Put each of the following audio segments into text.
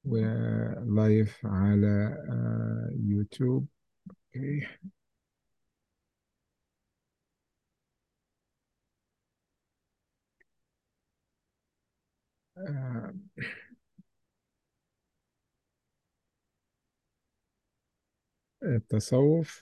ولايف على آه، يوتيوب أوكي. آه، التصوف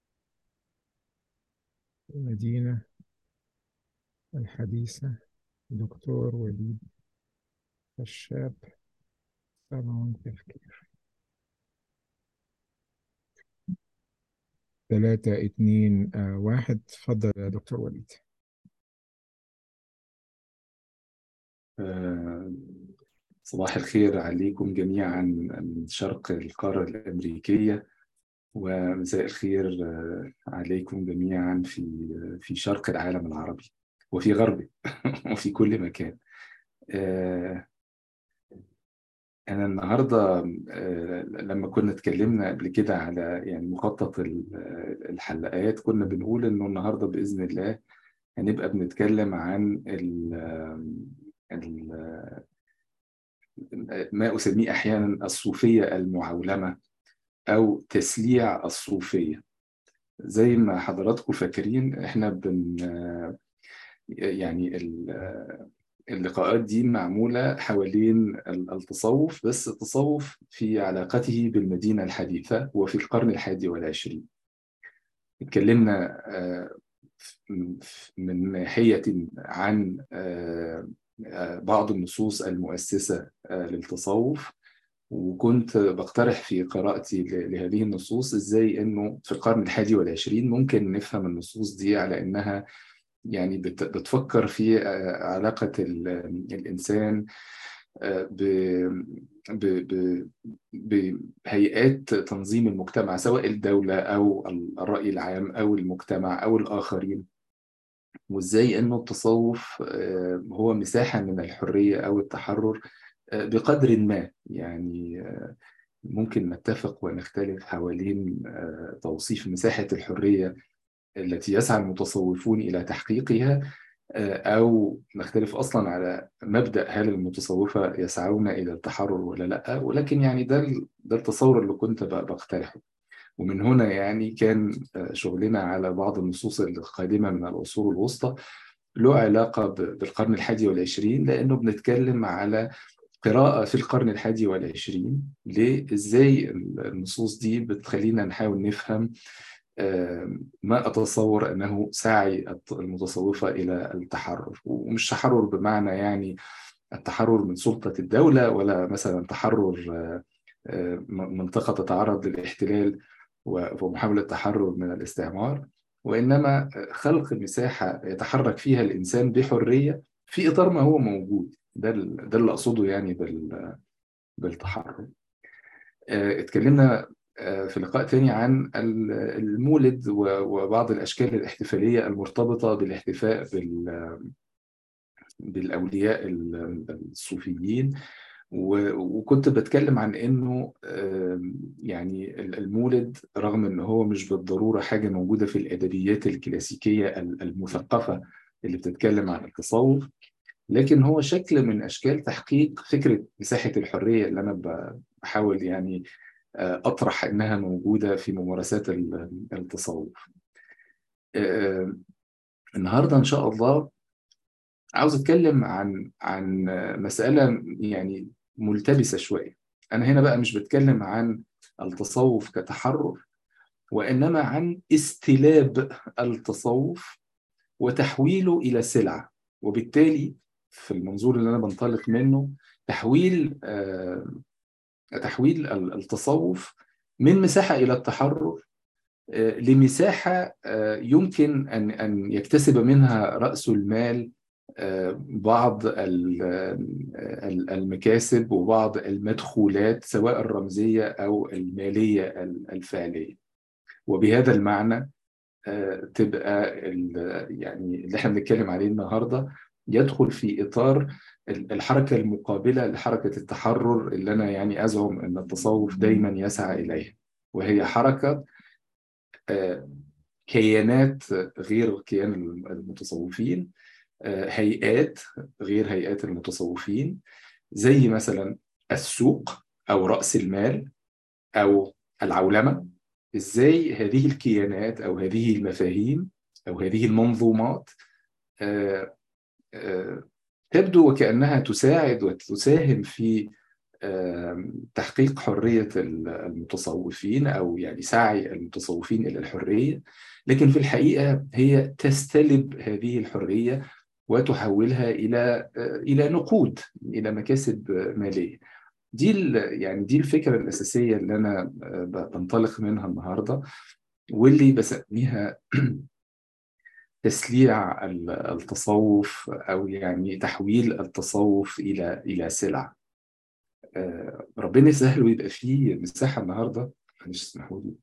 المدينة الحديثة دكتور وليد الشاب صالون تفكير ثلاثة اتنين آه، واحد تفضل يا دكتور وليد آه، صباح الخير عليكم جميعا من شرق القارة الأمريكية ومساء الخير آه، عليكم جميعا في في شرق العالم العربي وفي غربه وفي كل مكان آه، أنا النهاردة آه، لما كنا اتكلمنا قبل كده على يعني مخطط ال- الحلقات كنا بنقول إنه النهاردة بإذن الله هنبقى بنتكلم عن ال ال ما أسميه أحيانا الصوفية المعولمة أو تسليع الصوفية زي ما حضراتكم فاكرين إحنا بن يعني ال- اللقاءات دي معمولة حوالين ال- التصوف بس التصوف في علاقته بالمدينة الحديثة وفي القرن الحادي والعشرين اتكلمنا آه، من ناحية عن آه، آه، بعض النصوص المؤسسة آه، للتصوف وكنت بقترح في قراءتي ل- لهذه النصوص ازاي انه في القرن الحادي والعشرين ممكن نفهم النصوص دي على انها يعني بت- بتفكر في آه، علاقة ال- الإنسان آه، ب- ب- ب- بهيئات تنظيم المجتمع سواء الدولة أو الرأي العام أو المجتمع أو الآخرين وإزاي إنه التصوف آه، هو مساحة من الحرية أو التحرر آه، بقدر ما يعني آه، ممكن نتفق ونختلف حوالين آه، توصيف مساحة الحرية التي يسعى المتصوفون إلى تحقيقها آه، أو نختلف أصلا على مبدأ هل المتصوفة يسعون إلى التحرر ولا لأ ولكن يعني ده ال- ده التصور اللي كنت ب- بقترحه ومن هنا يعني كان آه، شغلنا على بعض النصوص القادمة من العصور الوسطى له علاقة ب- بالقرن الحادي والعشرين لأنه بنتكلم على قراءة في القرن الحادي والعشرين لإزاي النصوص دي بتخلينا نحاول نفهم آه، ما أتصور أنه سعي المتصوفة إلى التحرر ومش تحرر بمعنى يعني التحرر من سلطة الدولة ولا مثلا تحرر آه، آه، منطقة تتعرض للاحتلال و- ومحاولة التحرر من الاستعمار وإنما خلق مساحة يتحرك فيها الإنسان بحرية في إطار ما هو موجود ده ال- ده اللي أقصده يعني بال- بالتحرر آه، اتكلمنا آه، في لقاء تاني عن ال- المولد و- وبعض الأشكال الاحتفالية المرتبطة بالاحتفاء بال- بالأولياء ال- الصوفيين و- وكنت بتكلم عن إنه آم، يعني ال- المولد رغم إن هو مش بالضرورة حاجة موجودة في الأدبيات الكلاسيكية ال- المثقفة اللي بتتكلم عن التصوف لكن هو شكل من أشكال تحقيق فكرة مساحة الحرية اللي أنا ب- بحاول يعني آه، أطرح إنها موجودة في ممارسات ال- التصوف آه، النهاردة إن شاء الله عاوز أتكلم عن عن مسألة يعني ملتبسة شوية أنا هنا بقى مش بتكلم عن التصوف كتحرر وإنما عن استلاب التصوف وتحويله إلى سلعة وبالتالي في المنظور اللي أنا بنطلق منه تحويل آه، تحويل ال- التصوف من مساحة إلى التحرر آه، لمساحة آه، يمكن أن أن يكتسب منها رأس المال آه، بعض ال- آه، ال- المكاسب وبعض المدخولات سواء الرمزية أو المالية ال- الفعلية وبهذا المعنى آه، تبقى ال- يعني اللي احنا بنتكلم عليه النهارده يدخل في اطار ال- الحركه المقابله لحركه التحرر اللي انا يعني ازعم ان التصوف دايما يسعى اليها وهي حركه آه، كيانات غير كيان المتصوفين آه، هيئات غير هيئات المتصوفين زي مثلا السوق أو رأس المال أو العولمة إزاي هذه الكيانات أو هذه المفاهيم أو هذه المنظومات تبدو وكأنها تساعد وتساهم في تحقيق حرية المتصوفين أو يعني سعي المتصوفين إلى الحرية لكن في الحقيقة هي تستلب هذه الحرية وتحولها إلى إلى نقود إلى مكاسب مالية دي يعني دي الفكرة الأساسية اللي أنا بنطلق منها النهاردة واللي بسميها تسليع التصوف أو يعني تحويل التصوف إلى إلى سلعة ربنا يسهل ويبقى فيه مساحة النهاردة معلش اسمحوا لي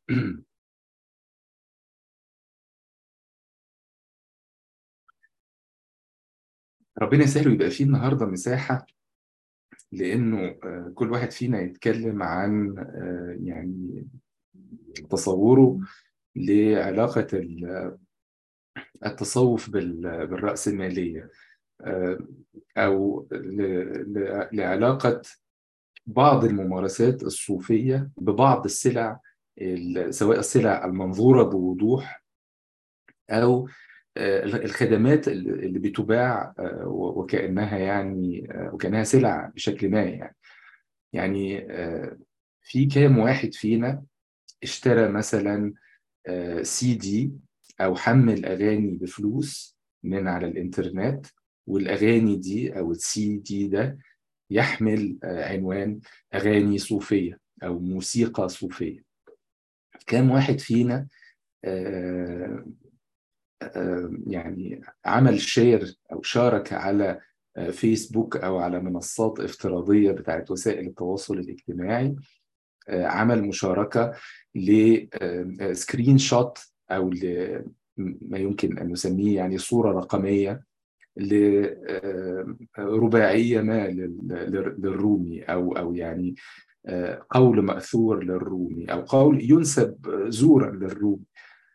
ربنا يسهل ويبقى فيه النهاردة مساحة لأنه كل واحد فينا يتكلم عن يعني تصوره لعلاقة التصوف بالرأسمالية أو لعلاقة بعض الممارسات الصوفية ببعض السلع سواء السلع المنظورة بوضوح أو الخدمات اللي بتباع وكأنها يعني وكأنها سلع بشكل ما يعني يعني في كام واحد فينا اشترى مثلا سي دي أو حمل أغاني بفلوس من على الإنترنت والأغاني دي أو السي دي ده يحمل عنوان أغاني صوفية أو موسيقى صوفية كام واحد فينا يعني عمل شير أو شارك على فيسبوك أو على منصات افتراضية بتاعت وسائل التواصل الاجتماعي عمل مشاركة لسكرين شوت أو ما يمكن أن نسميه يعني صورة رقمية لرباعية ما للرومي أو أو يعني قول مأثور للرومي أو قول ينسب زورا للرومي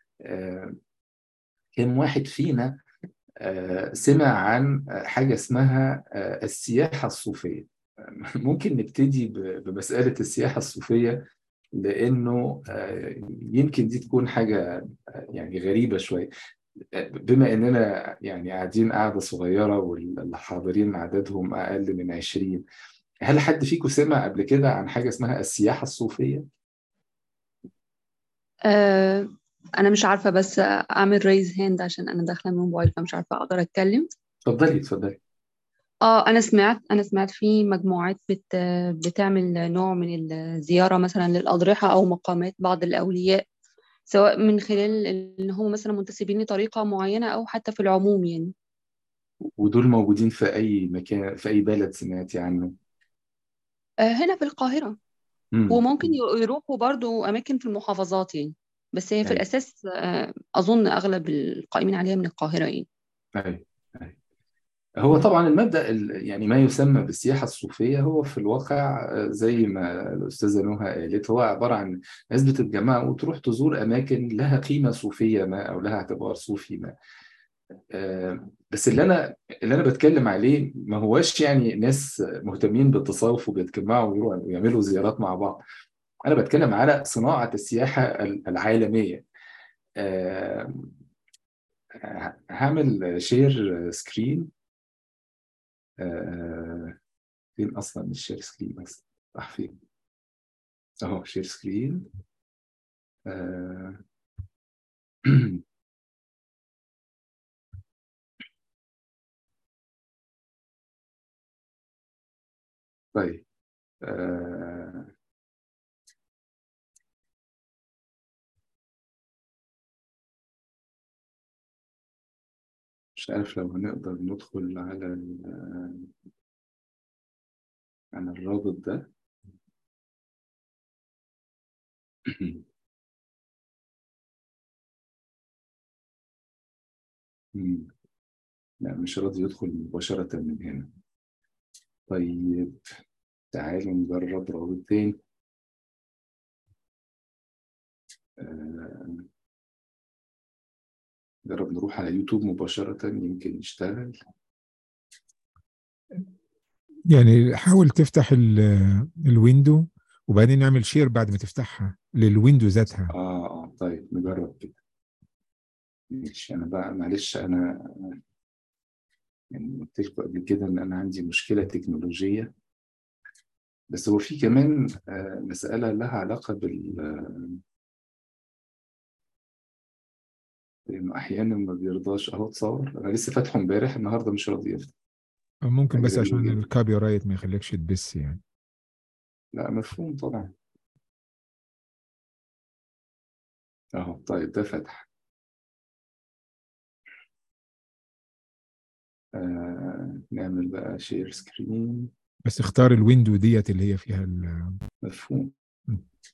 كم واحد فينا سمع عن حاجة اسمها السياحة الصوفية ممكن نبتدي بمسألة السياحة الصوفية لأنه يمكن دي تكون حاجة يعني غريبة شوية بما اننا يعني قاعدين قاعده صغيره والحاضرين عددهم اقل من 20 هل حد فيكم سمع قبل كده عن حاجه اسمها السياحه الصوفيه؟ أه انا مش عارفه بس اعمل ريز هاند عشان انا داخله من موبايل فمش عارفه اقدر اتكلم اتفضلي اتفضلي اه انا سمعت انا سمعت في مجموعات بت بتعمل نوع من الزياره مثلا للاضرحه او مقامات بعض الاولياء سواء من خلال ان هم مثلا منتسبين لطريقه معينه او حتى في العموم يعني ودول موجودين في اي مكان في اي بلد سمعتي عنه هنا في القاهره مم. وممكن يروحوا برضو اماكن في المحافظات يعني بس هي في أيوة. الاساس اظن اغلب القائمين عليها من القاهره يعني أي. أي. هو طبعا المبدأ يعني ما يسمى بالسياحة الصوفية هو في الواقع زي ما الأستاذة نهى قالت هو عبارة عن ناس بتتجمع وتروح تزور أماكن لها قيمة صوفية ما أو لها اعتبار صوفي ما بس اللي أنا اللي أنا بتكلم عليه ما هواش يعني ناس مهتمين بالتصوف وبيتجمعوا ويروحوا ويعملوا زيارات مع بعض أنا بتكلم على صناعة السياحة العالمية هعمل شير سكرين آه، فين اصلا الشير سكرين بس راح فين اهو شير سكرين آه. طيب آه. مش عارف لو هنقدر ندخل على على الرابط ده لا مش راضي يدخل مباشرة من هنا طيب تعالوا نجرب رابط تاني نجرب نروح على يوتيوب مباشرة يمكن يشتغل يعني حاول تفتح الويندو وبعدين نعمل شير بعد ما تفتحها للويندو ذاتها اه اه طيب نجرب كده ماشي انا بقى معلش انا يعني قلت لكم قبل كده ان انا عندي مشكله تكنولوجيه بس هو في كمان آه، مساله لها علاقه بال لانه احيانا ما بيرضاش اهو تصور انا لسه فاتحه امبارح النهارده مش راضي يفتح أو ممكن بس حاجة عشان غريبة جدا. الكوبي رايت ما يخليكش تبس يعني لا مفهوم طبعا اهو طيب ده فتح آه نعمل بقى شير سكرين بس اختار الويندو ديت اللي هي فيها ال- مفهوم م.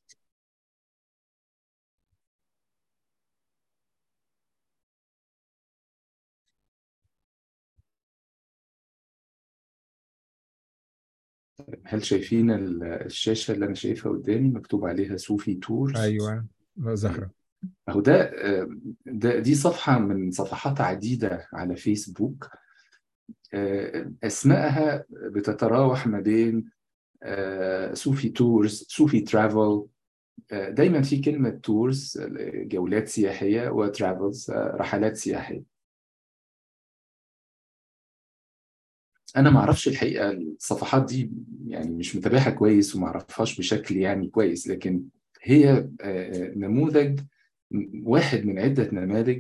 هل شايفين ال- الشاشة اللي أنا شايفها قدامي مكتوب عليها صوفي تورز ايوه زهرة أهو ده آه، ده دي صفحة من صفحات عديدة على فيسبوك آه، أسمائها بتتراوح ما بين آه، صوفي تورز صوفي ترافل آه، دايما في كلمة تورز جولات سياحية وترافلز رحلات سياحية انا ما اعرفش الحقيقه الصفحات دي يعني مش متابعها كويس وما اعرفهاش بشكل يعني كويس لكن هي آه، آه، نموذج واحد من عده نماذج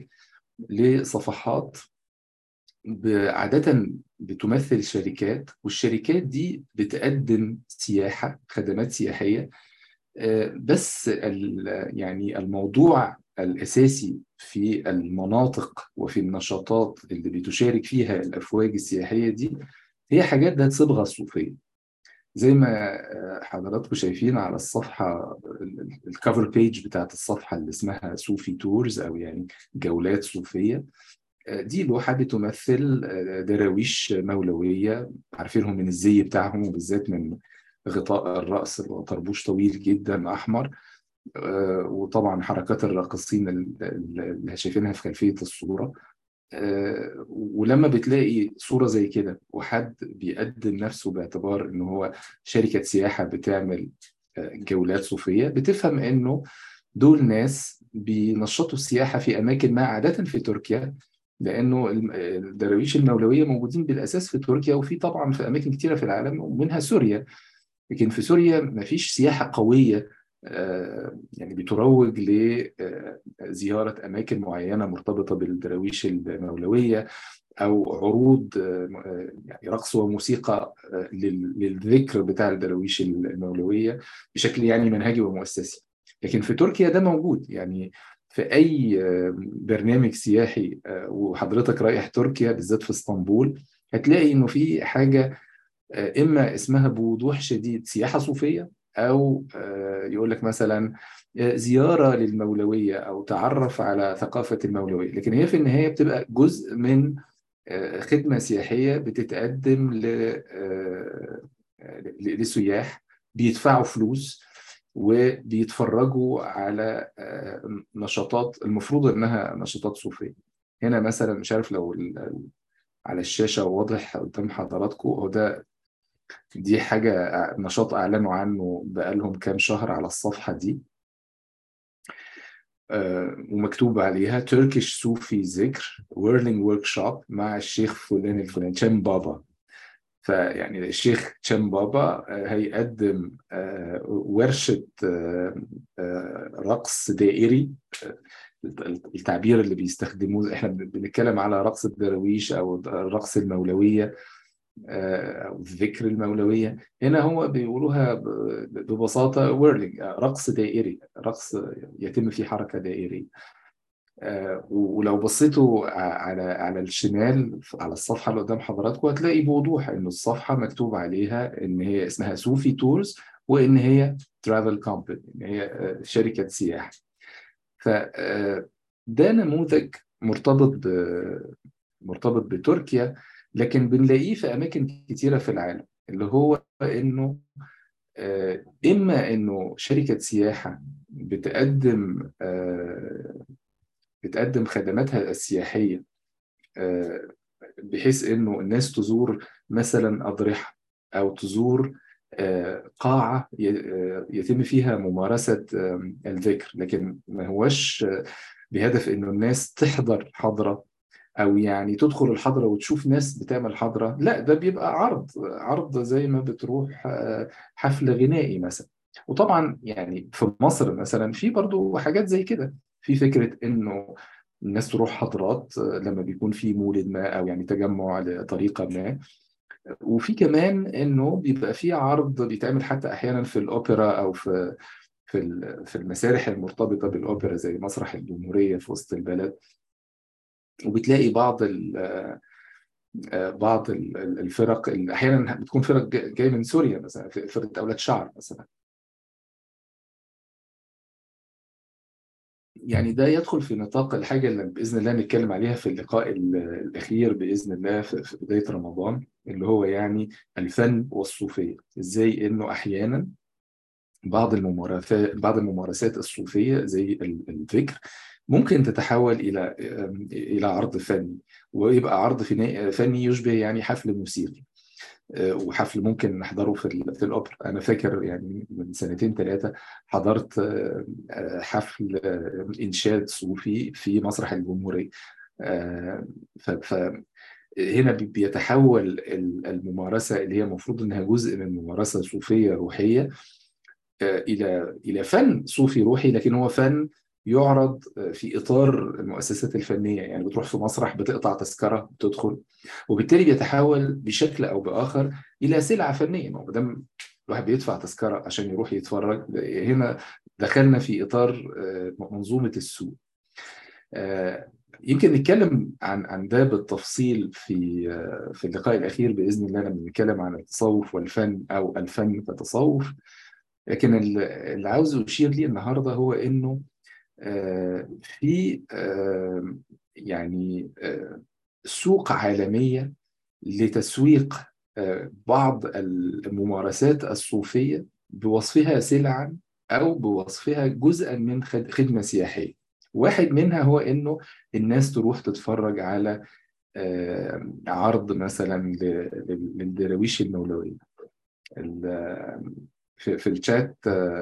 لصفحات ب- عاده بتمثل شركات والشركات دي بتقدم سياحه خدمات سياحيه آه، بس ال- يعني الموضوع الاساسي في المناطق وفي النشاطات اللي بتشارك فيها الافواج السياحيه دي هي حاجات ذات صبغه صوفيه زي ما آه، حضراتكم شايفين على الصفحه الكفر بيج بتاعت الصفحه اللي اسمها صوفي تورز او يعني جولات صوفيه آه، دي لوحه بتمثل آه، دراويش مولويه عارفينهم من الزي بتاعهم وبالذات من غطاء الراس اللي هو طربوش طويل جدا احمر آه، وطبعا حركات الراقصين ال- ال- اللي شايفينها في خلفيه الصوره آه، ولما بتلاقي صورة زي كده وحد بيقدم نفسه باعتبار إن هو شركة سياحة بتعمل آه، جولات صوفية بتفهم إنه دول ناس بينشطوا السياحة في أماكن ما عادة في تركيا لأنه الم- الدراويش المولوية موجودين بالأساس في تركيا وفي طبعا في أماكن كتيرة في العالم ومنها سوريا لكن في سوريا مفيش سياحة قوية آه، يعني بتروج لزيارة أماكن معينة مرتبطة بالدراويش المولوية أو عروض آه، آه، يعني رقص وموسيقى آه، لل- للذكر بتاع الدراويش المولوية بشكل يعني منهجي ومؤسسي لكن في تركيا ده موجود يعني في أي آه، برنامج سياحي آه، وحضرتك رايح تركيا بالذات في اسطنبول هتلاقي إنه في حاجة آه، إما اسمها بوضوح شديد سياحة صوفية أو آه، يقول لك مثلا آه، زيارة للمولوية أو تعرف على ثقافة المولوية لكن هي في النهاية بتبقى جزء من آه، خدمة سياحية بتتقدم ل- آه، ل- لسياح بيدفعوا فلوس وبيتفرجوا على آه، نشاطات المفروض إنها نشاطات صوفية هنا مثلا مش عارف لو ال- على الشاشة واضح قدام حضراتكم هو ده دي حاجة نشاط أعلنوا عنه بقالهم كام شهر على الصفحة دي آه، ومكتوب عليها تركيش صوفي ذكر ويرلينج ورك شوب مع الشيخ فلان الفلاني تشام بابا فيعني الشيخ تشام بابا آه، هيقدم آه، ورشة آه، آه، رقص دائري آه، التعبير اللي بيستخدموه احنا بنتكلم على رقص الدراويش او الرقص المولويه أو الذكر المولوية هنا هو بيقولوها ب- ببساطة ويرلينج رقص دائري رقص يتم فيه حركة دائرية آه، ولو بصيتوا ع- على على الشمال على الصفحة اللي قدام حضراتكم هتلاقي بوضوح إن الصفحة مكتوب عليها إن هي اسمها صوفي تورز وإن هي ترافل كومباني إن هي آه، شركة سياحة فده نموذج مرتبط ب مرتبط بتركيا لكن بنلاقيه في أماكن كتيرة في العالم اللي هو إنه آه، إما إنه شركة سياحة بتقدم آه، بتقدم خدماتها السياحية آه، بحيث إنه الناس تزور مثلا أضرحة أو تزور قاعة يتم فيها ممارسة الذكر لكن ما هوش بهدف إنه الناس تحضر حضرة أو يعني تدخل الحضرة وتشوف ناس بتعمل حضرة لا ده بيبقى عرض عرض زي ما بتروح حفل غنائي مثلا وطبعا يعني في مصر مثلا في برضو حاجات زي كده في فكرة إنه الناس تروح حضرات لما بيكون في مولد ما أو يعني تجمع لطريقة ما وفي كمان انه بيبقى في عرض بيتعمل حتى احيانا في الاوبرا او في في في المسارح المرتبطه بالاوبرا زي مسرح الجمهوريه في وسط البلد وبتلاقي بعض ال بعض الفرق احيانا بتكون فرق جايه من سوريا مثلا فرقه اولاد شعر مثلا يعني ده يدخل في نطاق الحاجة اللي بإذن الله نتكلم عليها في اللقاء الأخير بإذن الله في بداية رمضان اللي هو يعني الفن والصوفية إزاي إنه أحيانا بعض الممارسات بعض الممارسات الصوفية زي الفكر ممكن تتحول إلى إلى عرض فني ويبقى عرض فني يشبه يعني حفل موسيقي وحفل ممكن نحضره في في الاوبرا انا فاكر يعني من سنتين ثلاثه حضرت حفل انشاد صوفي في مسرح الجمهوريه ف هنا بيتحول الممارسه اللي هي المفروض انها جزء من ممارسه صوفيه روحيه الى الى فن صوفي روحي لكن هو فن يعرض في اطار المؤسسات الفنيه يعني بتروح في مسرح بتقطع تذكره بتدخل وبالتالي بيتحول بشكل او باخر الى سلعه فنيه ما دام الواحد بيدفع تذكره عشان يروح يتفرج هنا دخلنا في اطار منظومه السوق يمكن نتكلم عن عن ده بالتفصيل في في اللقاء الاخير باذن الله لما نتكلم عن التصوف والفن او الفن كتصوف لكن اللي عاوز اشير ليه النهارده هو انه في يعني سوق عالمية لتسويق بعض الممارسات الصوفية بوصفها سلعا أو بوصفها جزءا من خدمة سياحية واحد منها هو إنه الناس تروح تتفرج على عرض مثلا للدراويش المولوية في الشات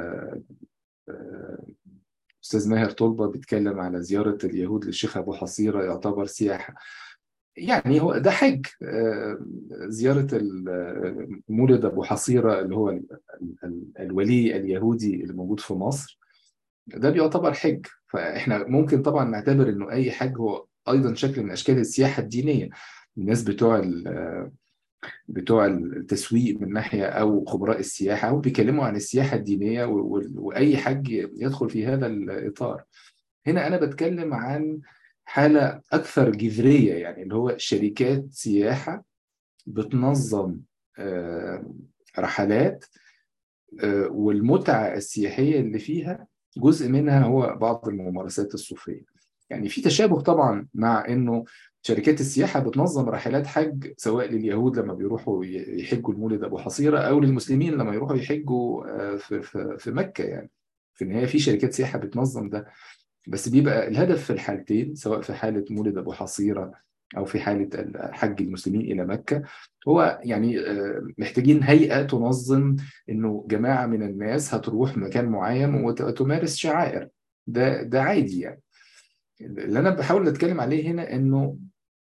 استاذ ماهر طلبه بيتكلم على زياره اليهود للشيخ ابو حصيره يعتبر سياحه يعني هو ده حج زياره مولد ابو حصيره اللي هو الولي اليهودي اللي موجود في مصر ده بيعتبر حج فاحنا ممكن طبعا نعتبر انه اي حج هو ايضا شكل من اشكال السياحه الدينيه الناس بتوع بتوع التسويق من ناحيه او خبراء السياحه هم بيتكلموا عن السياحه الدينيه واي حج يدخل في هذا الاطار. هنا انا بتكلم عن حاله اكثر جذريه يعني اللي هو شركات سياحه بتنظم رحلات والمتعه السياحيه اللي فيها جزء منها هو بعض الممارسات الصوفيه. يعني في تشابه طبعا مع انه شركات السياحة بتنظم رحلات حج سواء لليهود لما بيروحوا يحجوا المولد أبو حصيرة أو للمسلمين لما يروحوا يحجوا في, في, في مكة يعني في النهاية في شركات سياحة بتنظم ده بس بيبقى الهدف في الحالتين سواء في حالة مولد أبو حصيرة أو في حالة حج المسلمين إلى مكة هو يعني محتاجين هيئة تنظم إنه جماعة من الناس هتروح مكان معين وتمارس شعائر ده ده عادي يعني اللي أنا بحاول أتكلم عليه هنا إنه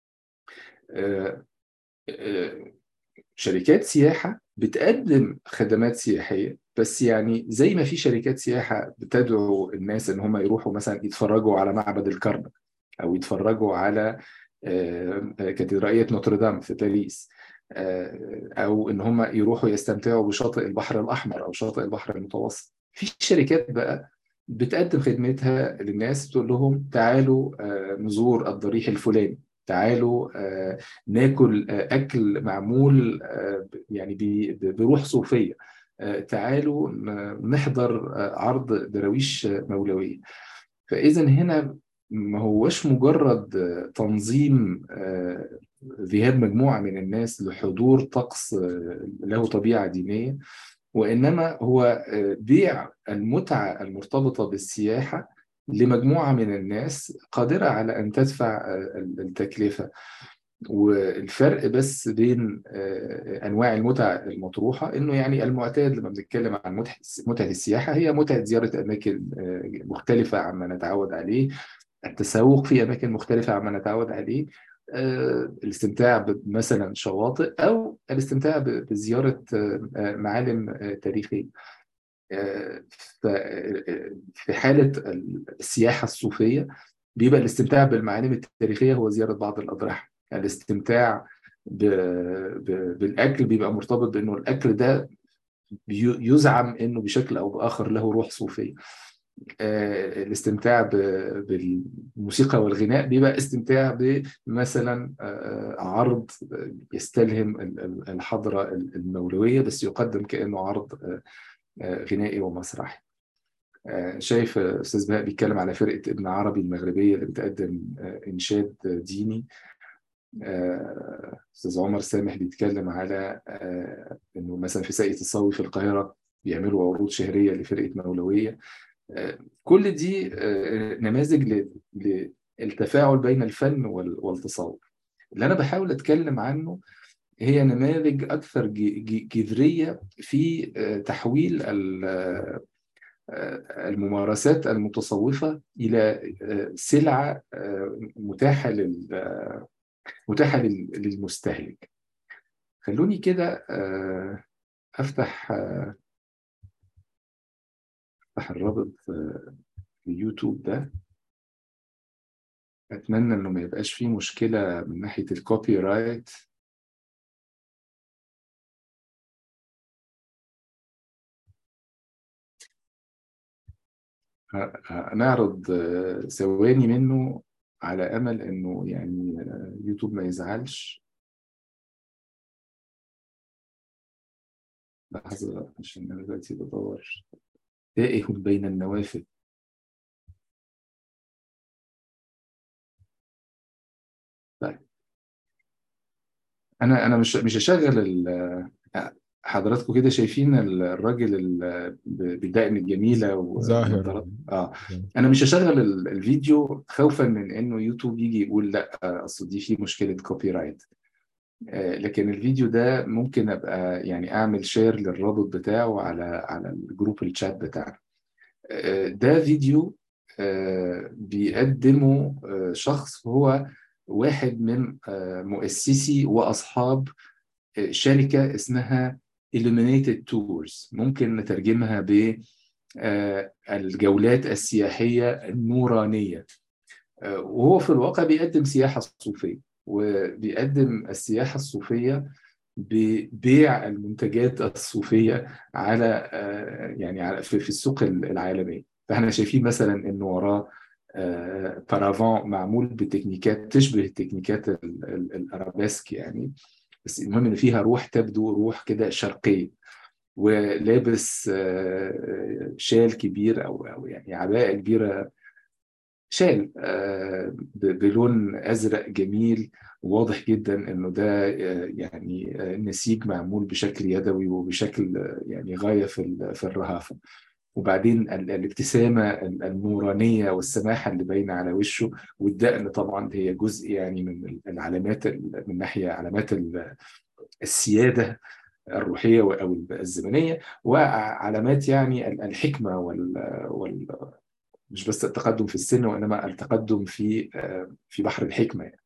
شركات سياحة بتقدم خدمات سياحية بس يعني زي ما في شركات سياحة بتدعو الناس ان هم يروحوا مثلا يتفرجوا على معبد الكرنك او يتفرجوا على كاتدرائية نوتردام في باريس او ان هم يروحوا يستمتعوا بشاطئ البحر الاحمر او شاطئ البحر المتوسط في شركات بقى بتقدم خدمتها للناس تقول لهم تعالوا نزور الضريح الفلاني تعالوا آه ناكل آه اكل معمول آه يعني بروح صوفيه تعالوا نحضر عرض دراويش مولويه فاذا هنا ما هوش مجرد تنظيم ذهاب مجموعه من الناس لحضور طقس له طبيعه دينيه وانما هو بيع المتعه المرتبطه بالسياحه لمجموعة من الناس قادرة على أن تدفع التكلفة والفرق بس بين انواع المتع المطروحه انه يعني المعتاد لما بنتكلم عن متعه متعه السياحه هي متعه زياره اماكن مختلفه عما نتعود عليه التسوق في اماكن مختلفه عما نتعود عليه الاستمتاع مثلا شواطئ او الاستمتاع بزياره معالم تاريخيه في حاله السياحه الصوفيه بيبقى الاستمتاع بالمعالم التاريخيه هو زياره بعض الاضرحه الاستمتاع ب... ب... بالاكل بيبقى مرتبط بانه الاكل ده يزعم انه بشكل او باخر له روح صوفيه آه، الاستمتاع ب... بالموسيقى والغناء بيبقى استمتاع بمثلا آه، عرض يستلهم الحضره المولويه بس يقدم كانه عرض آه، غنائي ومسرحي شايف استاذ بهاء بيتكلم على فرقه ابن عربي المغربيه اللي بتقدم انشاد ديني استاذ عمر سامح بيتكلم على انه مثلا في ساقية الصاوي في القاهره بيعملوا عروض شهريه لفرقه مولويه كل دي نماذج للتفاعل بين الفن والتصوف اللي انا بحاول اتكلم عنه هي نماذج اكثر جذريه في تحويل الممارسات المتصوفه الى سلعه متاحه لل متاحة للمستهلك خلوني كده أفتح أفتح الرابط اليوتيوب ده أتمنى إنه ما يبقاش فيه مشكلة من ناحية الكوبي رايت هنعرض ثواني منه على امل انه يعني يوتيوب ما يزعلش لحظة عشان أنا دلوقتي بدور تائه بين النوافذ طيب أنا أنا مش مش هشغل حضراتكم كده شايفين الراجل بالدقن الجميله ظاهر اه انا مش هشغل الفيديو خوفا من انه يوتيوب يجي يقول لا اصل دي في مشكله كوبي رايت آه لكن الفيديو ده ممكن ابقى يعني اعمل شير للرابط بتاعه على على الجروب الشات بتاعنا آه ده فيديو آه بيقدمه شخص هو واحد من مؤسسي واصحاب شركه اسمها Illuminated Tours ممكن نترجمها ب الجولات السياحية النورانية وهو في الواقع بيقدم سياحة صوفية وبيقدم السياحة الصوفية ببيع المنتجات الصوفية على يعني في السوق العالمية فاحنا شايفين مثلا انه وراه بارافون معمول بتكنيكات تشبه تكنيكات الارابيسك يعني بس المهم ان فيها روح تبدو روح كده شرقيه ولابس شال كبير او او يعني عباءه كبيره شال بلون ازرق جميل واضح جدا انه ده يعني نسيج معمول بشكل يدوي وبشكل يعني غايه في في الرهافه وبعدين الابتسامه النورانيه والسماحه اللي باينه على وشه والدقن طبعا هي جزء يعني من العلامات من ناحيه علامات السياده الروحيه او الزمنيه وعلامات يعني الحكمه وال, وال مش بس التقدم في السن وانما التقدم في في بحر الحكمه يعني.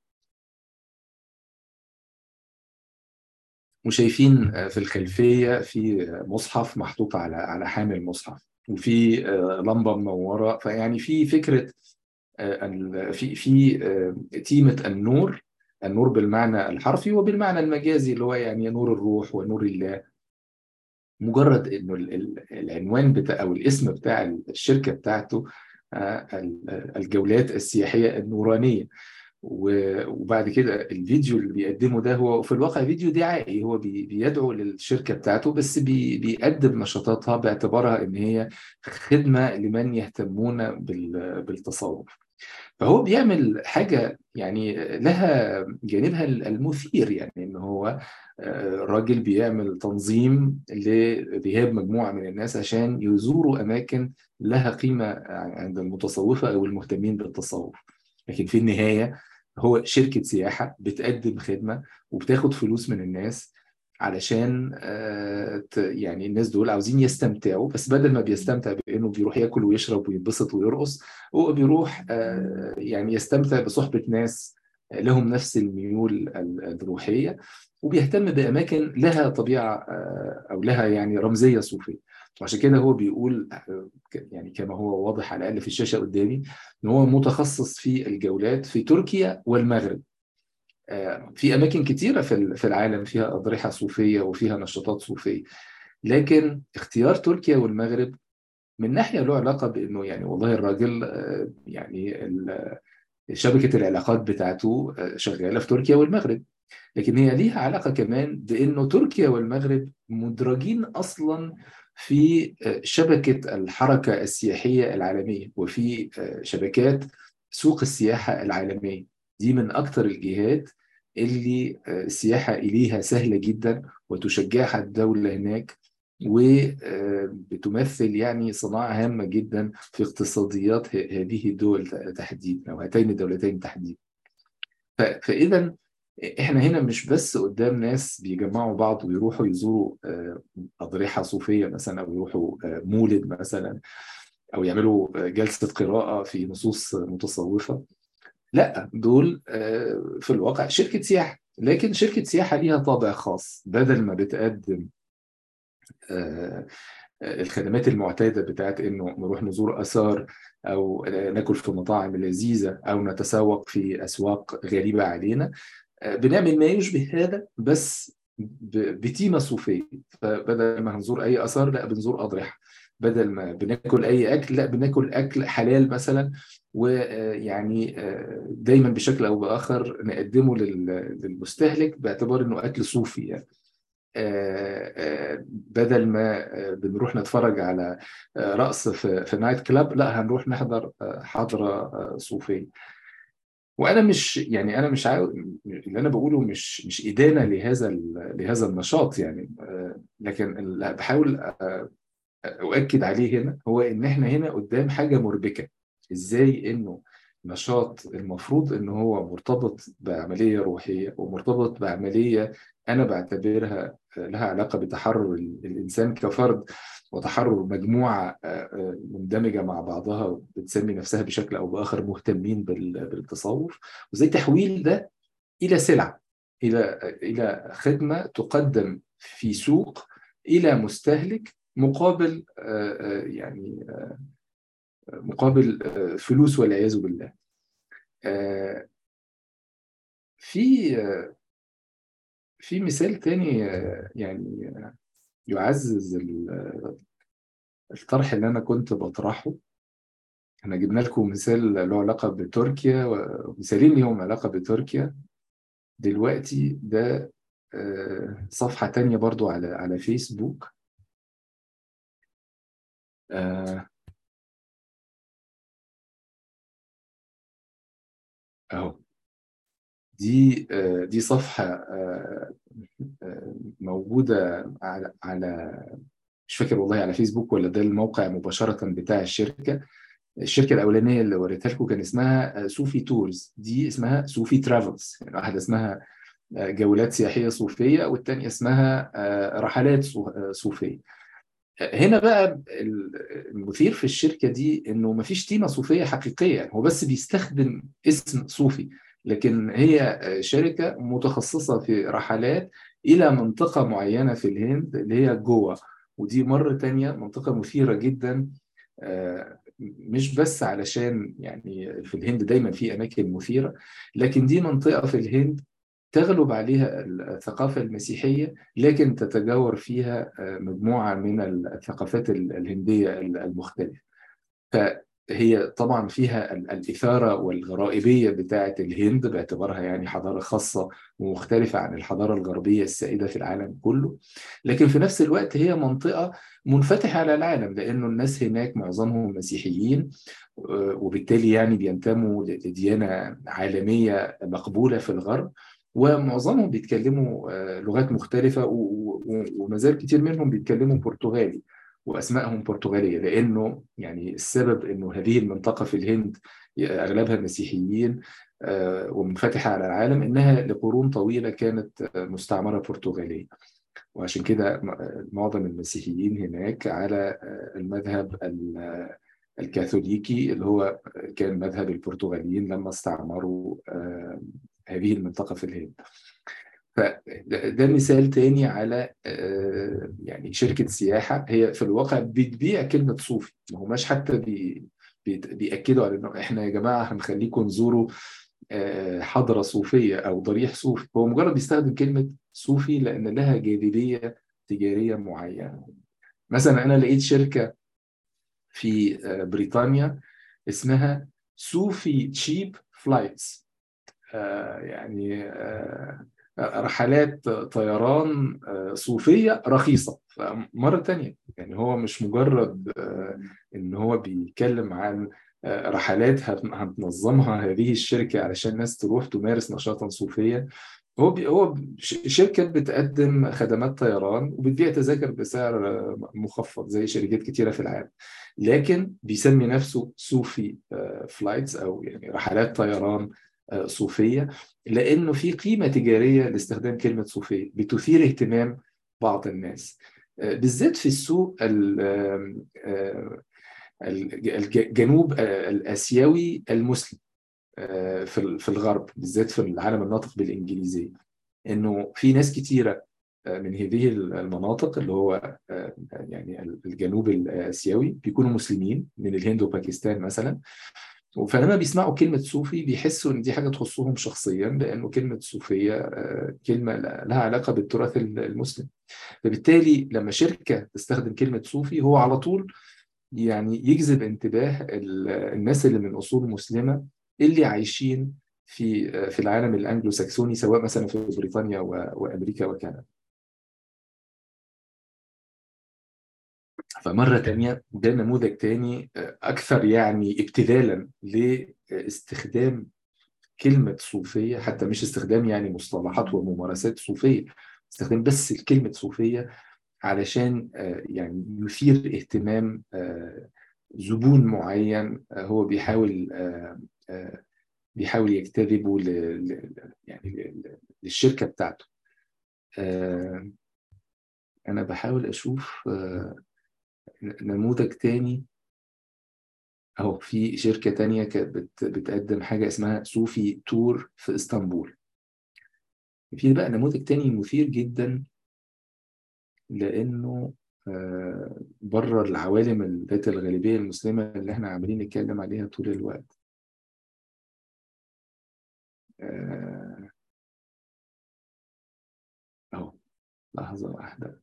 وشايفين في الخلفيه في مصحف محطوط على على حامل مصحف وفي لمبه منوره فيعني في فكره في في تيمه النور النور بالمعنى الحرفي وبالمعنى المجازي اللي هو يعني نور الروح ونور الله مجرد انه العنوان بتاع او الاسم بتاع الشركه بتاعته الجولات السياحيه النورانيه وبعد كده الفيديو اللي بيقدمه ده هو في الواقع فيديو دعائي هو بيدعو للشركه بتاعته بس بي بيقدم نشاطاتها باعتبارها ان هي خدمه لمن يهتمون بالتصوف فهو بيعمل حاجه يعني لها جانبها المثير يعني ان هو راجل بيعمل تنظيم لذهاب مجموعه من الناس عشان يزوروا اماكن لها قيمه عند المتصوفه او المهتمين بالتصوف لكن في النهايه هو شركة سياحة بتقدم خدمة وبتاخد فلوس من الناس علشان يعني الناس دول عاوزين يستمتعوا بس بدل ما بيستمتع بانه بيروح ياكل ويشرب وينبسط ويرقص هو بيروح يعني يستمتع بصحبة ناس لهم نفس الميول الروحية وبيهتم بأماكن لها طبيعة أو لها يعني رمزية صوفية وعشان كده هو بيقول يعني كما هو واضح على الأقل في الشاشة قدامي إن هو متخصص في الجولات في تركيا والمغرب في أماكن كتيرة في العالم فيها أضرحة صوفية وفيها نشاطات صوفية لكن اختيار تركيا والمغرب من ناحية له علاقة بأنه يعني والله الراجل يعني شبكة العلاقات بتاعته شغالة في تركيا والمغرب لكن هي ليها علاقة كمان بأنه تركيا والمغرب مدرجين أصلا في شبكة الحركة السياحية العالمية وفي شبكات سوق السياحة العالمية دي من أكثر الجهات اللي السياحة إليها سهلة جدا وتشجعها الدولة هناك وبتمثل يعني صناعة هامة جدا في اقتصاديات هذه الدول تحديدا أو هاتين الدولتين تحديدا فإذا احنا هنا مش بس قدام ناس بيجمعوا بعض ويروحوا يزوروا أضرحة صوفية مثلا أو يروحوا مولد مثلا أو يعملوا جلسة قراءة في نصوص متصوفة لا دول في الواقع شركة سياحة لكن شركة سياحة ليها طابع خاص بدل ما بتقدم الخدمات المعتادة بتاعت إنه نروح نزور آثار أو ناكل في مطاعم لذيذة أو نتسوق في أسواق غريبة علينا بنعمل ما يشبه هذا بس بتيمة صوفية فبدل ما هنزور أي آثار لا بنزور أضرحة بدل ما بناكل أي أكل لا بناكل أكل حلال مثلا ويعني دايما بشكل أو بآخر نقدمه للمستهلك باعتبار إنه أكل صوفي يعني. بدل ما بنروح نتفرج على رقص في نايت كلاب لا هنروح نحضر حضرة صوفية وانا مش يعني انا مش عاوز اللي انا بقوله مش مش ادانه لهذا لهذا النشاط يعني لكن اللي بحاول اؤكد عليه هنا هو ان احنا هنا قدام حاجه مربكه ازاي انه نشاط المفروض ان هو مرتبط بعمليه روحيه ومرتبط بعمليه انا بعتبرها لها علاقه بتحرر الانسان كفرد وتحرر مجموعه مندمجه مع بعضها بتسمي نفسها بشكل او باخر مهتمين بالتصوف وزي تحويل ده الى سلعه الى الى خدمه تقدم في سوق الى مستهلك مقابل يعني مقابل فلوس والعياذ بالله في في مثال تاني يعني يعزز الطرح اللي انا كنت بطرحه احنا جبنا لكم مثال له علاقة بتركيا ومثالين ليهم علاقة بتركيا دلوقتي ده صفحة تانية برضو على على فيسبوك اهو دي دي صفحة موجودة على على مش فاكر والله على فيسبوك ولا ده الموقع مباشرة بتاع الشركة الشركة الأولانية اللي وريتها لكم كان اسمها صوفي تورز دي اسمها صوفي ترافلز يعني واحدة اسمها جولات سياحية صوفية والتانية اسمها رحلات صوفية هنا بقى المثير في الشركة دي انه مفيش تيمة صوفية حقيقية هو بس بيستخدم اسم صوفي لكن هي شركة متخصصة في رحلات إلى منطقة معينة في الهند اللي هي جوا ودي مرة تانية منطقة مثيرة جدا مش بس علشان يعني في الهند دايما في أماكن مثيرة لكن دي منطقة في الهند تغلب عليها الثقافة المسيحية لكن تتجاور فيها مجموعة من الثقافات الهندية المختلفة فهي طبعا فيها الإثارة والغرائبية بتاعة الهند باعتبارها يعني حضارة خاصة ومختلفة عن الحضارة الغربية السائدة في العالم كله لكن في نفس الوقت هي منطقة منفتحة على العالم لأنه الناس هناك معظمهم مسيحيين وبالتالي يعني بينتموا لديانة عالمية مقبولة في الغرب ومعظمهم بيتكلموا لغات مختلفة وما زال كتير منهم بيتكلموا برتغالي واسمائهم برتغاليه لانه يعني السبب انه هذه المنطقه في الهند اغلبها مسيحيين ومنفتحه على العالم انها لقرون طويله كانت مستعمره برتغاليه وعشان كده معظم المسيحيين هناك على المذهب الكاثوليكي اللي هو كان مذهب البرتغاليين لما استعمروا هذه المنطقة في الهند فده مثال تاني على يعني شركة سياحة هي في الواقع بتبيع كلمة صوفي ما هماش حتى بي بيأكدوا على انه احنا يا جماعة هنخليكم تزوروا حضرة صوفية او ضريح صوفي هو مجرد بيستخدم كلمة صوفي لان لها جاذبية تجارية معينة مثلا انا لقيت شركة في بريطانيا اسمها صوفي تشيب فلايتس يعني رحلات طيران صوفية رخيصة مرة تانية يعني هو مش مجرد ان هو بيتكلم عن رحلات هتنظمها هذه الشركة علشان الناس تروح تمارس نشاطا صوفيا هو بي هو شركة بتقدم خدمات طيران وبتبيع تذاكر بسعر مخفض زي شركات كتيرة في العالم لكن بيسمي نفسه صوفي فلايتس أو يعني رحلات طيران صوفية لأنه في قيمة تجارية لاستخدام كلمة صوفية بتثير اهتمام بعض الناس بالذات في السوق الجنوب الآسيوي المسلم في الغرب بالذات في العالم الناطق بالإنجليزية إنه في ناس كتيرة من هذه المناطق اللي هو يعني الجنوب الآسيوي بيكونوا مسلمين من الهند وباكستان مثلا فلما بيسمعوا كلمة صوفي بيحسوا إن دي حاجة تخصهم شخصيا لأنه كلمة صوفية كلمة لها علاقة بالتراث المسلم فبالتالي لما شركة تستخدم كلمة صوفي هو على طول يعني يجذب انتباه الناس اللي من أصول مسلمة اللي عايشين في في العالم الأنجلو ساكسوني سواء مثلا في بريطانيا وأمريكا وكندا فمرة تانية ده نموذج تاني أكثر يعني ابتذالا لاستخدام كلمة صوفية حتى مش استخدام يعني مصطلحات وممارسات صوفية استخدام بس كلمة صوفية علشان يعني يثير اهتمام زبون معين هو بيحاول بيحاول يجتذبه يعني للشركة بتاعته أنا بحاول أشوف نموذج تاني اهو في شركة تانية كانت بتقدم حاجة اسمها صوفي تور في اسطنبول في بقى نموذج تاني مثير جدا لانه بره العوالم ذات الغالبية المسلمة اللي احنا عمالين نتكلم عليها طول الوقت اهو لحظة واحدة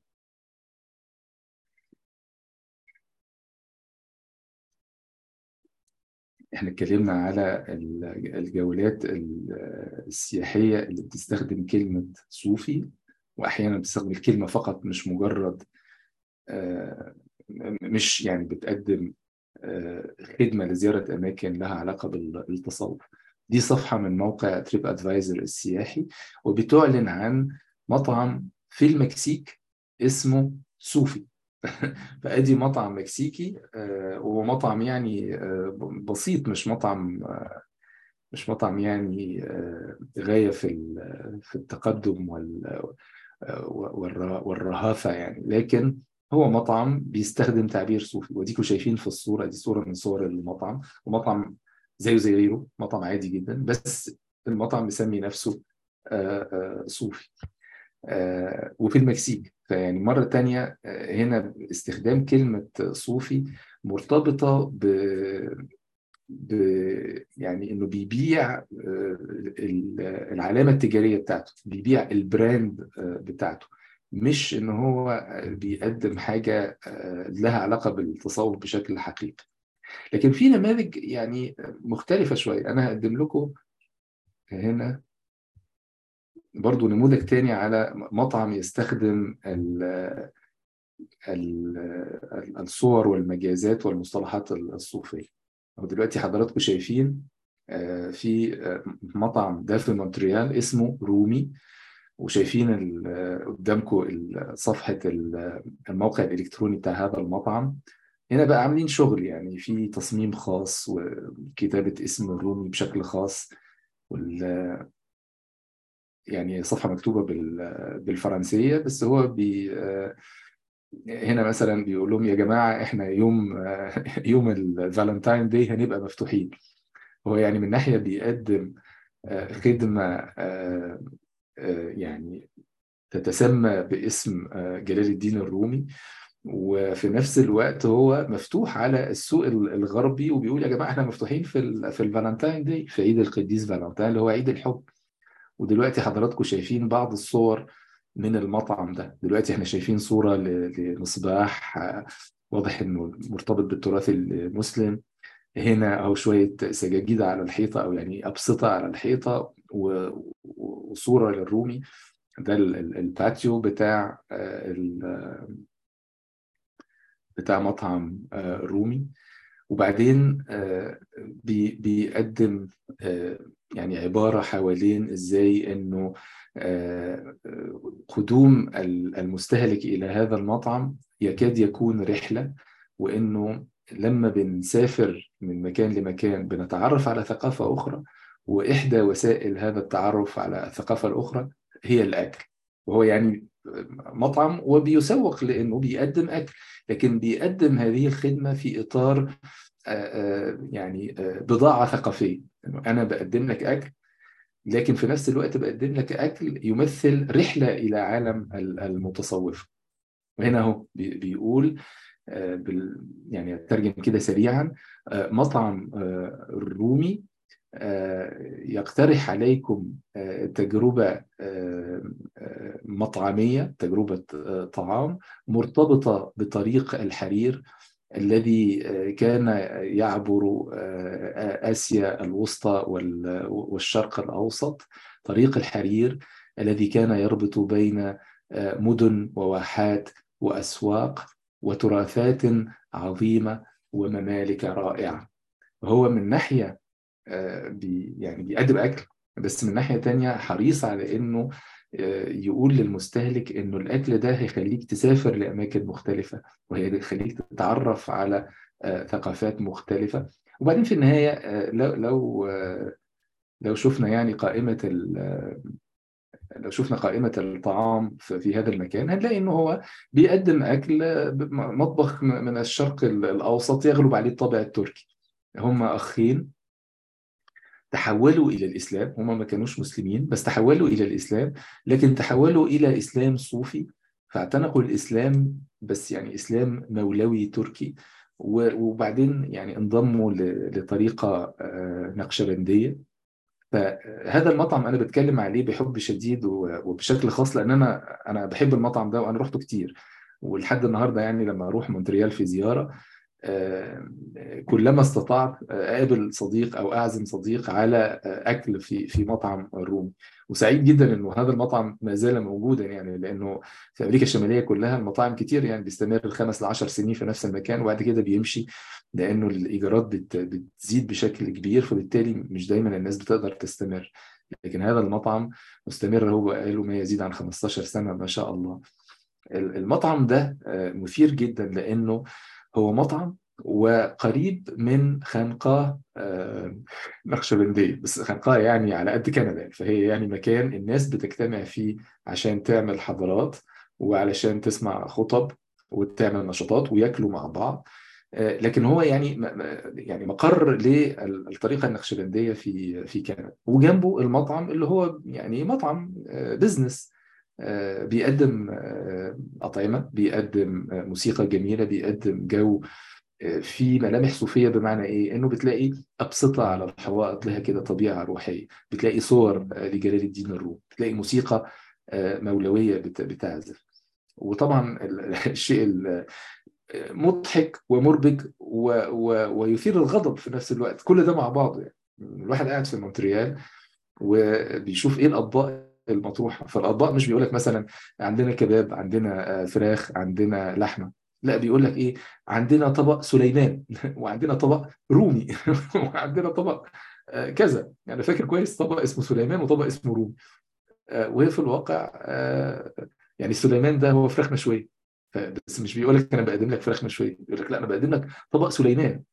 احنا اتكلمنا على الجولات السياحية اللي بتستخدم كلمة صوفي وأحيانا بتستخدم الكلمة فقط مش مجرد مش يعني بتقدم خدمة لزيارة أماكن لها علاقة بالتصوف دي صفحة من موقع تريب أدفايزر السياحي وبتعلن عن مطعم في المكسيك اسمه صوفي فادي مطعم مكسيكي ومطعم يعني بسيط مش مطعم مش مطعم يعني غايه في في التقدم والرهافه يعني لكن هو مطعم بيستخدم تعبير صوفي وديكوا شايفين في الصوره دي صوره من صور المطعم ومطعم زيه زي غيره مطعم عادي جدا بس المطعم مسمي نفسه صوفي وفي المكسيك فيعني مرة تانية هنا استخدام كلمة صوفي مرتبطة ب... ب... يعني انه بيبيع العلامة التجارية بتاعته بيبيع البراند بتاعته مش ان هو بيقدم حاجة لها علاقة بالتصوف بشكل حقيقي لكن في نماذج يعني مختلفة شوية انا هقدم لكم هنا برضو نموذج تاني على مطعم يستخدم ال ال الصور والمجازات والمصطلحات الصوفية ودلوقتي حضراتكم شايفين في مطعم ده في مونتريال اسمه رومي وشايفين قدامكم صفحة الموقع الإلكتروني بتاع هذا المطعم هنا بقى عاملين شغل يعني في تصميم خاص وكتابة اسم الرومي بشكل خاص وال يعني صفحة مكتوبة بالفرنسية بس هو بي هنا مثلا بيقول لهم يا جماعة احنا يوم يوم الفالنتاين داي هنبقى مفتوحين هو يعني من ناحية بيقدم خدمة يعني تتسمى باسم جلال الدين الرومي وفي نفس الوقت هو مفتوح على السوق الغربي وبيقول يا جماعه احنا مفتوحين في ال في الفالنتاين داي في عيد القديس فالنتاين اللي هو عيد الحب ودلوقتي حضراتكم شايفين بعض الصور من المطعم ده دلوقتي احنا شايفين صوره لمصباح واضح انه مرتبط بالتراث المسلم هنا او شويه سجاجيد على الحيطه او يعني ابسطه على الحيطه وصوره للرومي ده الباتيو بتاع بتاع مطعم رومي وبعدين بيقدم يعني عبارة حوالين ازاي انه قدوم المستهلك الى هذا المطعم يكاد يكون رحلة وانه لما بنسافر من مكان لمكان بنتعرف على ثقافة أخرى وإحدى وسائل هذا التعرف على الثقافة الأخرى هي الأكل وهو يعني مطعم وبيسوق لأنه بيقدم أكل لكن بيقدم هذه الخدمة في إطار يعني بضاعة ثقافية أنا بقدم لك أكل لكن في نفس الوقت بقدم لك أكل يمثل رحلة إلى عالم المتصوف وهنا هو بيقول يعني أترجم كده سريعا مطعم الرومي يقترح عليكم تجربة مطعمية تجربة طعام مرتبطة بطريق الحرير الذي كان يعبر آسيا الوسطى والشرق الأوسط طريق الحرير الذي كان يربط بين مدن وواحات وأسواق وتراثات عظيمة وممالك رائعة هو من ناحية بي يعني بيقدم أكل بس من ناحية تانية حريص على إنه يقول للمستهلك إنه الأكل ده هيخليك تسافر لأماكن مختلفة وهيخليك تتعرف على ثقافات مختلفة وبعدين في النهاية لو لو لو شفنا يعني قائمة لو شفنا قائمة الطعام في هذا المكان هنلاقي إنه هو بيقدم أكل مطبخ من الشرق الأوسط يغلب عليه الطابع التركي هم أخين تحولوا إلى الإسلام هم ما كانوش مسلمين بس تحولوا إلى الإسلام لكن تحولوا إلى إسلام صوفي فاعتنقوا الإسلام بس يعني إسلام مولوي تركي وبعدين يعني انضموا لطريقة نقشبندية فهذا المطعم انا بتكلم عليه بحب شديد وبشكل خاص لان انا انا بحب المطعم ده وانا رحته كتير ولحد النهارده يعني لما اروح مونتريال في زياره كلما استطعت اقابل صديق او اعزم صديق على اكل في في مطعم رومي وسعيد جدا انه هذا المطعم ما زال موجودا يعني لانه في امريكا الشماليه كلها المطاعم كتير يعني بيستمر الخمس ل 10 سنين في نفس المكان وبعد كده بيمشي لانه الايجارات بت بتزيد بشكل كبير فبالتالي مش دايما الناس بتقدر تستمر لكن هذا المطعم مستمر هو بقاله ما يزيد عن 15 سنه ما شاء الله المطعم ده مثير جدا لانه هو مطعم وقريب من خانقاه نقشبندية بس خانقاه يعني على قد كندا فهي يعني مكان الناس بتجتمع فيه عشان تعمل حضارات وعلشان تسمع خطب وتعمل نشاطات وياكلوا مع بعض لكن هو يعني يعني مقر للطريقه النقشبنديه في في كندا وجنبه المطعم اللي هو يعني مطعم بزنس بيقدم أطعمة بيقدم موسيقى جميلة بيقدم جو في ملامح صوفية بمعنى إيه؟ إنه بتلاقي أبسطة على الحوائط لها كده طبيعة روحية بتلاقي صور لجلال الدين الروم بتلاقي موسيقى مولوية بتعزف وطبعا الشيء مضحك ومربك و... و... ويثير الغضب في نفس الوقت كل ده مع بعضه يعني الواحد قاعد في مونتريال وبيشوف ايه الاطباق المطروحه فالاطباق مش بيقول لك مثلا عندنا كباب عندنا فراخ عندنا لحمه لا بيقول لك ايه عندنا طبق سليمان وعندنا طبق رومي وعندنا طبق كذا يعني فاكر كويس طبق اسمه سليمان وطبق اسمه رومي وهي في الواقع يعني سليمان ده هو فراخ مشويه بس مش بيقول لك انا بقدم لك فراخ مشويه بيقول لك لا انا بقدم لك طبق سليمان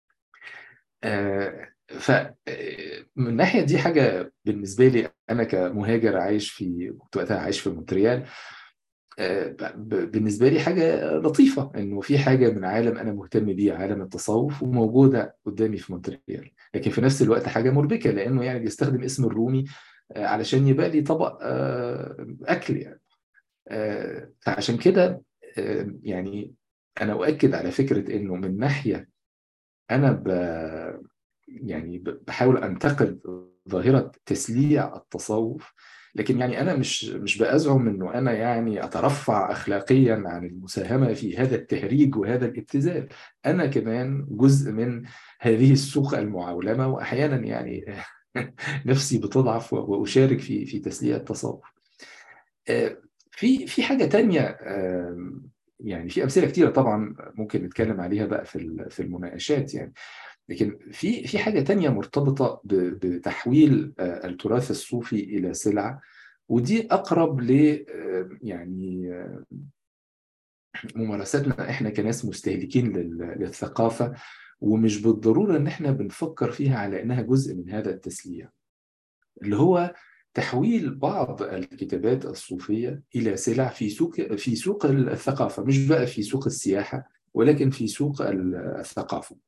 ف من الناحيه دي حاجه بالنسبه لي انا كمهاجر عايش في كنت وقتها عايش في مونتريال بالنسبه لي حاجه لطيفه انه في حاجه من عالم انا مهتم بيه عالم التصوف وموجوده قدامي في مونتريال لكن في نفس الوقت حاجه مربكه لانه يعني بيستخدم اسم الرومي علشان يبقى لي طبق اكل يعني فعشان كده يعني انا اؤكد على فكره انه من ناحيه انا ب يعني بحاول انتقد ظاهره تسليع التصوف لكن يعني انا مش مش بازعم انه انا يعني اترفع اخلاقيا عن المساهمه في هذا التهريج وهذا الابتذال انا كمان جزء من هذه السوق المعولمه واحيانا يعني نفسي بتضعف واشارك في في تسليع التصوف في في حاجه تانية يعني في امثله كتيره طبعا ممكن نتكلم عليها بقى في في المناقشات يعني لكن في في حاجه تانية مرتبطه بتحويل التراث الصوفي الى سلعه ودي اقرب ل يعني ممارساتنا احنا كناس مستهلكين للثقافه ومش بالضروره ان احنا بنفكر فيها على انها جزء من هذا التسليع اللي هو تحويل بعض الكتابات الصوفيه الى سلع في سوق في سوق الثقافه مش بقى في سوق السياحه ولكن في سوق الثقافه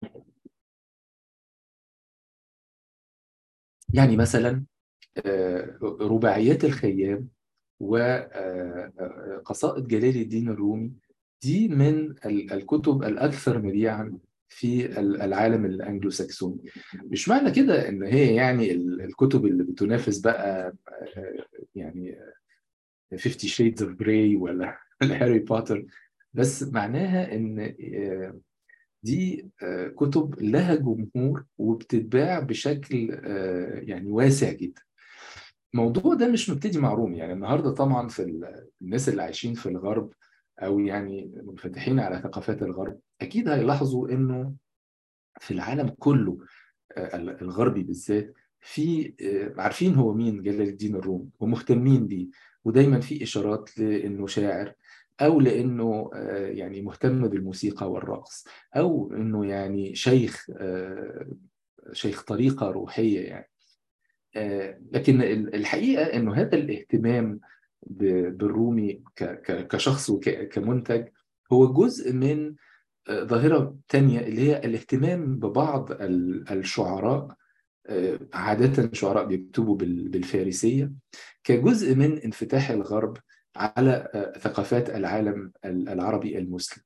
يعني مثلا رباعيات الخيام وقصائد جلال الدين الرومي دي من الكتب الأكثر مبيعا في العالم الأنجلو ساكسوني مش معنى كده إن هي يعني الكتب اللي بتنافس بقى يعني Fifty Shades of Grey ولا هاري بوتر بس معناها إن دي كتب لها جمهور وبتتباع بشكل يعني واسع جدا الموضوع ده مش مبتدي مع رومي يعني النهارده طبعا في الناس اللي عايشين في الغرب او يعني منفتحين على ثقافات الغرب اكيد هيلاحظوا انه في العالم كله الغربي بالذات في عارفين هو مين جلال الدين الرومي ومهتمين بيه ودايما في اشارات لانه شاعر او لانه يعني مهتم بالموسيقى والرقص او انه يعني شيخ شيخ طريقه روحيه يعني لكن الحقيقه انه هذا الاهتمام بالرومي كشخص وكمنتج هو جزء من ظاهره تانية اللي هي الاهتمام ببعض الشعراء عاده شعراء بيكتبوا بالفارسيه كجزء من انفتاح الغرب على ثقافات العالم العربي المسلم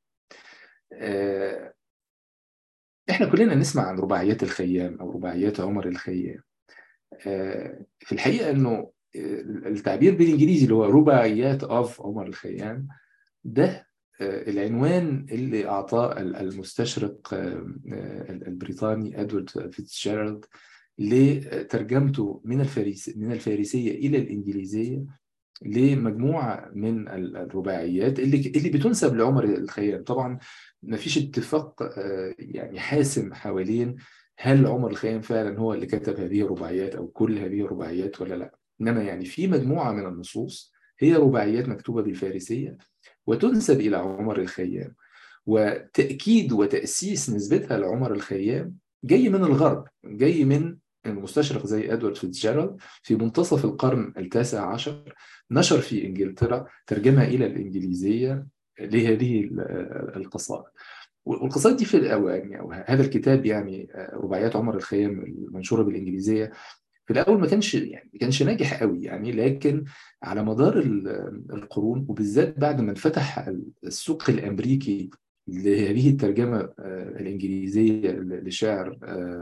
احنا كلنا نسمع عن رباعيات الخيام او رباعيات عمر الخيام في الحقيقه انه التعبير بالانجليزي اللي هو رباعيات اوف عمر الخيام ده العنوان اللي اعطاه المستشرق البريطاني ادوارد فيتسجيرالد لترجمته من الفارس من الفارسيه الى الانجليزيه لمجموعه من الرباعيات اللي اللي بتنسب لعمر الخيام طبعا ما فيش اتفاق يعني حاسم حوالين هل عمر الخيام فعلا هو اللي كتب هذه الرباعيات او كل هذه الرباعيات ولا لا انما يعني في مجموعه من النصوص هي رباعيات مكتوبه بالفارسيه وتنسب الى عمر الخيام وتاكيد وتاسيس نسبتها لعمر الخيام جاي من الغرب جاي من المستشرق زي ادوارد فيتزجيرالد في منتصف القرن التاسع عشر نشر في انجلترا ترجمها الى الانجليزيه لهذه القصائد والقصائد دي في أو يعني أو هذا الكتاب يعني رباعيات عمر الخيام المنشوره بالانجليزيه في الاول ما كانش يعني ما كانش ناجح قوي يعني لكن على مدار القرون وبالذات بعد ما انفتح السوق الامريكي لهذه الترجمه الانجليزيه لشعر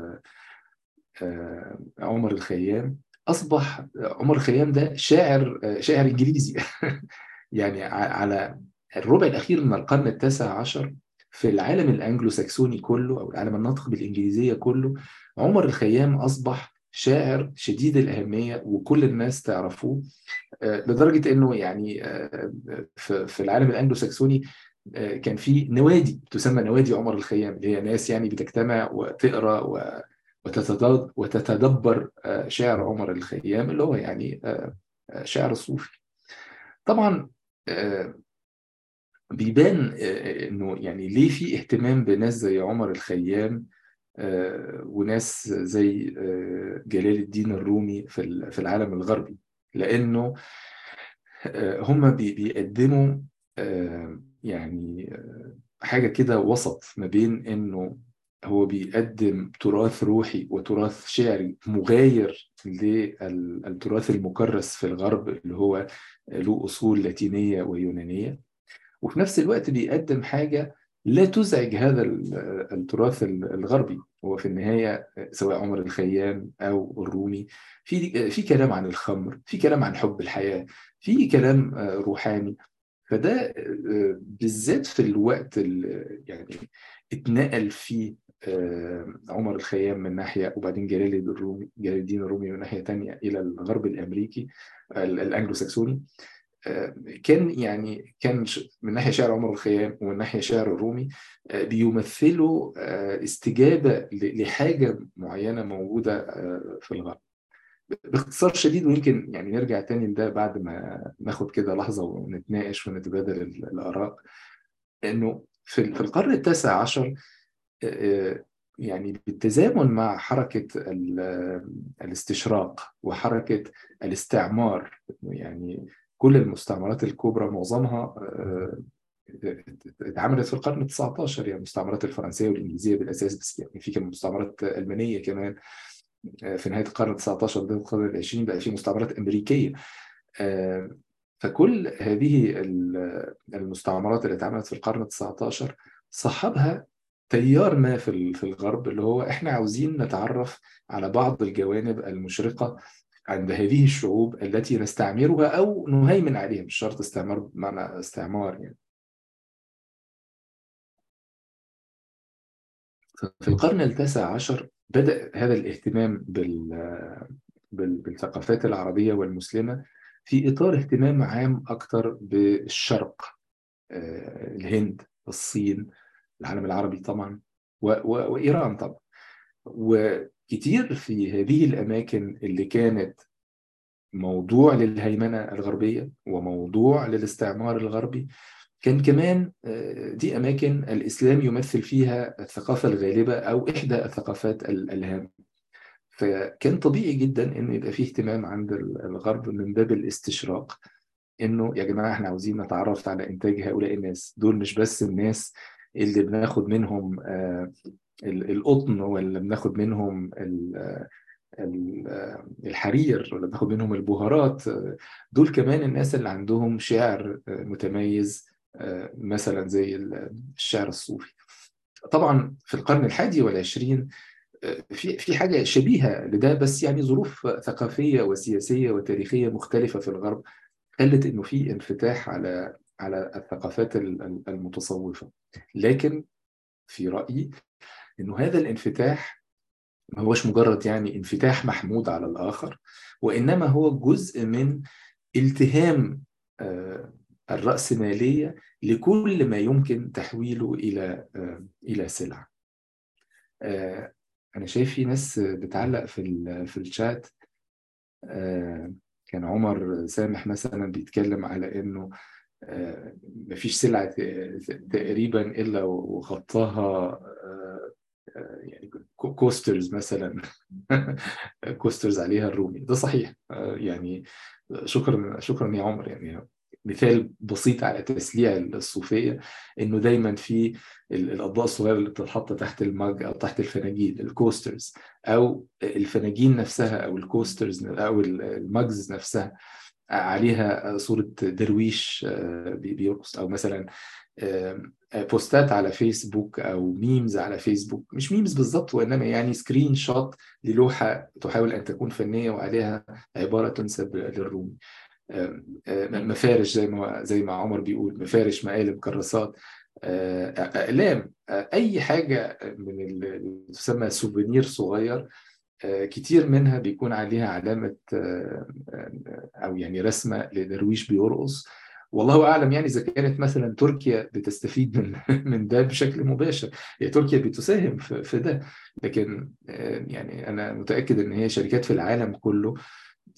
عمر الخيام اصبح عمر الخيام ده شاعر شاعر انجليزي يعني على الربع الاخير من القرن التاسع عشر في العالم الانجلو ساكسوني كله او العالم الناطق بالانجليزيه كله عمر الخيام اصبح شاعر شديد الاهميه وكل الناس تعرفوه لدرجه انه يعني في العالم الانجلو ساكسوني كان في نوادي تسمى نوادي عمر الخيام اللي هي ناس يعني بتجتمع وتقرا وتتدبر شعر عمر الخيام اللي هو يعني شعر صوفي طبعا بيبان انه يعني ليه في اهتمام بناس زي عمر الخيام وناس زي جلال الدين الرومي في العالم الغربي لانه هم بيقدموا يعني حاجه كده وسط ما بين انه هو بيقدم تراث روحي وتراث شعري مغاير للتراث المكرس في الغرب اللي هو له اصول لاتينيه ويونانيه وفي نفس الوقت بيقدم حاجه لا تزعج هذا التراث الغربي هو في النهايه سواء عمر الخيام او الرومي في في كلام عن الخمر في كلام عن حب الحياه في كلام روحاني فده بالذات في الوقت اللي يعني اتنقل فيه عمر الخيام من ناحيه وبعدين جلال الرومي جلال الدين الرومي من ناحيه تانية الى الغرب الامريكي الانجلو ساكسوني كان يعني كان من ناحيه شعر عمر الخيام ومن ناحيه شعر الرومي بيمثلوا استجابه لحاجه معينه موجوده في الغرب باختصار شديد ويمكن يعني نرجع تاني لده بعد ما ناخد كده لحظه ونتناقش ونتبادل الاراء انه في القرن التاسع عشر يعني بالتزامن مع حركه الاستشراق وحركه الاستعمار يعني كل المستعمرات الكبرى معظمها اتعملت في القرن ال 19 يعني المستعمرات الفرنسيه والانجليزيه بالاساس بس يعني في كمان مستعمرات المانيه كمان في نهايه القرن ال 19 بدايه القرن ال 20 بقى في مستعمرات امريكيه فكل هذه المستعمرات اللي اتعملت في القرن ال 19 صاحبها تيار ما في في الغرب اللي هو احنا عاوزين نتعرف على بعض الجوانب المشرقه عند هذه الشعوب التي نستعمرها او نهيمن عليها مش شرط استعمار بمعنى استعمار يعني في القرن التاسع عشر بدأ هذا الاهتمام بال بالثقافات العربية والمسلمة في إطار اهتمام عام أكثر بالشرق الهند الصين العالم العربي طبعا و... و... وإيران طبعا وكتير في هذه الأماكن اللي كانت موضوع للهيمنة الغربية وموضوع للاستعمار الغربي كان كمان دي أماكن الإسلام يمثل فيها الثقافة الغالبة أو إحدى الثقافات الهامة فكان طبيعي جدا إنه يبقى فيه اهتمام عند الغرب من باب الاستشراق إنه يا جماعة إحنا عاوزين نتعرف على إنتاج هؤلاء الناس دول مش بس الناس اللي بناخد منهم القطن ولا بناخد منهم الحرير ولا بناخد منهم البهارات دول كمان الناس اللي عندهم شعر متميز مثلا زي الشعر الصوفي طبعا في القرن الحادي والعشرين في في حاجه شبيهه لده بس يعني ظروف ثقافيه وسياسيه وتاريخيه مختلفه في الغرب خلت انه في انفتاح على على الثقافات المتصوفه لكن في رايي انه هذا الانفتاح ما هوش مجرد يعني انفتاح محمود على الاخر وانما هو جزء من التهام الرأسمالية لكل ما يمكن تحويله إلى إلى سلعة. أنا شايف في ناس بتعلق في في الشات كان عمر سامح مثلا بيتكلم على إنه مفيش سلعة تقريبا إلا وغطاها يعني كوسترز مثلا كوسترز عليها الرومي ده صحيح يعني شكرا شكرا يا عمر يعني مثال بسيط على تسليع الصوفيه انه دايما في الاطباق الصغيره اللي بتتحط تحت المج او تحت الفناجيل الكوسترز او الفناجين نفسها او الكوسترز او المجز نفسها عليها صوره درويش بيرقص او مثلا بوستات على فيسبوك او ميمز على فيسبوك مش ميمز بالظبط وانما يعني سكرين شوت للوحه تحاول ان تكون فنيه وعليها عباره تنسب للرومي مفارش زي ما زي ما عمر بيقول مفارش مقالب كراسات اقلام اي حاجه من اللي تسمى سوفينير صغير كتير منها بيكون عليها علامه او يعني رسمه لدرويش بيرقص والله اعلم يعني اذا كانت مثلا تركيا بتستفيد من من ده بشكل مباشر هي تركيا بتساهم في ده لكن يعني انا متاكد ان هي شركات في العالم كله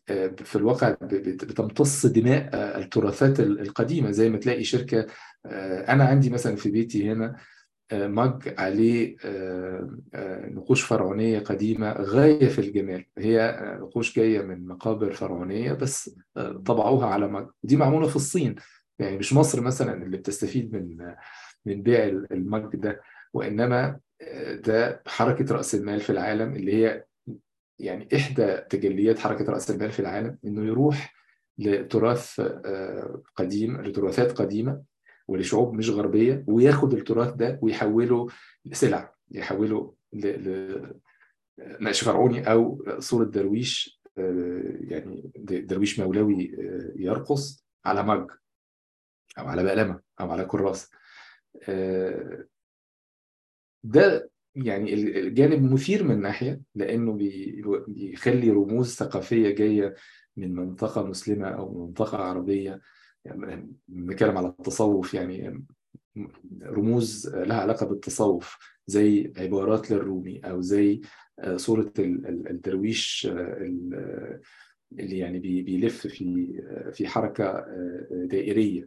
في الواقع بتمتص دماء التراثات القديمة زي ما تلاقي شركة أنا عندي مثلا في بيتي هنا مج عليه نقوش فرعونية قديمة غاية في الجمال هي نقوش جاية من مقابر فرعونية بس طبعوها على مج ودي معمولة في الصين يعني مش مصر مثلا اللي بتستفيد من من بيع المج ده وإنما ده حركة رأس المال في العالم اللي هي يعني إحدى تجليات حركة رأس المال في العالم إنه يروح لتراث قديم لتراثات قديمة ولشعوب مش غربية وياخد التراث ده ويحوله لسلع يحوله ل نقش فرعوني أو صورة درويش يعني درويش مولوي يرقص على مج أو على بقلمة أو على كراسة ده يعني الجانب مثير من ناحية لأنه بيخلي رموز ثقافية جاية من منطقة مسلمة أو منطقة عربية يعني بنتكلم على التصوف يعني رموز لها علاقة بالتصوف زي عبارات للرومي أو زي صورة الدرويش اللي يعني بيلف في في حركة دائرية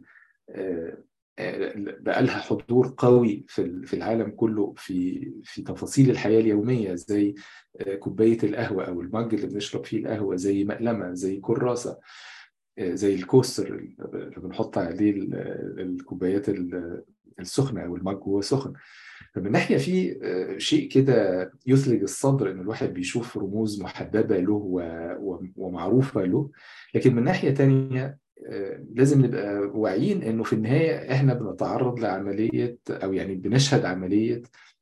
بقى لها حضور قوي في في العالم كله في في تفاصيل الحياه اليوميه زي كوبايه القهوه او المج اللي بنشرب فيه القهوه زي مقلمه زي كراسه زي الكوستر اللي بنحط عليه الكوبايات السخنه او المج وهو سخن فمن ناحيه في شيء كده يثلج الصدر ان الواحد بيشوف رموز محببه له ومعروفه له لكن من ناحيه تانية لازم نبقى واعيين انه في النهايه احنا بنتعرض لعمليه او يعني بنشهد عمليه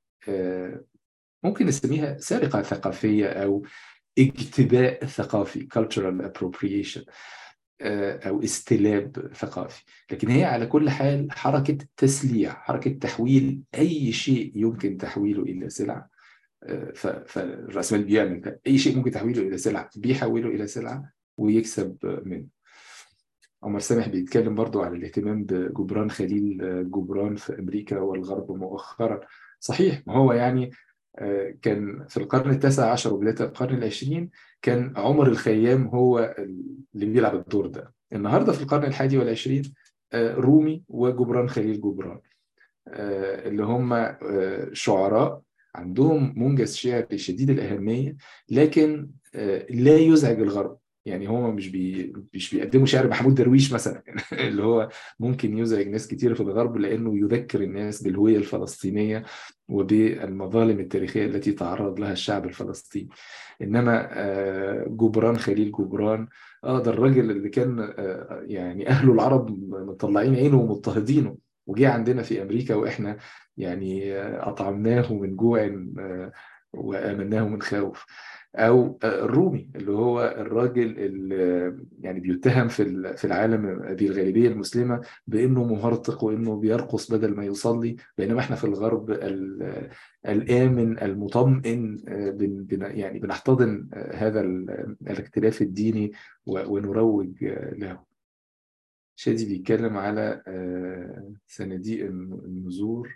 ممكن نسميها سرقه ثقافيه او اجتباء ثقافي cultural appropriation او استلاب ثقافي لكن هي على كل حال حركه تسليع حركه تحويل اي شيء يمكن تحويله الى سلعه فالراسمال بيعمل ده اي شيء ممكن تحويله الى سلعه بيحوله الى سلعه ويكسب منه عمر سامح بيتكلم برضو على الاهتمام بجبران خليل جبران في أمريكا والغرب مؤخرا صحيح ما هو يعني كان في القرن التاسع عشر وبداية القرن العشرين كان عمر الخيام هو اللي بيلعب الدور ده النهاردة في القرن الحادي والعشرين رومي وجبران خليل جبران اللي هم شعراء عندهم منجز شعري شديد الأهمية لكن لا يزعج الغرب يعني هو مش بي مش بيقدموا شعر محمود درويش مثلا اللي هو ممكن يزعج ناس كتير في الغرب لانه يذكر الناس بالهويه الفلسطينيه وبالمظالم التاريخيه التي تعرض لها الشعب الفلسطيني انما جبران خليل جبران اه ده الراجل اللي كان يعني اهله العرب مطلعين عينه ومضطهدينه وجه عندنا في امريكا واحنا يعني اطعمناه من جوع وامناه من خوف او الرومي اللي هو الراجل اللي يعني بيتهم في في العالم ذي الغالبيه المسلمه بانه مهرطق وانه بيرقص بدل ما يصلي بينما احنا في الغرب الامن المطمئن بن يعني بنحتضن هذا الاختلاف الديني ونروج له شادي بيتكلم على صناديق النذور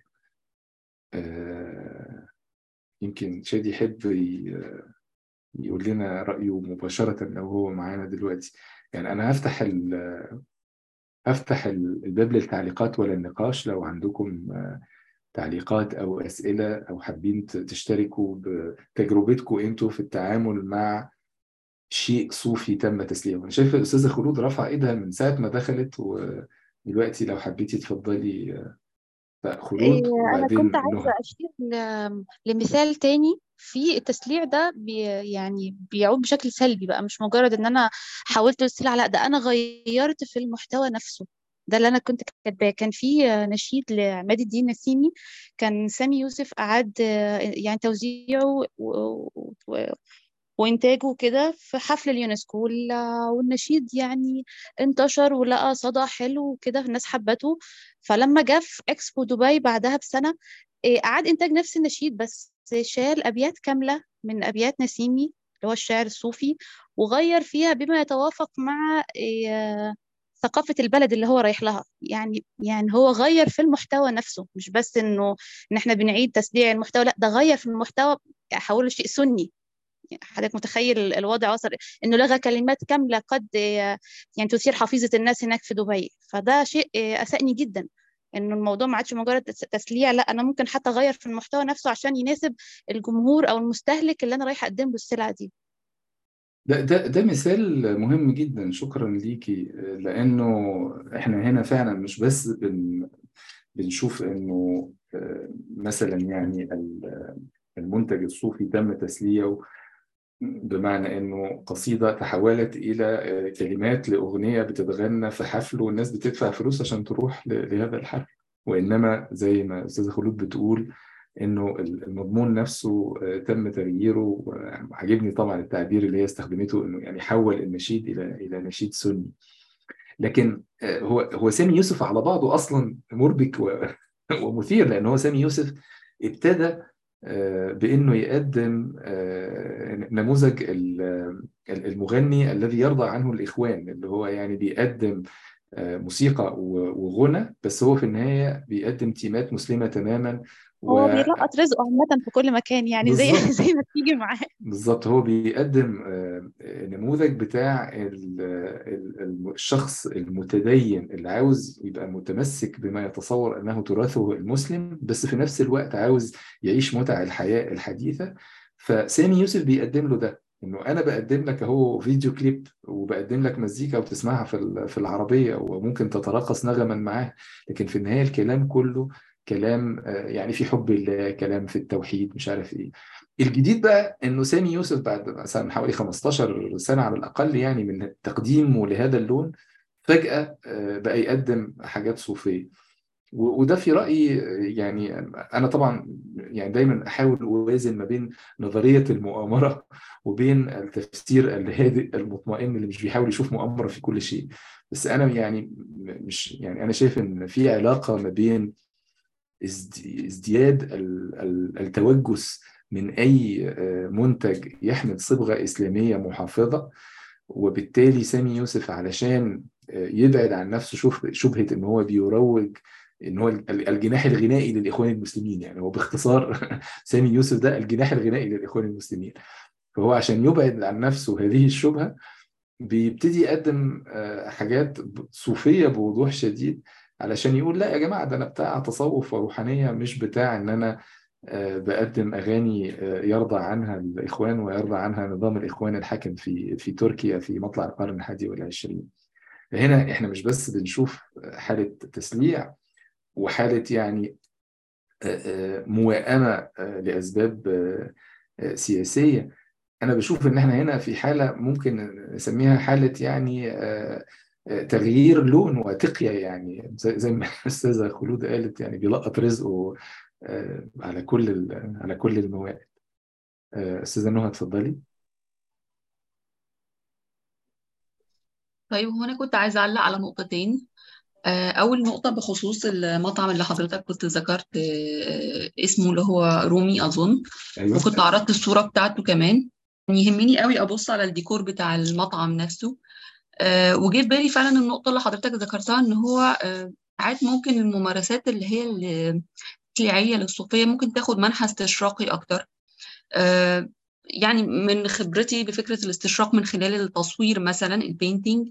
يمكن شادي يحب يقول لنا رأيه مباشرة لو هو معانا دلوقتي يعني أنا هفتح ال هفتح الباب للتعليقات ولا النقاش لو عندكم تعليقات أو أسئلة أو حابين تشتركوا بتجربتكم أنتوا في التعامل مع شيء صوفي تم تسليمه أنا شايف الأستاذة خلود رفع إيدها من ساعة ما دخلت ودلوقتي لو حبيتي تفضلي خلود أنا كنت عايزة أشير لمثال تاني في التسليع ده بي يعني بيعود بشكل سلبي بقى مش مجرد ان انا حاولت السلع لا ده انا غيرت في المحتوى نفسه ده اللي انا كنت كاتباه كان في نشيد لعماد الدين نسيمي كان سامي يوسف قعد يعني توزيعه و... و... وإنتاجه كده في حفل اليونسكو والنشيد يعني انتشر ولقى صدى حلو وكده الناس حبته فلما جه في إكسبو دبي بعدها بسنة أعاد إنتاج نفس النشيد بس شال أبيات كاملة من أبيات نسيمي اللي هو الشعر الصوفي وغير فيها بما يتوافق مع ثقافة البلد اللي هو رايح لها يعني يعني هو غير في المحتوى نفسه مش بس إنه إن إحنا بنعيد تسليع المحتوى لا ده غير في المحتوى حوله شيء سني حضرتك متخيل الوضع وصل انه لغى كلمات كامله قد يعني تثير حفيظه الناس هناك في دبي فده شيء اسأني جدا انه الموضوع ما عادش مجرد تسليع لا انا ممكن حتى اغير في المحتوى نفسه عشان يناسب الجمهور او المستهلك اللي انا رايحه اقدم له السلعه دي ده ده ده مثال مهم جدا شكرا ليكي لانه احنا هنا فعلا مش بس بن بنشوف انه مثلا يعني المنتج الصوفي تم تسليعه بمعنى انه قصيده تحولت الى كلمات لاغنيه بتتغنى في حفل والناس بتدفع فلوس عشان تروح لهذا الحفل وانما زي ما استاذه خلود بتقول انه المضمون نفسه تم تغييره وعجبني طبعا التعبير اللي هي استخدمته انه يعني حول النشيد الى الى نشيد سني لكن هو هو سامي يوسف على بعضه اصلا مربك ومثير لان هو سامي يوسف ابتدى بانه يقدم نموذج المغني الذي يرضى عنه الاخوان اللي هو يعني بيقدم موسيقى وغنى بس هو في النهايه بيقدم تيمات مسلمه تماما هو بيلقط رزقه عامة في كل مكان يعني زي زي ما تيجي معاه بالظبط هو بيقدم نموذج بتاع الشخص المتدين اللي عاوز يبقى متمسك بما يتصور انه تراثه المسلم بس في نفس الوقت عاوز يعيش متع الحياة الحديثة فسامي يوسف بيقدم له ده انه انا بقدم لك اهو فيديو كليب وبقدم لك مزيكا وتسمعها في في العربيه وممكن تتراقص نغما معاه لكن في النهايه الكلام كله كلام يعني في حب الله كلام في التوحيد مش عارف ايه الجديد بقى انه سامي يوسف بعد مثلا حوالي 15 سنه على الاقل يعني من تقديمه لهذا اللون فجاه بقى يقدم حاجات صوفيه وده في رايي يعني انا طبعا يعني دايما احاول اوازن ما بين نظريه المؤامره وبين التفسير الهادئ المطمئن اللي مش بيحاول يشوف مؤامره في كل شيء بس انا يعني مش يعني انا شايف ان في علاقه ما بين ازدياد التوجس من اي منتج يحمل صبغه اسلاميه محافظه وبالتالي سامي يوسف علشان يبعد عن نفسه شبهه ان هو بيروج ان هو الجناح الغنائي للاخوان المسلمين يعني هو باختصار سامي يوسف ده الجناح الغنائي للاخوان المسلمين فهو عشان يبعد عن نفسه هذه الشبهه بيبتدي يقدم حاجات صوفيه بوضوح شديد علشان يقول لا يا جماعه ده انا بتاع تصوف وروحانيه مش بتاع ان انا بقدم اغاني يرضى عنها الاخوان ويرضى عنها نظام الاخوان الحاكم في في تركيا في مطلع القرن الحادي والعشرين. هنا احنا مش بس بنشوف حاله تسليع وحاله يعني موائمه لاسباب سياسيه انا بشوف ان احنا هنا في حاله ممكن نسميها حاله يعني تغيير لون وتقية يعني زي, زي ما الاستاذه خلود قالت يعني بيلقط رزقه على كل على كل الموائد استاذه نهى اتفضلي طيب هو انا كنت عايزه اعلق على نقطتين اول نقطه بخصوص المطعم اللي حضرتك كنت ذكرت اسمه اللي هو رومي اظن أيوة. وكنت عرضت الصوره بتاعته كمان يهمني قوي ابص على الديكور بتاع المطعم نفسه أه وجه في بالي فعلا النقطة اللي حضرتك ذكرتها إن هو أه ساعات ممكن الممارسات اللي هي التشريعية للصوفية ممكن تاخد منحى استشراقي أكتر أه يعني من خبرتي بفكرة الاستشراق من خلال التصوير مثلا البينتينج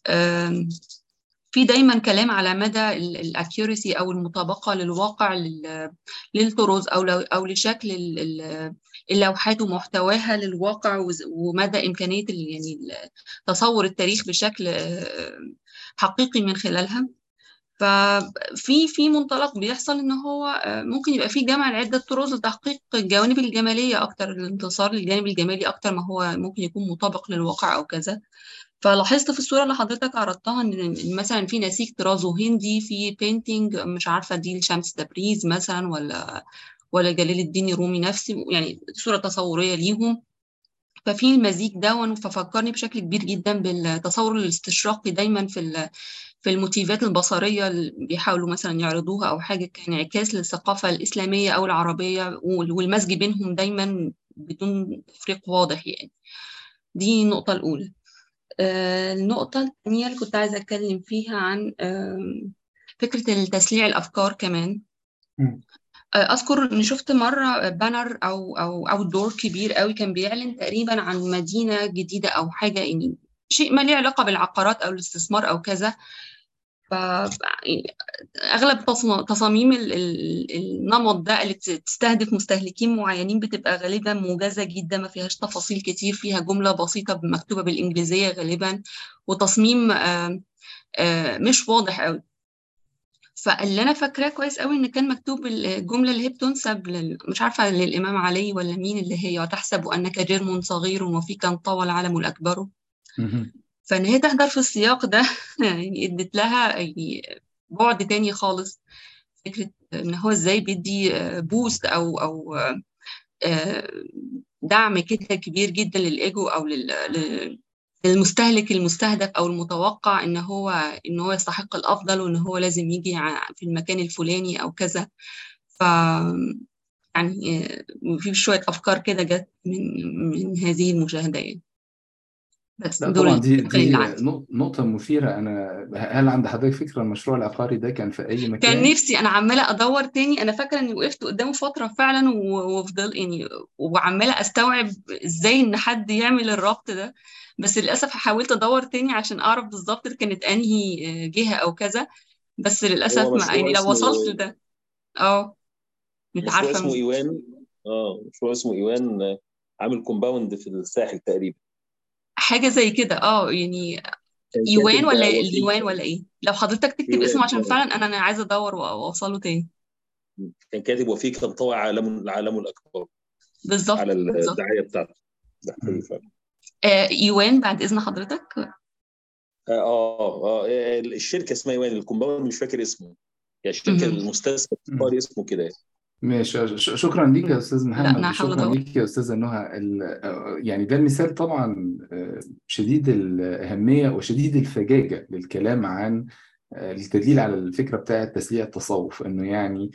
في دايما كلام على مدى الاكيوريسي او المطابقه للواقع للطرز او او لشكل اللوحات ومحتواها للواقع ومدى امكانيه يعني تصور التاريخ بشكل حقيقي من خلالها ففي في منطلق بيحصل ان هو ممكن يبقى في جمع لعده طرز لتحقيق الجوانب الجماليه اكتر الانتصار للجانب الجمالي اكتر ما هو ممكن يكون مطابق للواقع او كذا فلاحظت في الصوره اللي حضرتك عرضتها ان مثلا في نسيج طرازه هندي في بينتينج مش عارفه دي لشمس تبريز مثلا ولا ولا جلال الدين الرومي نفسي يعني صوره تصوريه ليهم ففي المزيج دون ففكرني بشكل كبير جدا بالتصور الاستشراقي دايما في في الموتيفات البصريه اللي بيحاولوا مثلا يعرضوها او حاجه كانعكاس للثقافه الاسلاميه او العربيه والمزج بينهم دايما بدون تفريق واضح يعني دي النقطه الاولى النقطة الثانية اللي كنت عايزة أتكلم فيها عن فكرة التسليع الأفكار كمان اذكر اني شفت مره بانر او او او دور كبير قوي كان بيعلن تقريبا عن مدينه جديده او حاجه يعني شيء ما ليه علاقه بالعقارات او الاستثمار او كذا ف يعني اغلب تصم- تصاميم ال- ال- النمط ده اللي بت- تستهدف مستهلكين معينين بتبقى غالبا موجزه جدا ما فيهاش تفاصيل كتير فيها جمله بسيطه مكتوبه بالانجليزيه غالبا وتصميم آه، آه، مش واضح قوي فاللي انا فاكراه كويس قوي ان كان مكتوب الجمله اللي هي بتنسب لل... مش عارفه للامام علي ولا مين اللي هي وتحسب انك جرم صغير وفيك انطوى العالم الاكبر مهم. فان هي تحضر في السياق ده يعني ادت لها يعني بعد تاني خالص فكره ان هو ازاي بيدي بوست او او آه، دعم كده كبير جدا للايجو او لل... لل- للمستهلك المستهدف او المتوقع ان هو ان هو يستحق الافضل وان هو لازم يجي ع- في المكان الفلاني او كذا ف يعني آه، في شويه افكار كده جت من من هذه المشاهده يعني بس لا دول طبعا دي الفكرة اللي دي عندي نق- نقطة مثيرة أنا هل عند حضرتك فكرة المشروع العقاري ده كان في أي كان مكان؟ نفسي انا عماله ادور تاني انا فاكره اني وقفت قدامه فتره فعلا و- وفضل يعني وعماله استوعب ازاي ان حد يعمل الربط ده بس للاسف حاولت ادور تاني عشان اعرف بالظبط كانت انهي آه، جهه او كذا بس للاسف هو ما يعني مشروع لو وصلت اسمه لده اه مش مشروع عارفه اسمه مين ايوان اه مشروع اسمه ايوان آه، عامل كومباوند في الساحل تقريبا حاجه زي كده اه يعني كان ايوان كاتب ولا وثيقة اليوان ولا ايه لو حضرتك تكتب اسمه ايوان عشان اه فعلا انا انا عايزه ادور واوصله تاني كان كاتب وفيك انطوى عالم العالم الاكبر بالظبط على بالظبط الدعايه بتاعته ده حقيقي مم. فعلا آه ايوان بعد اذن حضرتك اه اه آه، الشركه اسمها ايوان الكومباوند مش فاكر اسمه يعني الشركه مهم. المستثمر مم. القاري اسمه كده يعني. ماشي ش- شكرا ليك يا أستاذ لا محمد انا هحاول وشكرا ادور ليك يا أستاذة نهى ال- يعني ده مثال طبعا آه، شديد الأهمية وشديد الفجاجة للكلام عن آه، التدليل على الفكرة بتاعة تسليع التصوف إنه يعني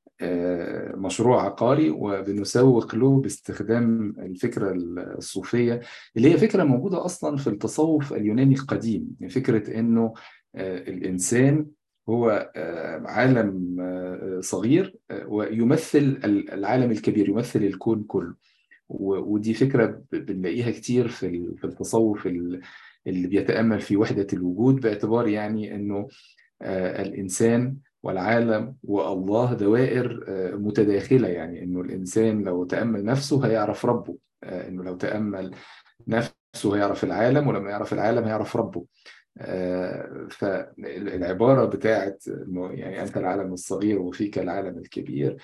آه، مشروع عقاري وبنسوق له باستخدام الفكرة الصوفية اللي هي فكرة موجودة أصلا في التصوف اليوناني القديم فكرة إنه آه، الإنسان هو آه، عالم آه، صغير آه، ويمثل العالم الكبير يمثل الكون كله و- ودي فكرة ب- بنلاقيها كتير في ال- في التصوف ال- اللي بيتأمل في وحدة الوجود باعتبار يعني إنه آه، الإنسان والعالم والله دوائر آه، متداخلة يعني إنه الإنسان لو تأمل نفسه هيعرف ربه آه، إنه لو تأمل نفسه هيعرف العالم ولما يعرف العالم هيعرف ربه آه، فالعبارة بتاعت إنه يعني أنت العالم الصغير وفيك العالم الكبير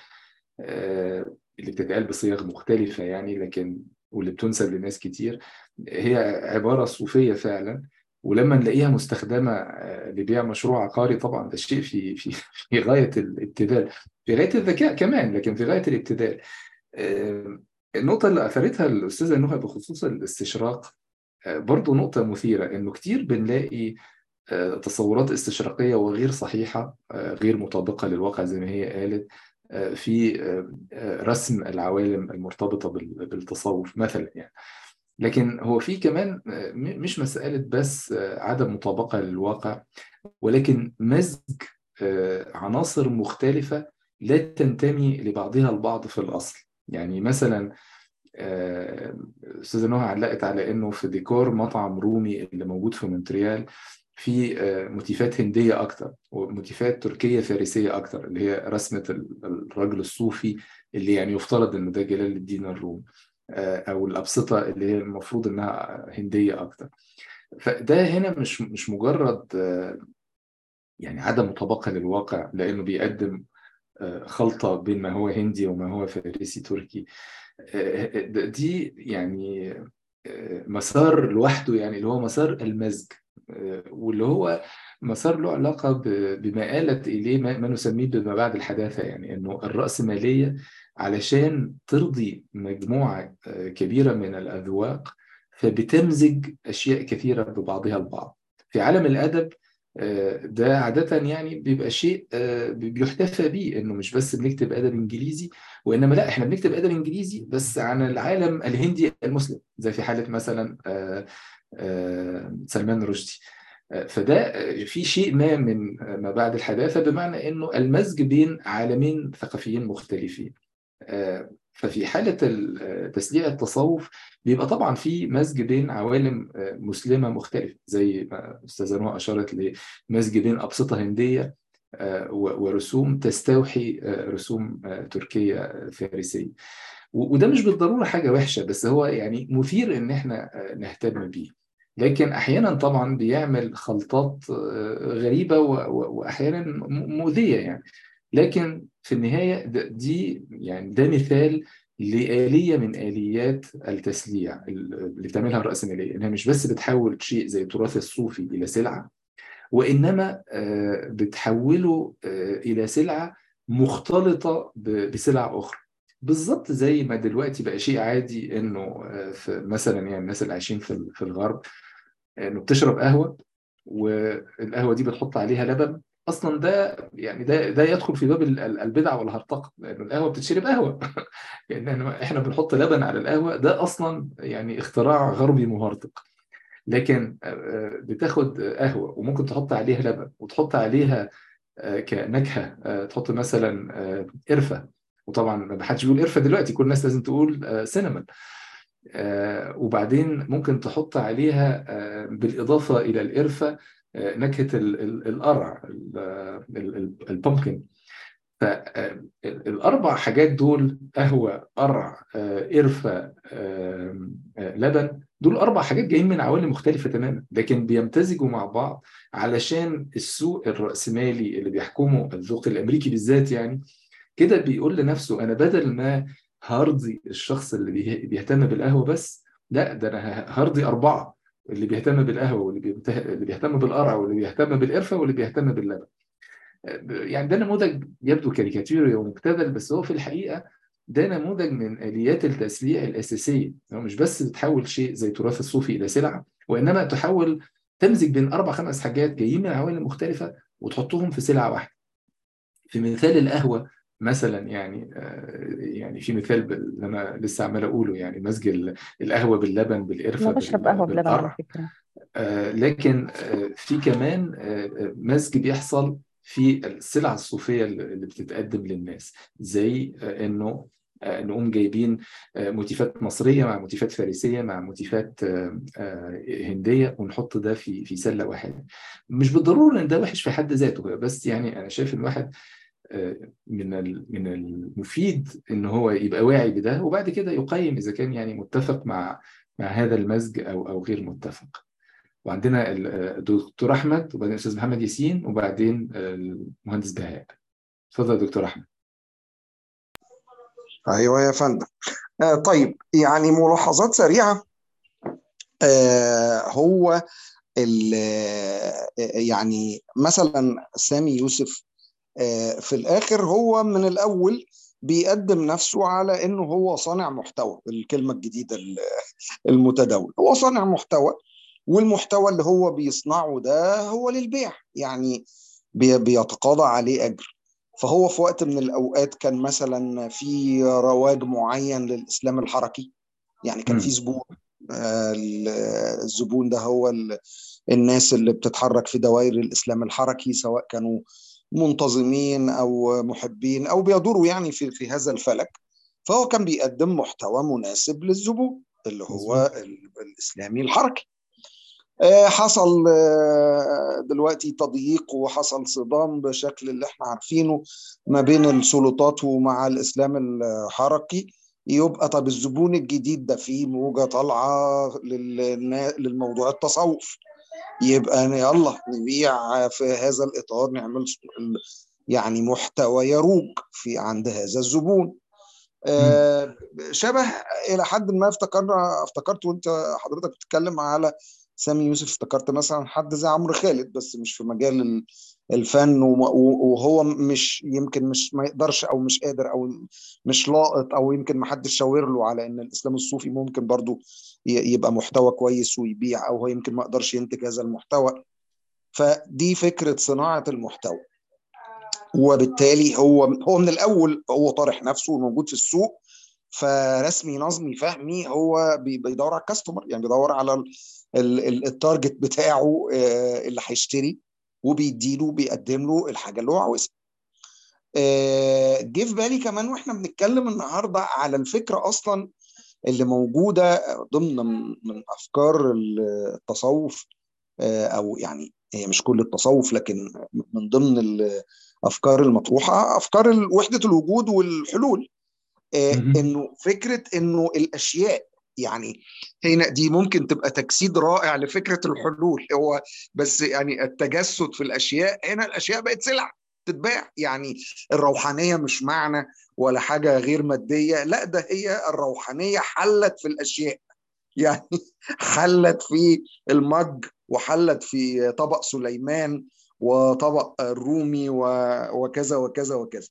آه، اللي بتتقال بصيغ مختلفة يعني لكن واللي بتنسب لناس كتير هي عبارة صوفية فعلا ولما نلاقيها مستخدمة آه، لبيع مشروع عقاري طبعا ده شيء في في في غاية الابتذال في غاية الذكاء كمان لكن في غاية الابتذال آه، النقطة اللي أثرتها الأستاذة نهى بخصوص الاستشراق آه، برضو نقطة مثيرة إنه كتير بنلاقي آه، تصورات استشراقية وغير صحيحة آه، غير مطابقة للواقع زي ما هي قالت آه، في آه، آه، رسم العوالم المرتبطة بال- بالتصوف مثلا يعني لكن هو في كمان آه، م- مش مسألة بس آه، عدم مطابقة للواقع ولكن مزج آه، عناصر مختلفة لا تنتمي لبعضها البعض في الأصل يعني مثلا آه، أستاذة نهى علقت على إنه في ديكور مطعم رومي اللي موجود في مونتريال في آه، موتيفات هندية أكتر وموتيفات تركية فارسية أكتر اللي هي رسمة ال- الرجل الصوفي اللي يعني يفترض إنه ده جلال الدين الرومي آه، أو الأبسطة اللي هي المفروض إنها هندية أكتر فده هنا مش مش مجرد آه، يعني عدم مطابقة للواقع لأنه بيقدم آه، خلطة بين ما هو هندي وما هو فارسي تركي آه، د- دي يعني آه، مسار لوحده يعني اللي هو مسار المزج آه، واللي هو مسار له علاقة ب- بما آلت إليه ما ما نسميه بما بعد الحداثة يعني إنه الرأسمالية علشان ترضي مجموعة آه، كبيرة من الأذواق فبتمزج أشياء كثيرة ببعضها البعض في عالم الأدب آه، ده عادة يعني بيبقى شيء آه، بيحتفى بيه إنه مش بس بنكتب أدب إنجليزي وإنما لا إحنا بنكتب أدب إنجليزي بس عن العالم الهندي المسلم زي في حالة مثلا آه، آه، سلمان رشدي فده في شيء ما من ما بعد الحداثة بمعنى أنه المزج بين عالمين ثقافيين مختلفين ففي حالة تسليع التصوف بيبقى طبعا في مزج بين عوالم مسلمة مختلفة زي ما أستاذة نوى أشارت لمزج بين أبسطة هندية ورسوم تستوحي رسوم تركية فارسية وده مش بالضرورة حاجة وحشة بس هو يعني مثير إن إحنا نهتم بيه لكن أحيانا طبعا بيعمل خلطات غريبة وأحيانا مؤذية يعني لكن في النهاية دي يعني ده مثال لآلية من آليات التسليع اللي بتعملها الرأسمالية إنها مش بس بتحول شيء زي التراث الصوفي إلى سلعة وإنما بتحوله إلى سلعة مختلطة بسلع أخرى بالظبط زي ما دلوقتي بقى شيء عادي إنه في مثلا يعني الناس اللي عايشين في الغرب إنه بتشرب قهوة والقهوة دي بتحط عليها لبن اصلا ده يعني ده ده يدخل في باب البدع والهرطقه لانه القهوه بتتشرب قهوه يعني احنا بنحط لبن على القهوه ده اصلا يعني اختراع غربي مهرطق لكن بتاخد قهوه وممكن تحط عليها لبن وتحط عليها كنكهه تحط مثلا قرفه وطبعا ما حدش بيقول قرفه دلوقتي كل الناس لازم تقول سينامون وبعدين ممكن تحط عليها بالاضافه الى القرفه نكهه القرع البمكن فالاربع حاجات دول قهوه قرع قرفه لبن دول اربع حاجات جايين من عوالم مختلفه تماما لكن بيمتزجوا مع بعض علشان السوق الراسمالي اللي بيحكمه الذوق الامريكي بالذات يعني كده بيقول لنفسه انا بدل ما هرضي الشخص اللي بيهتم بالقهوه بس لا ده انا هرضي اربعه اللي بيهتم بالقهوه واللي اللي بيهتم بالقرع واللي بيهتم بالقرفه واللي بيهتم باللبن يعني ده نموذج يبدو كاريكاتيري ومبتذل بس هو في الحقيقه ده نموذج من اليات التسليع الاساسيه هو مش بس بتحول شيء زي تراث الصوفي الى سلعه وانما تحول تمزج بين اربع خمس حاجات جايين من عوالم مختلفه وتحطهم في سلعه واحده في مثال القهوه مثلا يعني يعني في مثال اللي انا لسه عمال اقوله يعني مزج القهوه باللبن بالقرفه انا بشرب قهوه بلبن على فكره لكن في كمان مزج بيحصل في السلع الصوفيه اللي بتتقدم للناس زي انه نقوم جايبين موتيفات مصريه مع موتيفات فارسيه مع موتيفات هنديه ونحط ده في في سله واحده مش بالضروره ان ده وحش في حد ذاته بس يعني انا شايف ان الواحد من من المفيد ان هو يبقى واعي بده وبعد كده يقيم اذا كان يعني متفق مع مع هذا المزج او او غير متفق وعندنا الدكتور احمد وبعدين الاستاذ محمد ياسين وبعدين المهندس بهاء اتفضل يا دكتور احمد ايوه يا فندم آه طيب يعني ملاحظات سريعه آه هو يعني مثلا سامي يوسف في الاخر هو من الاول بيقدم نفسه على انه هو صانع محتوى الكلمه الجديده المتداول هو صانع محتوى والمحتوى اللي هو بيصنعه ده هو للبيع يعني بيتقاضى عليه اجر فهو في وقت من الاوقات كان مثلا في رواج معين للاسلام الحركي يعني كان في زبون الزبون ده هو الناس اللي بتتحرك في دوائر الاسلام الحركي سواء كانوا منتظمين او محبين او بيدوروا يعني في في هذا الفلك فهو كان بيقدم محتوى مناسب للزبون اللي هو الاسلامي الحركي حصل دلوقتي تضييق وحصل صدام بشكل اللي احنا عارفينه ما بين السلطات ومع الاسلام الحركي يبقى طب الزبون الجديد ده فيه موجه طالعه للموضوع التصوف يبقى يلا نبيع في هذا الاطار نعمل يعني محتوى يروج في عند هذا الزبون آه شبه الى حد ما افتكرنا افتكرت وانت حضرتك بتتكلم على سامي يوسف افتكرت مثلا حد زي عمرو خالد بس مش في مجال الفن وهو مش يمكن مش ما يقدرش او مش قادر او مش لاقط او يمكن ما حدش شاور له على ان الاسلام الصوفي ممكن برضو يبقى محتوى كويس ويبيع او هو يمكن ما يقدرش ينتج هذا المحتوى فدي فكره صناعه المحتوى وبالتالي هو هو من الاول هو طارح نفسه وموجود في السوق فرسمي نظمي فهمي هو بيدور على الكاستمر يعني بيدور على التارجت بتاعه اللي هيشتري وبيديله بيقدم له الحاجه اللي هو عاوزها جه في بالي كمان واحنا بنتكلم النهارده على الفكره اصلا اللي موجوده ضمن من افكار التصوف او يعني هي مش كل التصوف لكن من ضمن الافكار المطروحه افكار وحده الوجود والحلول انه فكره انه الاشياء يعني هنا دي ممكن تبقى تجسيد رائع لفكره الحلول هو بس يعني التجسد في الاشياء هنا الاشياء بقت سلع تتباع يعني الروحانيه مش معنى ولا حاجه غير ماديه لا ده هي الروحانيه حلت في الاشياء يعني حلت في المج وحلت في طبق سليمان وطبق الرومي وكذا وكذا وكذا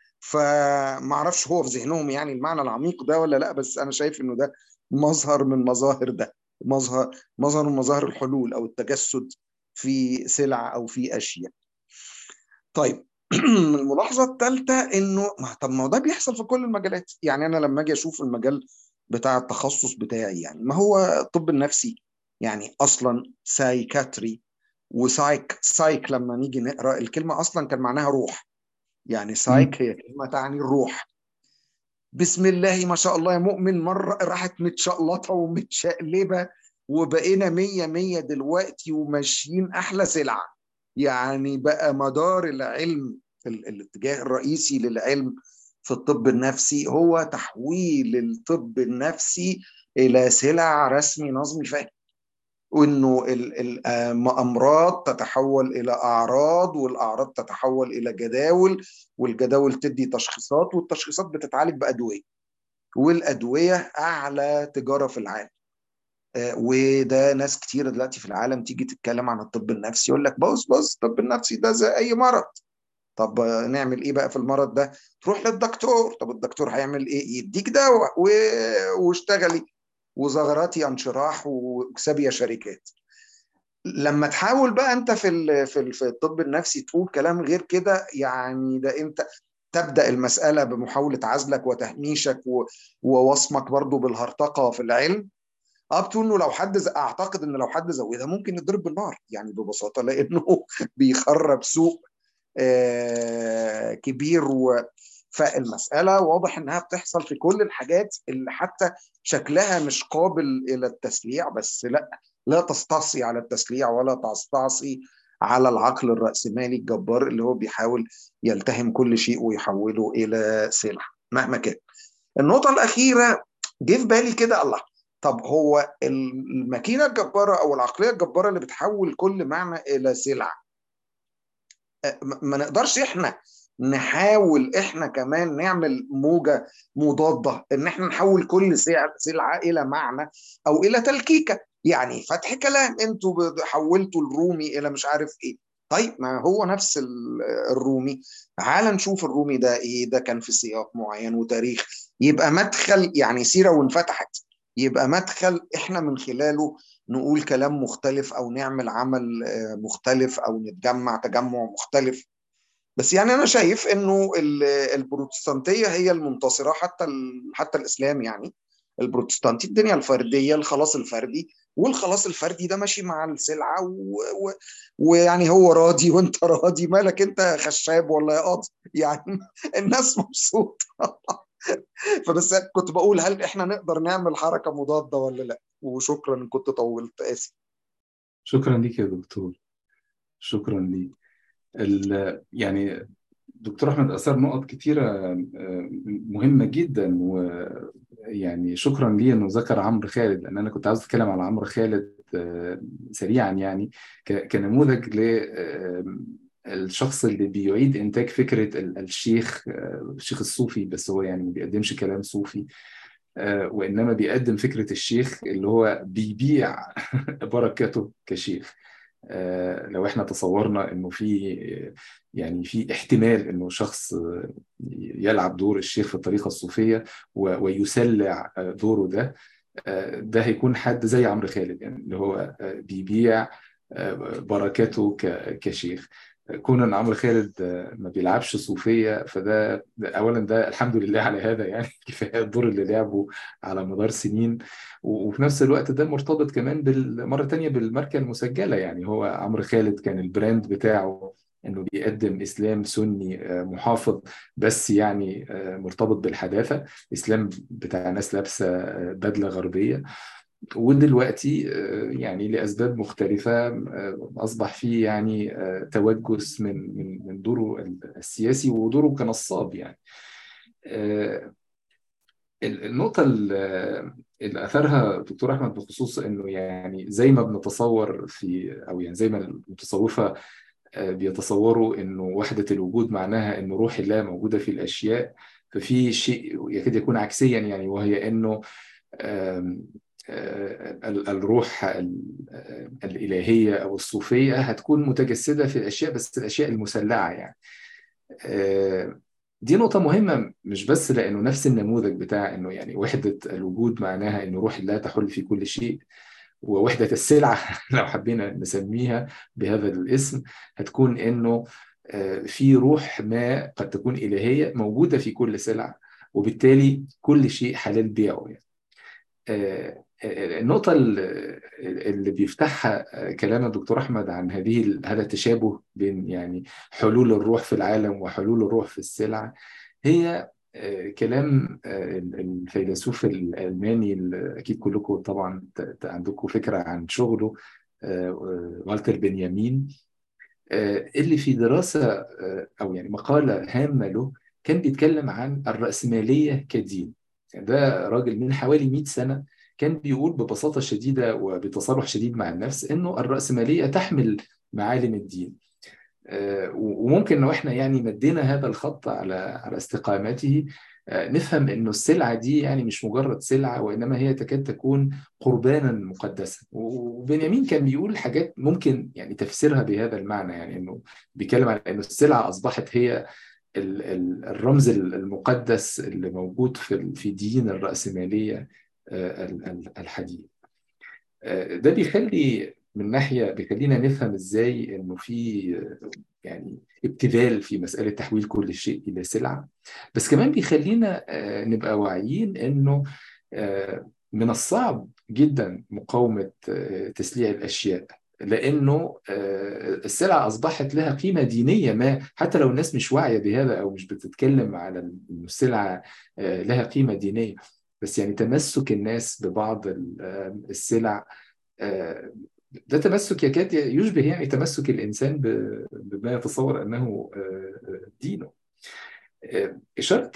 فما اعرفش هو في ذهنهم يعني المعنى العميق ده ولا لا بس انا شايف انه ده مظهر من مظاهر ده مظهر مظهر من مظاهر الحلول او التجسد في سلع او في اشياء طيب الملاحظه الثالثه انه ما طب ما ده بيحصل في كل المجالات يعني انا لما اجي اشوف المجال بتاع التخصص بتاعي يعني ما هو الطب النفسي يعني اصلا سايكاتري وسايك سايك لما نيجي نقرا الكلمه اصلا كان معناها روح يعني سايك هي كلمه تعني الروح بسم الله ما شاء الله يا مؤمن مره راحت متشقلطه ومتشقلبه وبقينا مية مية دلوقتي وماشيين احلى سلعه يعني بقى مدار العلم الاتجاه الرئيسي للعلم في الطب النفسي هو تحويل الطب النفسي الى سلع رسمي نظمي فاهم وانه الامراض تتحول الى اعراض والاعراض تتحول الى جداول والجداول تدي تشخيصات والتشخيصات بتتعالج بادويه والادويه اعلى تجاره في العالم وده ناس كتير دلوقتي في العالم تيجي تتكلم عن الطب النفسي يقول لك بص بص الطب النفسي ده زي اي مرض طب نعمل ايه بقى في المرض ده تروح للدكتور طب الدكتور هيعمل ايه يديك دواء و... واشتغلي وزغراتي انشراح واكسبي يا شركات لما تحاول بقى انت في ال... في, ال... في الطب النفسي تقول كلام غير كده يعني ده انت تبدا المساله بمحاوله عزلك وتهميشك و... ووصمك برضو بالهرطقه في العلم اب تو انه لو حد ز... اعتقد ان لو حد زودها ممكن يضرب بالنار يعني ببساطه لانه بيخرب سوق آه كبير و... فالمسألة واضح إنها بتحصل في كل الحاجات اللي حتى شكلها مش قابل إلى التسليع بس لا لا تستعصي على التسليع ولا تستعصي على العقل الرأسمالي الجبار اللي هو بيحاول يلتهم كل شيء ويحوله إلى سلع مهما كان. النقطة الأخيرة جه في بالي كده الله طب هو الماكينة الجبارة أو العقلية الجبارة اللي بتحول كل معنى إلى سلع ما نقدرش إحنا نحاول احنا كمان نعمل موجه مضاده ان احنا نحول كل سلعه الى معنى او الى تلكيكه يعني فتح كلام انتوا حولتوا الرومي الى مش عارف ايه طيب ما هو نفس الرومي تعال نشوف الرومي ده ايه ده كان في سياق معين وتاريخ يبقى مدخل يعني سيره وانفتحت يبقى مدخل احنا من خلاله نقول كلام مختلف او نعمل عمل مختلف او نتجمع تجمع مختلف بس يعني انا شايف انه البروتستانتيه هي المنتصره حتى حتى الاسلام يعني البروتستانتي الدنيا الفرديه الخلاص الفردي والخلاص الفردي ده ماشي مع السلعه و... و... ويعني هو راضي وانت راضي مالك انت خشاب ولا يا قاضي يعني الناس مبسوطه فبس كنت بقول هل احنا نقدر نعمل حركه مضاده ولا لا وشكرا ان كنت طولت اسف شكرا ليك يا دكتور شكرا ليك يعني دكتور احمد اثار نقط كتيره مهمه جدا ويعني شكرا ليه انه ذكر عمرو خالد لان انا كنت عاوز اتكلم على عمرو خالد سريعا يعني كنموذج للشخص اللي بيعيد انتاج فكره الشيخ الشيخ الصوفي بس هو يعني ما بيقدمش كلام صوفي وانما بيقدم فكره الشيخ اللي هو بيبيع بركته كشيخ لو احنا تصورنا انه في يعني في احتمال انه شخص يلعب دور الشيخ في الطريقه الصوفيه ويسلع دوره ده ده هيكون حد زي عمرو خالد يعني اللي هو بيبيع بركاته كشيخ كون ان عمرو خالد ما بيلعبش صوفيه فده اولا ده الحمد لله على هذا يعني كفايه الدور اللي لعبه على مدار سنين وفي نفس الوقت ده مرتبط كمان مره تانية بالماركه المسجله يعني هو عمرو خالد كان البراند بتاعه انه بيقدم اسلام سني محافظ بس يعني مرتبط بالحداثه اسلام بتاع ناس لابسه بدله غربيه ودلوقتي يعني لاسباب مختلفه اصبح فيه يعني توجس من من من دوره السياسي ودوره كنصاب يعني النقطة اللي أثرها الدكتور أحمد بخصوص إنه يعني زي ما بنتصور في أو يعني زي ما المتصوفة بيتصوروا إنه وحدة الوجود معناها إنه روح الله موجودة في الأشياء ففي شيء يكاد يكون عكسيا يعني وهي إنه الروح الإلهية أو الصوفية هتكون متجسدة في الأشياء بس الأشياء المسلعة يعني دي نقطة مهمة مش بس لأنه نفس النموذج بتاع إنه يعني وحدة الوجود معناها إنه روح الله تحل في كل شيء ووحدة السلعة لو حبينا نسميها بهذا الاسم هتكون إنه في روح ما قد تكون إلهية موجودة في كل سلعة وبالتالي كل شيء حلال بيعه يعني. النقطة اللي بيفتحها كلام الدكتور أحمد عن هذه هذا التشابه بين يعني حلول الروح في العالم وحلول الروح في السلع هي كلام الفيلسوف الألماني اللي أكيد كلكم طبعا عندكم فكرة عن شغله والتر بنيامين اللي في دراسة أو يعني مقالة هامة له كان بيتكلم عن الرأسمالية كدين ده راجل من حوالي 100 سنة كان بيقول ببساطة شديدة وبتصالح شديد مع النفس إنه الرأسمالية تحمل معالم الدين وممكن لو احنا يعني مدينا هذا الخط على على استقامته نفهم انه السلعه دي يعني مش مجرد سلعه وانما هي تكاد تكون قربانا مقدسا وبنيامين كان بيقول حاجات ممكن يعني تفسيرها بهذا المعنى يعني انه بيتكلم عن انه السلعه اصبحت هي الرمز المقدس اللي موجود في في دين الرأسمالية الحديث ده بيخلي من ناحية بيخلينا نفهم ازاي انه في يعني ابتذال في مسألة تحويل كل شيء إلى سلعة بس كمان بيخلينا نبقى واعيين انه من الصعب جدا مقاومة تسليع الأشياء لانه السلعه اصبحت لها قيمه دينيه ما حتى لو الناس مش واعيه بهذا او مش بتتكلم على ان السلعه لها قيمه دينيه بس يعني تمسك الناس ببعض السلع ده تمسك يكاد يشبه يعني تمسك الانسان بما يتصور انه دينه اشاره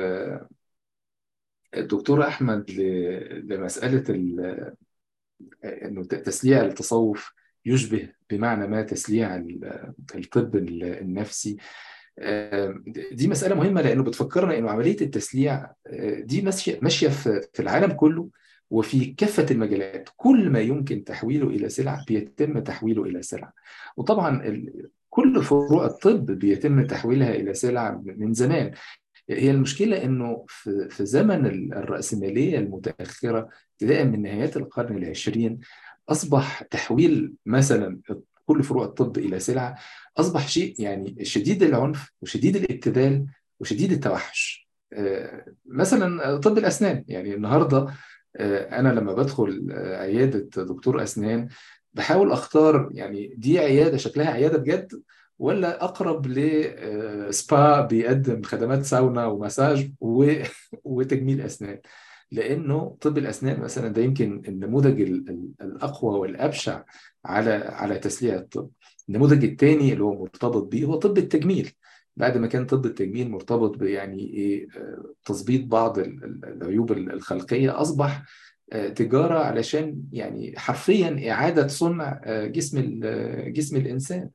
الدكتور احمد لمساله انه تسليع التصوف يشبه بمعنى ما تسليع الطب النفسي دي مسألة مهمة لأنه بتفكرنا أنه عملية التسليع دي ماشية ماشية في العالم كله وفي كافة المجالات كل ما يمكن تحويله إلى سلعة بيتم تحويله إلى سلعة وطبعا كل فروع الطب بيتم تحويلها إلى سلعة من زمان هي المشكلة أنه في زمن الرأسمالية المتأخرة ابتداء من نهايات القرن العشرين أصبح تحويل مثلا كل فروع الطب إلى سلعة أصبح شيء يعني شديد العنف وشديد الابتذال وشديد التوحش مثلا طب الأسنان يعني النهاردة أنا لما بدخل عيادة دكتور أسنان بحاول أختار يعني دي عيادة شكلها عيادة بجد ولا اقرب لسبا بيقدم خدمات ساونا ومساج وتجميل اسنان لانه طب الاسنان مثلا ده يمكن النموذج الاقوى والابشع على على تسليع الطب النموذج الثاني اللي هو مرتبط بيه هو طب التجميل بعد ما كان طب التجميل مرتبط بيعني ايه تظبيط بعض العيوب الخلقيه اصبح تجاره علشان يعني حرفيا اعاده صنع جسم جسم الانسان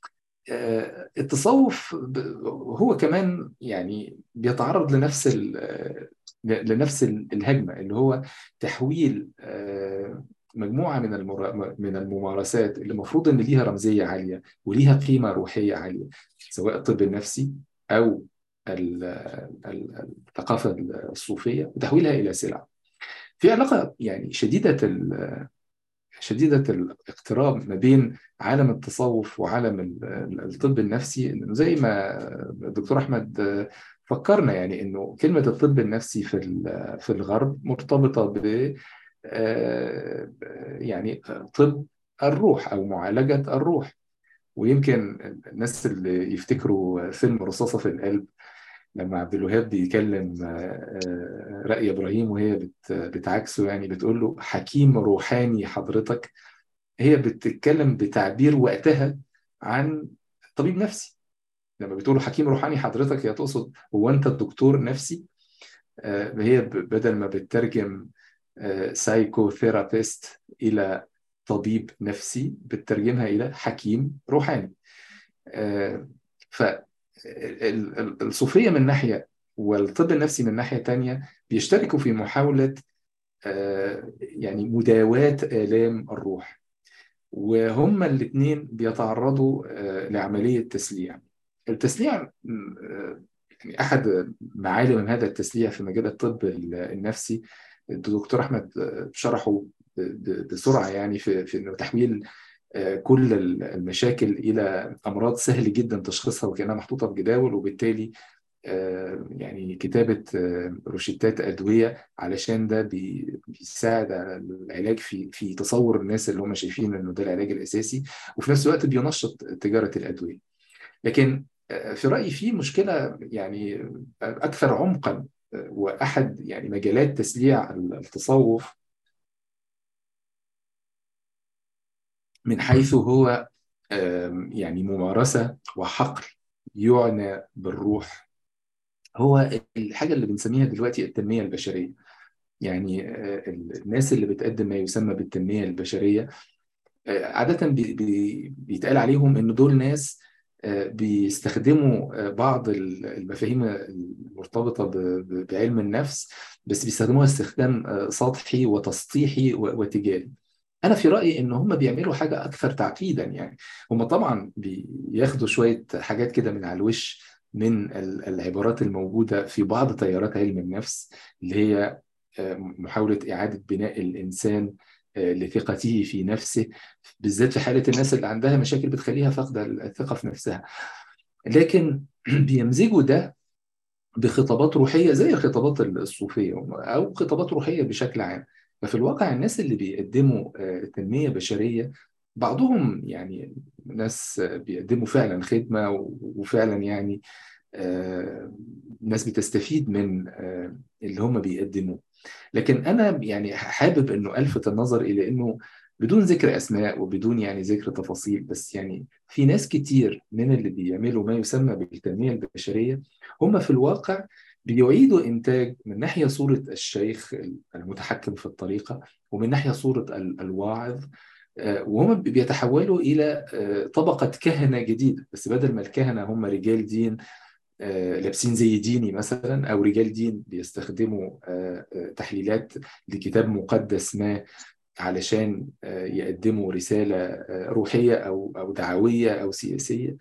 التصوف هو كمان يعني بيتعرض لنفس لنفس الهجمه اللي هو تحويل مجموعه من من الممارسات اللي المفروض ان ليها رمزيه عاليه وليها قيمه روحيه عاليه سواء الطب النفسي او الثقافه الصوفيه وتحويلها الى سلع. في علاقه يعني شديده شديدة الاقتراب ما بين عالم التصوف وعالم الطب النفسي انه زي ما الدكتور احمد فكرنا يعني انه كلمة الطب النفسي في في الغرب مرتبطة ب يعني طب الروح او معالجة الروح ويمكن الناس اللي يفتكروا فيلم رصاصة في القلب لما عبد الوهاب بيكلم رأي ابراهيم وهي بتعكسه يعني بتقول له حكيم روحاني حضرتك هي بتتكلم بتعبير وقتها عن طبيب نفسي لما بتقول له حكيم روحاني حضرتك هي تقصد هو انت الدكتور نفسي هي بدل ما بتترجم سايكو ثيرابيست الى طبيب نفسي بتترجمها الى حكيم روحاني ف الصوفية من ناحية والطب النفسي من ناحية تانية بيشتركوا في محاولة يعني مداواة آلام الروح وهما الاثنين بيتعرضوا لعملية تسليع التسليع يعني أحد معالم هذا التسليع في مجال الطب النفسي الدكتور أحمد شرحه بسرعة يعني في, في إنه تحويل كل المشاكل الى امراض سهل جدا تشخيصها وكانها محطوطه في جداول وبالتالي يعني كتابه روشتات ادويه علشان ده بيساعد على العلاج في في تصور الناس اللي هم شايفين انه ده العلاج الاساسي وفي نفس الوقت بينشط تجاره الادويه. لكن في رايي في مشكله يعني اكثر عمقا واحد يعني مجالات تسليع التصوف من حيث هو يعني ممارسة وحقل يعنى بالروح هو الحاجة اللي بنسميها دلوقتي التنمية البشرية يعني الناس اللي بتقدم ما يسمى بالتنمية البشرية عادة بيتقال عليهم إن دول ناس بيستخدموا بعض المفاهيم المرتبطة بعلم النفس بس بيستخدموها استخدام سطحي وتسطيحي وتجاري انا في رايي ان هم بيعملوا حاجه اكثر تعقيدا يعني هم طبعا بياخدوا شويه حاجات كده من على الوش من العبارات الموجوده في بعض تيارات علم النفس اللي هي محاوله اعاده بناء الانسان لثقته في نفسه بالذات في حاله الناس اللي عندها مشاكل بتخليها فاقده الثقه في نفسها لكن بيمزجوا ده بخطابات روحيه زي الخطابات الصوفيه او خطابات روحيه بشكل عام ففي الواقع الناس اللي بيقدموا تنمية بشرية بعضهم يعني ناس بيقدموا فعلا خدمة وفعلا يعني ناس بتستفيد من اللي هم بيقدموه لكن أنا يعني حابب إنه ألفت النظر إلى إنه بدون ذكر أسماء وبدون يعني ذكر تفاصيل بس يعني في ناس كتير من اللي بيعملوا ما يسمى بالتنمية البشرية هم في الواقع بيعيدوا إنتاج من ناحية صورة الشيخ المتحكم في الطريقة ومن ناحية صورة الواعظ وهم بيتحولوا إلى طبقة كهنة جديدة بس بدل ما الكهنة هم رجال دين لابسين زي ديني مثلا أو رجال دين بيستخدموا تحليلات لكتاب مقدس ما علشان يقدموا رسالة روحية أو أو دعوية أو سياسية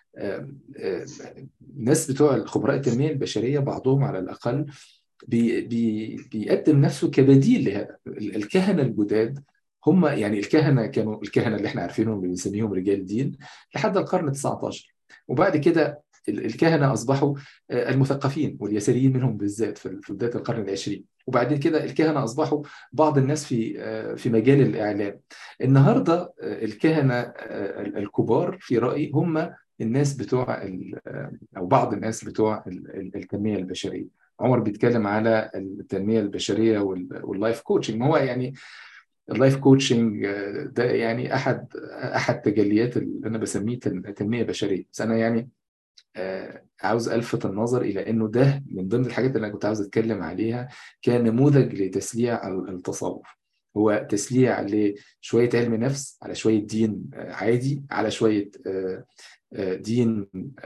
الناس بتوع الخبراء التنمية البشرية بعضهم على الأقل بي بي بيقدم نفسه كبديل لهذا الكهنة الجداد هم يعني الكهنة كانوا الكهنة اللي احنا عارفينهم اللي بنسميهم رجال دين لحد القرن 19 وبعد كده الكهنة أصبحوا المثقفين واليساريين منهم بالذات في بداية القرن العشرين وبعدين كده الكهنة أصبحوا بعض الناس في في مجال الإعلام النهاردة الكهنة الكبار في رأيي هم الناس بتوع او بعض الناس بتوع التنميه البشريه عمر بيتكلم على التنميه البشريه واللايف كوتشنج هو يعني اللايف كوتشنج ده يعني احد احد تجليات اللي انا بسميه تنميه بشريه بس انا يعني عاوز الفت النظر الى انه ده من ضمن الحاجات اللي انا كنت عاوز اتكلم عليها كان نموذج لتسليع التصوف هو تسليع لشويه علم نفس على شويه دين عادي على شويه دين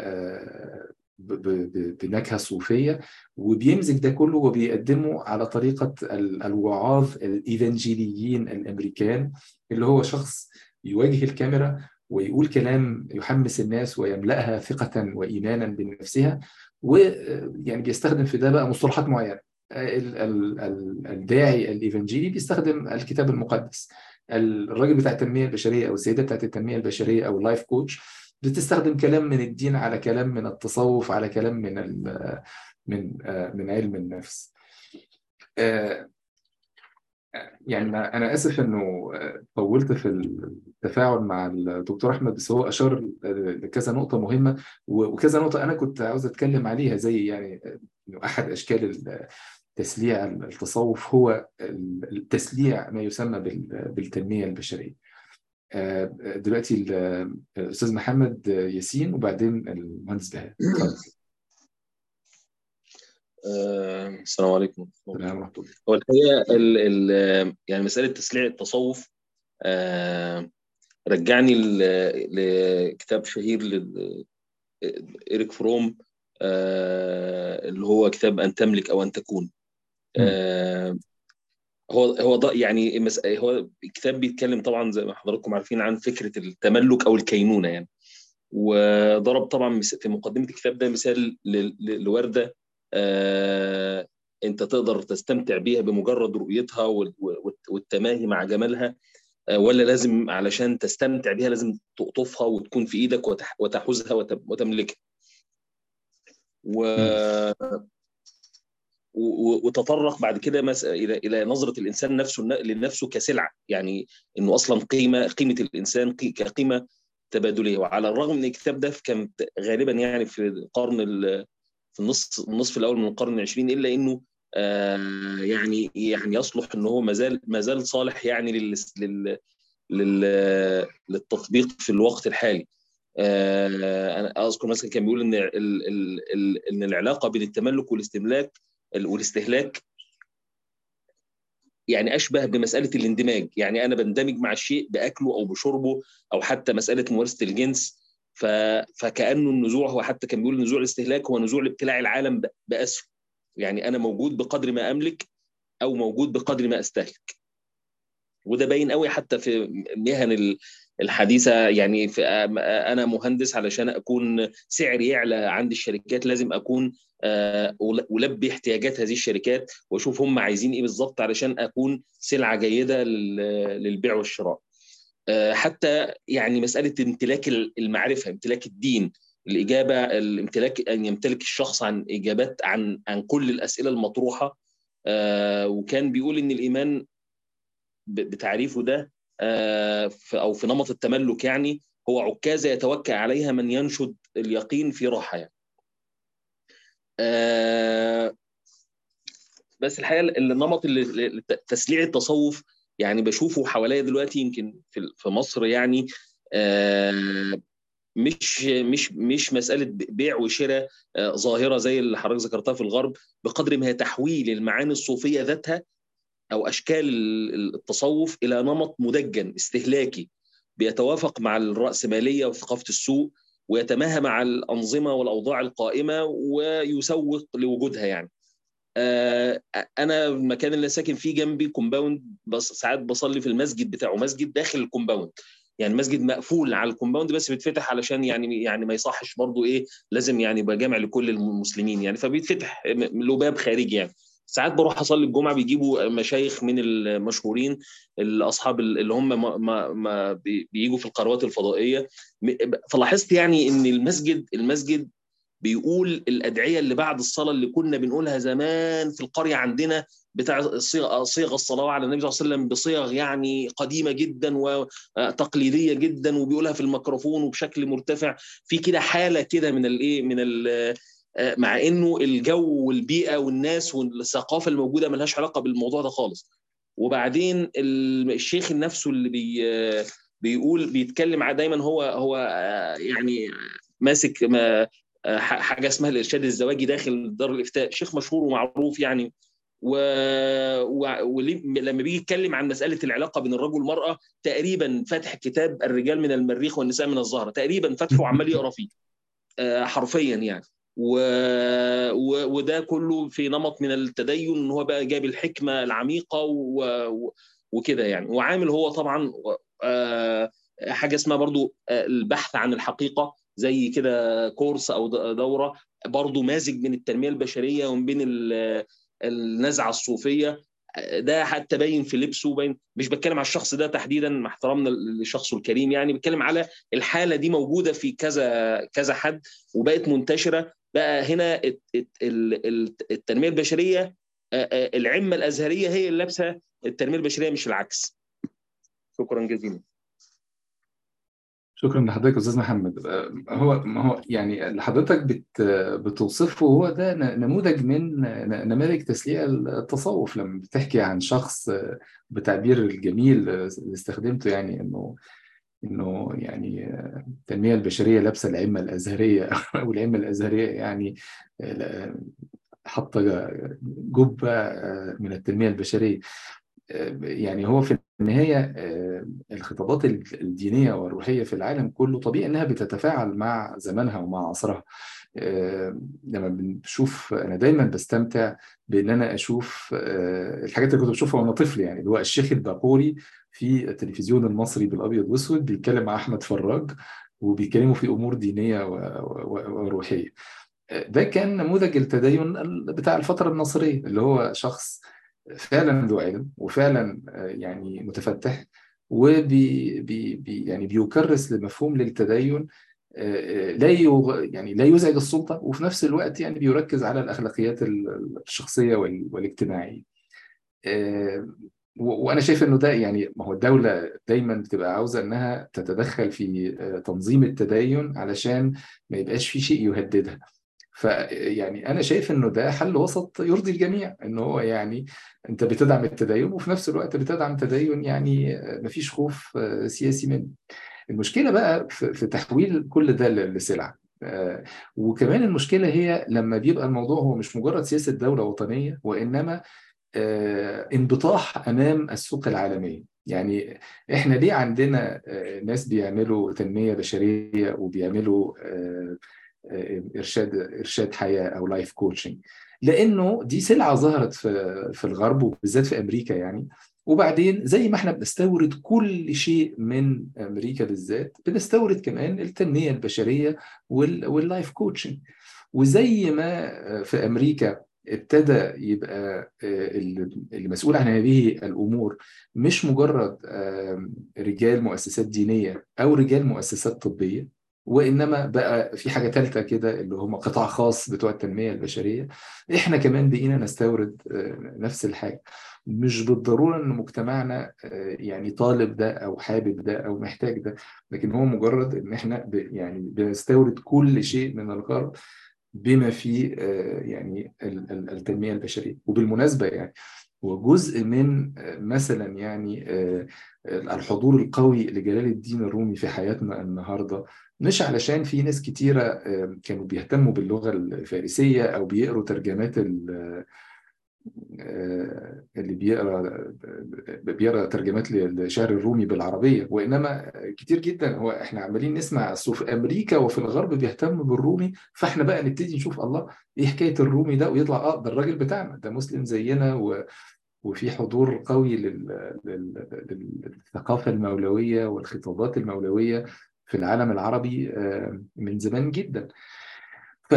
بنكهه صوفيه وبيمزج ده كله وبيقدمه على طريقه الوعاظ الايفانجيليين الامريكان اللي هو شخص يواجه الكاميرا ويقول كلام يحمس الناس ويملأها ثقة وإيمانا بنفسها ويعني بيستخدم في ده بقى مصطلحات معينة الداعي الإيفانجيلي بيستخدم الكتاب المقدس الراجل بتاع التنميه البشريه او السيده بتاعت التنميه البشريه او اللايف كوتش بتستخدم كلام من الدين على كلام من التصوف على كلام من من من علم النفس يعني انا اسف انه طولت في التفاعل مع الدكتور احمد بس هو اشار لكذا نقطه مهمه وكذا نقطه انا كنت عاوز اتكلم عليها زي يعني انه احد اشكال تسليع التصوف هو التسليع ما يسمى بالتنميه البشريه دلوقتي الاستاذ محمد ياسين وبعدين المهندس بهاء السلام عليكم السلام ورحمه الله هو الحقيقه ال ال يعني مساله تسليع التصوف آه رجعني لكتاب شهير لإيريك فروم آه اللي هو كتاب أن تملك أو أن تكون آه هو هو يعني هو الكتاب بيتكلم طبعا زي ما حضراتكم عارفين عن فكره التملك او الكينونه يعني وضرب طبعا في مقدمه الكتاب ده مثال لورده آه انت تقدر تستمتع بيها بمجرد رؤيتها والتماهي مع جمالها آه ولا لازم علشان تستمتع بيها لازم تقطفها وتكون في ايدك وتحوزها وتملكها و وتطرق بعد كده الى الى نظره الانسان نفسه لنفسه كسلعه يعني انه اصلا قيمه قيمه الانسان كقيمه تبادليه وعلى الرغم من الكتاب ده كان غالبا يعني في القرن في النصف النصف الاول من القرن العشرين الا انه آه يعني يعني يصلح ان هو ما زال ما زال صالح يعني لل لل لل للتطبيق في الوقت الحالي آه انا اذكر مثلا كان بيقول ان ال ال ال ان العلاقه بين التملك والاستملاك والاستهلاك يعني اشبه بمساله الاندماج يعني انا بندمج مع الشيء باكله او بشربه او حتى مساله ممارسه الجنس ف... فكانه النزوع هو حتى كان بيقول نزوع الاستهلاك هو نزوع لابتلاع العالم باسره يعني انا موجود بقدر ما املك او موجود بقدر ما استهلك وده باين قوي حتى في مهن الحديثه يعني في انا مهندس علشان اكون سعري يعلى عند الشركات لازم اكون البي احتياجات هذه الشركات واشوف هم عايزين ايه بالظبط علشان اكون سلعه جيده للبيع والشراء حتى يعني مساله امتلاك المعرفه امتلاك الدين الاجابه الامتلاك ان يمتلك الشخص عن اجابات عن عن كل الاسئله المطروحه وكان بيقول ان الايمان بتعريفه ده او في نمط التملك يعني هو عكازه يتوكل عليها من ينشد اليقين في راحه يعني. بس الحقيقه النمط اللي تسليع التصوف يعني بشوفه حواليا دلوقتي يمكن في مصر يعني مش مش مش مساله بيع وشراء ظاهره زي اللي حضرتك ذكرتها في الغرب بقدر ما هي تحويل المعاني الصوفيه ذاتها او اشكال التصوف الى نمط مدجن استهلاكي بيتوافق مع الراسماليه وثقافه السوق ويتماهى مع الانظمه والاوضاع القائمه ويسوق لوجودها يعني. انا المكان اللي ساكن فيه جنبي كومباوند بس ساعات بصلي في المسجد بتاعه مسجد داخل الكومباوند يعني مسجد مقفول على الكومباوند بس بيتفتح علشان يعني يعني ما يصحش برضه ايه لازم يعني يبقى جامع لكل المسلمين يعني فبيتفتح له باب خارجي يعني ساعات بروح اصلي الجمعه بيجيبوا مشايخ من المشهورين الاصحاب اللي هم ما, ما, ما بيجوا في القنوات الفضائيه فلاحظت يعني ان المسجد المسجد بيقول الادعيه اللي بعد الصلاه اللي كنا بنقولها زمان في القريه عندنا بتاع صيغ صيغ الصلاه على النبي صلى الله عليه وسلم بصيغ يعني قديمه جدا وتقليديه جدا وبيقولها في الميكروفون وبشكل مرتفع في كده حاله كده من الايه من ال مع انه الجو والبيئه والناس والثقافه الموجوده ملهاش علاقه بالموضوع ده خالص وبعدين الشيخ نفسه اللي بي بيقول بيتكلم دايما هو هو يعني ماسك ما حاجه اسمها الارشاد الزواجي داخل دار الافتاء شيخ مشهور ومعروف يعني و... و... ولما بيجي يتكلم عن مساله العلاقه بين الرجل والمراه تقريبا فاتح كتاب الرجال من المريخ والنساء من الزهره تقريبا فاتحه وعمال يقرا فيه حرفيا يعني و... و... وده كله في نمط من التدين ان هو بقى جاب الحكمه العميقه و... و... وكده يعني وعامل هو طبعا حاجه اسمها برضو البحث عن الحقيقه زي كده كورس او دوره برضو مازج بين التنميه البشريه وبين النزعه الصوفيه ده حتى باين في لبسه باين مش بتكلم على الشخص ده تحديدا مع احترامنا لشخصه الكريم يعني بتكلم على الحاله دي موجوده في كذا كذا حد وبقت منتشره بقى هنا التنميه البشريه العمه الازهريه هي اللي لابسه التنميه البشريه مش العكس شكرا جزيلا شكرا لحضرتك استاذ محمد هو ما هو يعني اللي حضرتك بت بتوصفه هو ده نموذج من نماذج تسليع التصوف لما بتحكي عن شخص بتعبير الجميل اللي استخدمته يعني انه انه يعني التنميه البشريه لابسه العمه الازهريه او العمه الازهريه يعني حاطه جبه من التنميه البشريه يعني هو في النهاية الخطابات الدينية والروحية في العالم كله طبيعي إنها بتتفاعل مع زمانها ومع عصرها لما بنشوف أنا دايما بستمتع بإن أنا أشوف الحاجات اللي كنت بشوفها وأنا طفل يعني اللي هو الشيخ الباقوري في التلفزيون المصري بالأبيض وأسود بيتكلم مع أحمد فراج وبيتكلموا في أمور دينية وروحية ده كان نموذج التدين بتاع الفترة الناصرية اللي هو شخص فعلا ذو علم وفعلا يعني متفتح وبي بي بي يعني بيكرس لمفهوم للتدين لا يعني لا يزعج السلطه وفي نفس الوقت يعني بيركز على الاخلاقيات الشخصيه والاجتماعيه. وانا شايف انه ده يعني ما هو الدوله دايما بتبقى عاوزه انها تتدخل في تنظيم التدين علشان ما يبقاش في شيء يهددها. فيعني انا شايف انه ده حل وسط يرضي الجميع انه هو يعني انت بتدعم التدين وفي نفس الوقت بتدعم تدين يعني مفيش خوف سياسي منه. المشكله بقى في تحويل كل ده لسلعه. وكمان المشكله هي لما بيبقى الموضوع هو مش مجرد سياسه دوله وطنيه وانما انبطاح امام السوق العالميه. يعني احنا ليه عندنا ناس بيعملوا تنميه بشريه وبيعملوا ارشاد ارشاد حياه او لايف كوتشنج لانه دي سلعه ظهرت في في الغرب وبالذات في امريكا يعني وبعدين زي ما احنا بنستورد كل شيء من امريكا بالذات بنستورد كمان التنميه البشريه واللايف كوتشنج وزي ما في امريكا ابتدى يبقى اللي مسؤول عن هذه الامور مش مجرد رجال مؤسسات دينيه او رجال مؤسسات طبيه وانما بقى في حاجه ثالثه كده اللي هم قطاع خاص بتوع التنميه البشريه احنا كمان بقينا نستورد نفس الحاجه مش بالضروره ان مجتمعنا يعني طالب ده او حابب ده او محتاج ده لكن هو مجرد ان احنا يعني بنستورد كل شيء من الغرب بما فيه يعني التنميه البشريه وبالمناسبه يعني وجزء من مثلا يعني الحضور القوي لجلال الدين الرومي في حياتنا النهارده مش علشان في ناس كتيرة كانوا بيهتموا باللغة الفارسية أو بيقروا ترجمات اللي بيقرا بيقرا ترجمات لشعر الرومي بالعربيه وانما كتير جدا هو احنا عمالين نسمع اصل في امريكا وفي الغرب بيهتموا بالرومي فاحنا بقى نبتدي نشوف الله ايه حكايه الرومي ده ويطلع اه ده الراجل بتاعنا ده مسلم زينا و وفي حضور قوي للثقافه المولويه والخطابات المولويه في العالم العربي من زمان جدا ف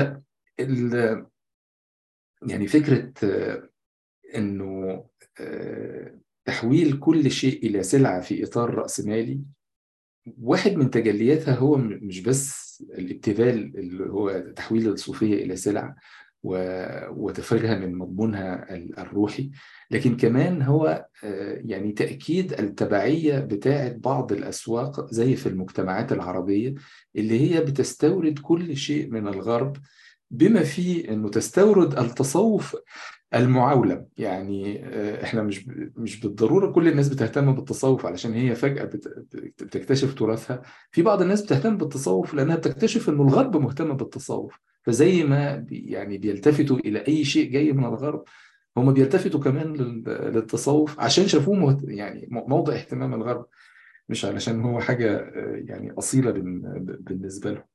يعني فكره انه تحويل كل شيء الى سلعه في اطار راسمالي واحد من تجلياتها هو مش بس الابتذال اللي هو تحويل الصوفيه الى سلعه وتفريغها من مضمونها الروحي لكن كمان هو يعني تأكيد التبعية بتاعة بعض الأسواق زي في المجتمعات العربية اللي هي بتستورد كل شيء من الغرب بما فيه أنه تستورد التصوف المعولم يعني احنا مش مش بالضروره كل الناس بتهتم بالتصوف علشان هي فجاه بتكتشف تراثها في بعض الناس بتهتم بالتصوف لانها بتكتشف انه الغرب مهتم بالتصوف فزي ما بي يعني بيلتفتوا الى اي شيء جاي من الغرب هم بيلتفتوا كمان للتصوف عشان شافوه يعني موضع اهتمام الغرب مش علشان هو حاجه يعني اصيله بالنسبه لهم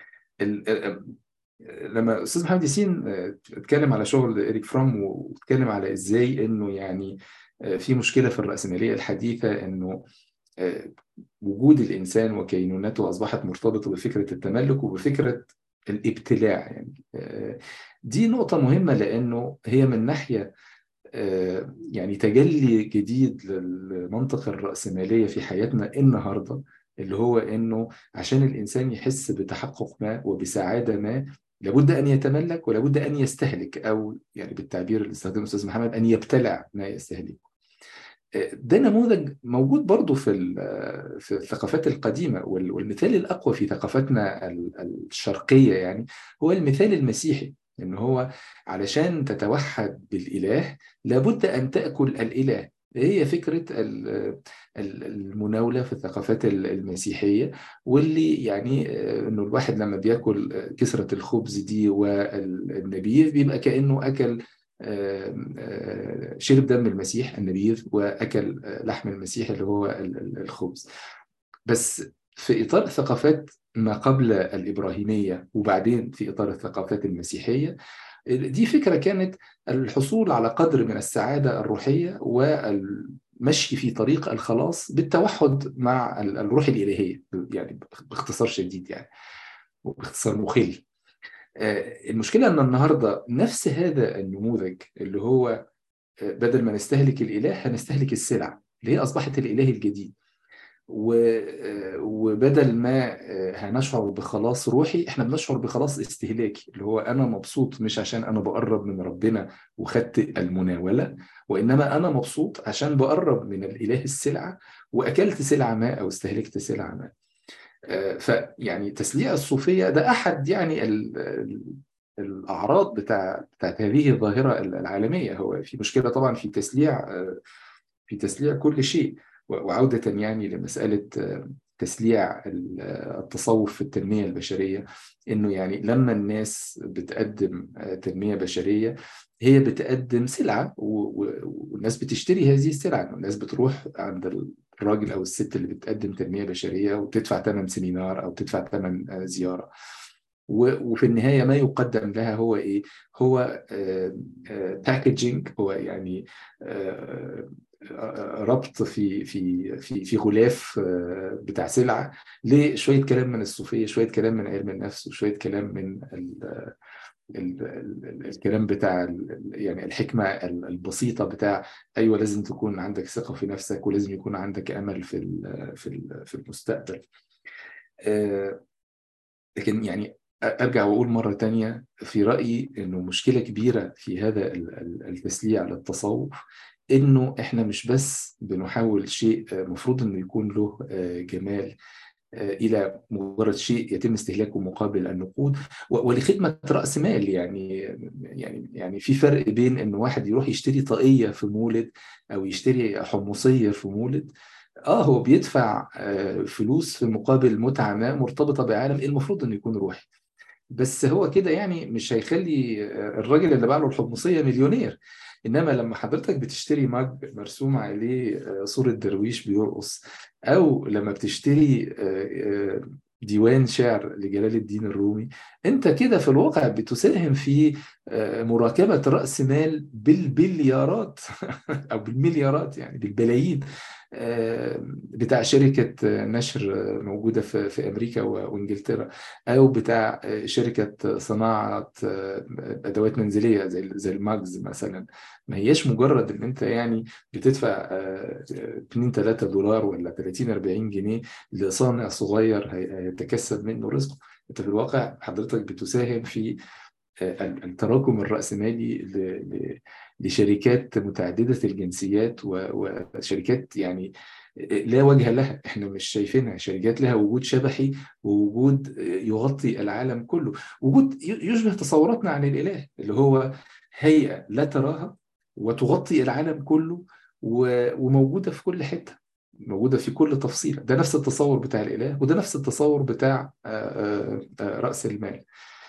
لما استاذ محمد ياسين اتكلم على شغل ايريك فروم واتكلم على ازاي انه يعني في مشكله في الراسماليه الحديثه انه وجود الانسان وكينونته اصبحت مرتبطه بفكره التملك وبفكره الابتلاع يعني دي نقطه مهمه لانه هي من ناحيه يعني تجلي جديد للمنطق الرأسمالية في حياتنا النهاردة اللي هو إنه عشان الإنسان يحس بتحقق ما وبسعادة ما لابد أن يتملك ولابد أن يستهلك أو يعني بالتعبير اللي استخدمه الأستاذ محمد أن يبتلع ما يستهلكه ده نموذج موجود برضه في في الثقافات القديمه والمثال الاقوى في ثقافتنا الشرقيه يعني هو المثال المسيحي ان هو علشان تتوحد بالاله لابد ان تاكل الاله هي فكره المناوله في الثقافات المسيحيه واللي يعني انه الواحد لما بياكل كسره الخبز دي والنبيذ بيبقى كانه اكل شرب دم المسيح النبيذ واكل لحم المسيح اللي هو الخبز بس في اطار الثقافات ما قبل الابراهيميه وبعدين في اطار الثقافات المسيحيه دي فكره كانت الحصول على قدر من السعاده الروحيه والمشي في طريق الخلاص بالتوحد مع الروح الالهيه يعني باختصار شديد يعني وباختصار مخل المشكله ان النهارده نفس هذا النموذج اللي هو بدل ما نستهلك الاله هنستهلك السلع اللي هي اصبحت الاله الجديد وبدل ما هنشعر بخلاص روحي احنا بنشعر بخلاص استهلاكي اللي هو انا مبسوط مش عشان انا بقرب من ربنا وخدت المناوله وانما انا مبسوط عشان بقرب من الاله السلعه واكلت سلعه ما او استهلكت سلعه ما فيعني تسليع الصوفيه ده احد يعني ال ال الاعراض بتاع بتاعت هذه الظاهره العالميه هو في مشكله طبعا في تسليع في تسليع كل شيء وعوده يعني لمساله تسليع التصوف في التنميه البشريه انه يعني لما الناس بتقدم تنميه بشريه هي بتقدم سلعه والناس بتشتري هذه السلعه الناس بتروح عند الراجل او الست اللي بتقدم تنميه بشريه وتدفع ثمن سيمينار او تدفع ثمن زياره وفي النهايه ما يقدم لها هو ايه؟ هو باكجينج هو يعني ربط في في في في غلاف بتاع سلعه لشويه كلام من الصوفيه شويه كلام من علم النفس وشويه كلام من ال ال ال الكلام بتاع يعني الحكمه البسيطه بتاع ايوه لازم تكون عندك ثقه في نفسك ولازم يكون عندك امل في في في المستقبل لكن يعني ارجع واقول مره تانية في رايي انه مشكله كبيره في هذا التسليع للتصوف انه احنا مش بس بنحاول شيء مفروض انه يكون له جمال الى مجرد شيء يتم استهلاكه مقابل النقود ولخدمه راس مال يعني يعني يعني في فرق بين ان واحد يروح يشتري طاقيه في مولد او يشتري حمصيه في مولد اه هو بيدفع فلوس في مقابل متعه ما مرتبطه بعالم المفروض انه يكون روحي بس هو كده يعني مش هيخلي الراجل اللي باع له الحمصيه مليونير انما لما حضرتك بتشتري مج مرسوم عليه صوره درويش بيرقص او لما بتشتري ديوان شعر لجلال الدين الرومي انت كده في الواقع بتساهم في مراكبه راس مال بالبليارات او بالمليارات يعني بالبلايين بتاع شركة نشر موجودة في, في أمريكا وإنجلترا أو بتاع شركة صناعة أدوات منزلية زي زي الماجز مثلا ما هياش مجرد إن أنت يعني بتدفع 2 3 دولار ولا 30 40 جنيه لصانع صغير هيتكسب منه رزقه أنت في الواقع حضرتك بتساهم في التراكم الرأسمالي لشركات متعددة الجنسيات وشركات يعني لا وجه لها احنا مش شايفينها شركات لها وجود شبحي ووجود يغطي العالم كله وجود يشبه تصوراتنا عن الإله اللي هو هيئة لا تراها وتغطي العالم كله وموجودة في كل حتة موجودة في كل تفصيلة ده نفس التصور بتاع الإله وده نفس التصور بتاع رأس المال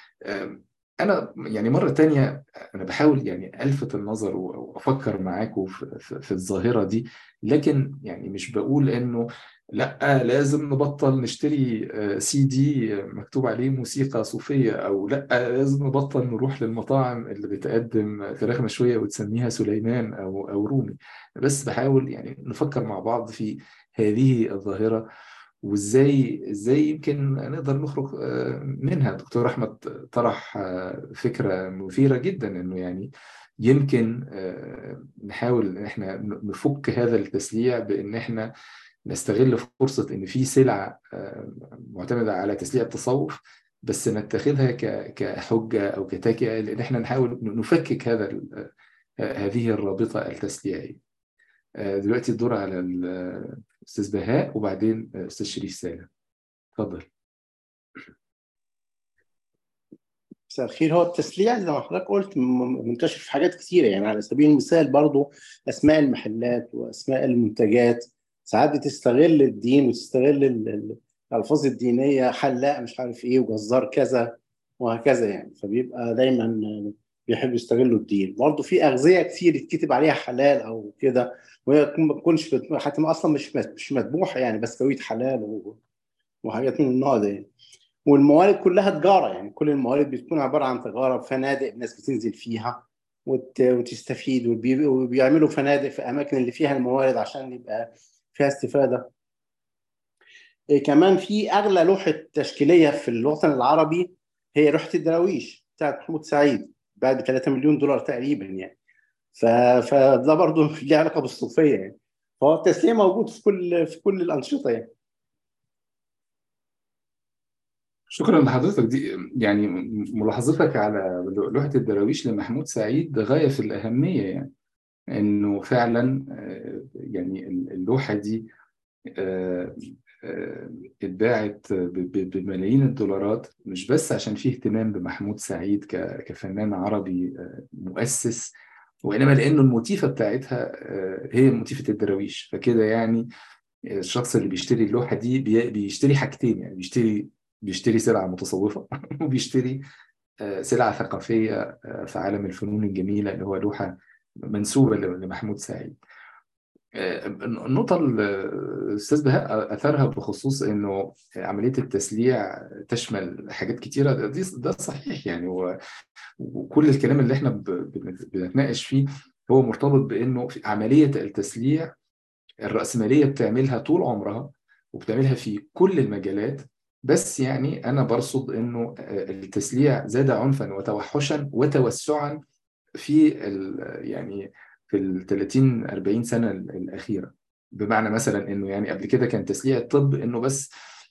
انا يعني مره تانية انا بحاول يعني الفت النظر وافكر معاكم في, في, في الظاهره دي لكن يعني مش بقول انه لا لازم نبطل نشتري سي دي مكتوب عليه موسيقى صوفيه او لا لازم نبطل نروح للمطاعم اللي بتقدم فراخ مشويه وتسميها سليمان او او رومي بس بحاول يعني نفكر مع بعض في هذه الظاهره وازاي ازاي يمكن نقدر نخرج منها دكتور احمد طرح فكره مثيره جدا انه يعني يمكن نحاول ان احنا نفك هذا التسليع بان احنا نستغل فرصه ان في سلعه معتمده على تسليع التصوف بس نتخذها كحجه او كتكئه لان احنا نحاول نفكك هذا هذه الرابطه التسليعيه. دلوقتي الدور على الاستاذ بهاء وبعدين استاذ شريف سالم. اتفضل. مساء الخير هو التسليع زي ما حضرتك قلت منتشر في حاجات كثيره يعني على سبيل المثال برضو اسماء المحلات واسماء المنتجات ساعات بتستغل الدين وتستغل الالفاظ الدينيه حلاق مش عارف ايه وجزار كذا وهكذا يعني فبيبقى دايما بيحبوا يستغلوا الدين برضه في اغذيه كتير يتكتب عليها حلال او كده وهي ما تكونش حتى اصلا مش مش مذبوحه يعني بسكويت حلال وحاجات من النوع ده يعني. والموارد كلها تجاره يعني كل الموارد بتكون عباره عن تجاره فنادق الناس بتنزل فيها وت... وتستفيد وبي... وبيعملوا فنادق في اماكن اللي فيها الموارد عشان يبقى فيها استفاده إيه كمان في اغلى لوحه تشكيليه في الوطن العربي هي لوحه الدراويش بتاعت محمود سعيد بعد 3 مليون دولار تقريبا يعني ف... فده برضه ليه علاقه بالصوفيه يعني فهو التسلية موجود في كل في كل الانشطه يعني شكرا لحضرتك دي يعني ملاحظتك على لوحة الدراويش لمحمود سعيد غاية في الأهمية يعني إنه فعلا يعني اللوحة دي اتباعت بملايين الدولارات مش بس عشان فيه اهتمام بمحمود سعيد كفنان عربي مؤسس وإنما لأنه الموتيفة بتاعتها هي موتيفة الدراويش فكده يعني الشخص اللي بيشتري اللوحة دي بيشتري حاجتين يعني بيشتري بيشتري سلعة متصوفة وبيشتري سلعة ثقافية في عالم الفنون الجميلة اللي هو لوحة منسوبة لمحمود سعيد النقطة الأستاذ بهاء أثرها بخصوص إنه عملية التسليع تشمل حاجات كتيرة دي ده صحيح يعني وكل الكلام اللي إحنا بنتناقش فيه هو مرتبط بإنه في عملية التسليع الرأسمالية بتعملها طول عمرها وبتعملها في كل المجالات بس يعني أنا برصد إنه التسليع زاد عنفا وتوحشا وتوسعا في يعني في ال 30 40 سنة الأخيرة بمعنى مثلا إنه يعني قبل كده كان تسليع الطب إنه بس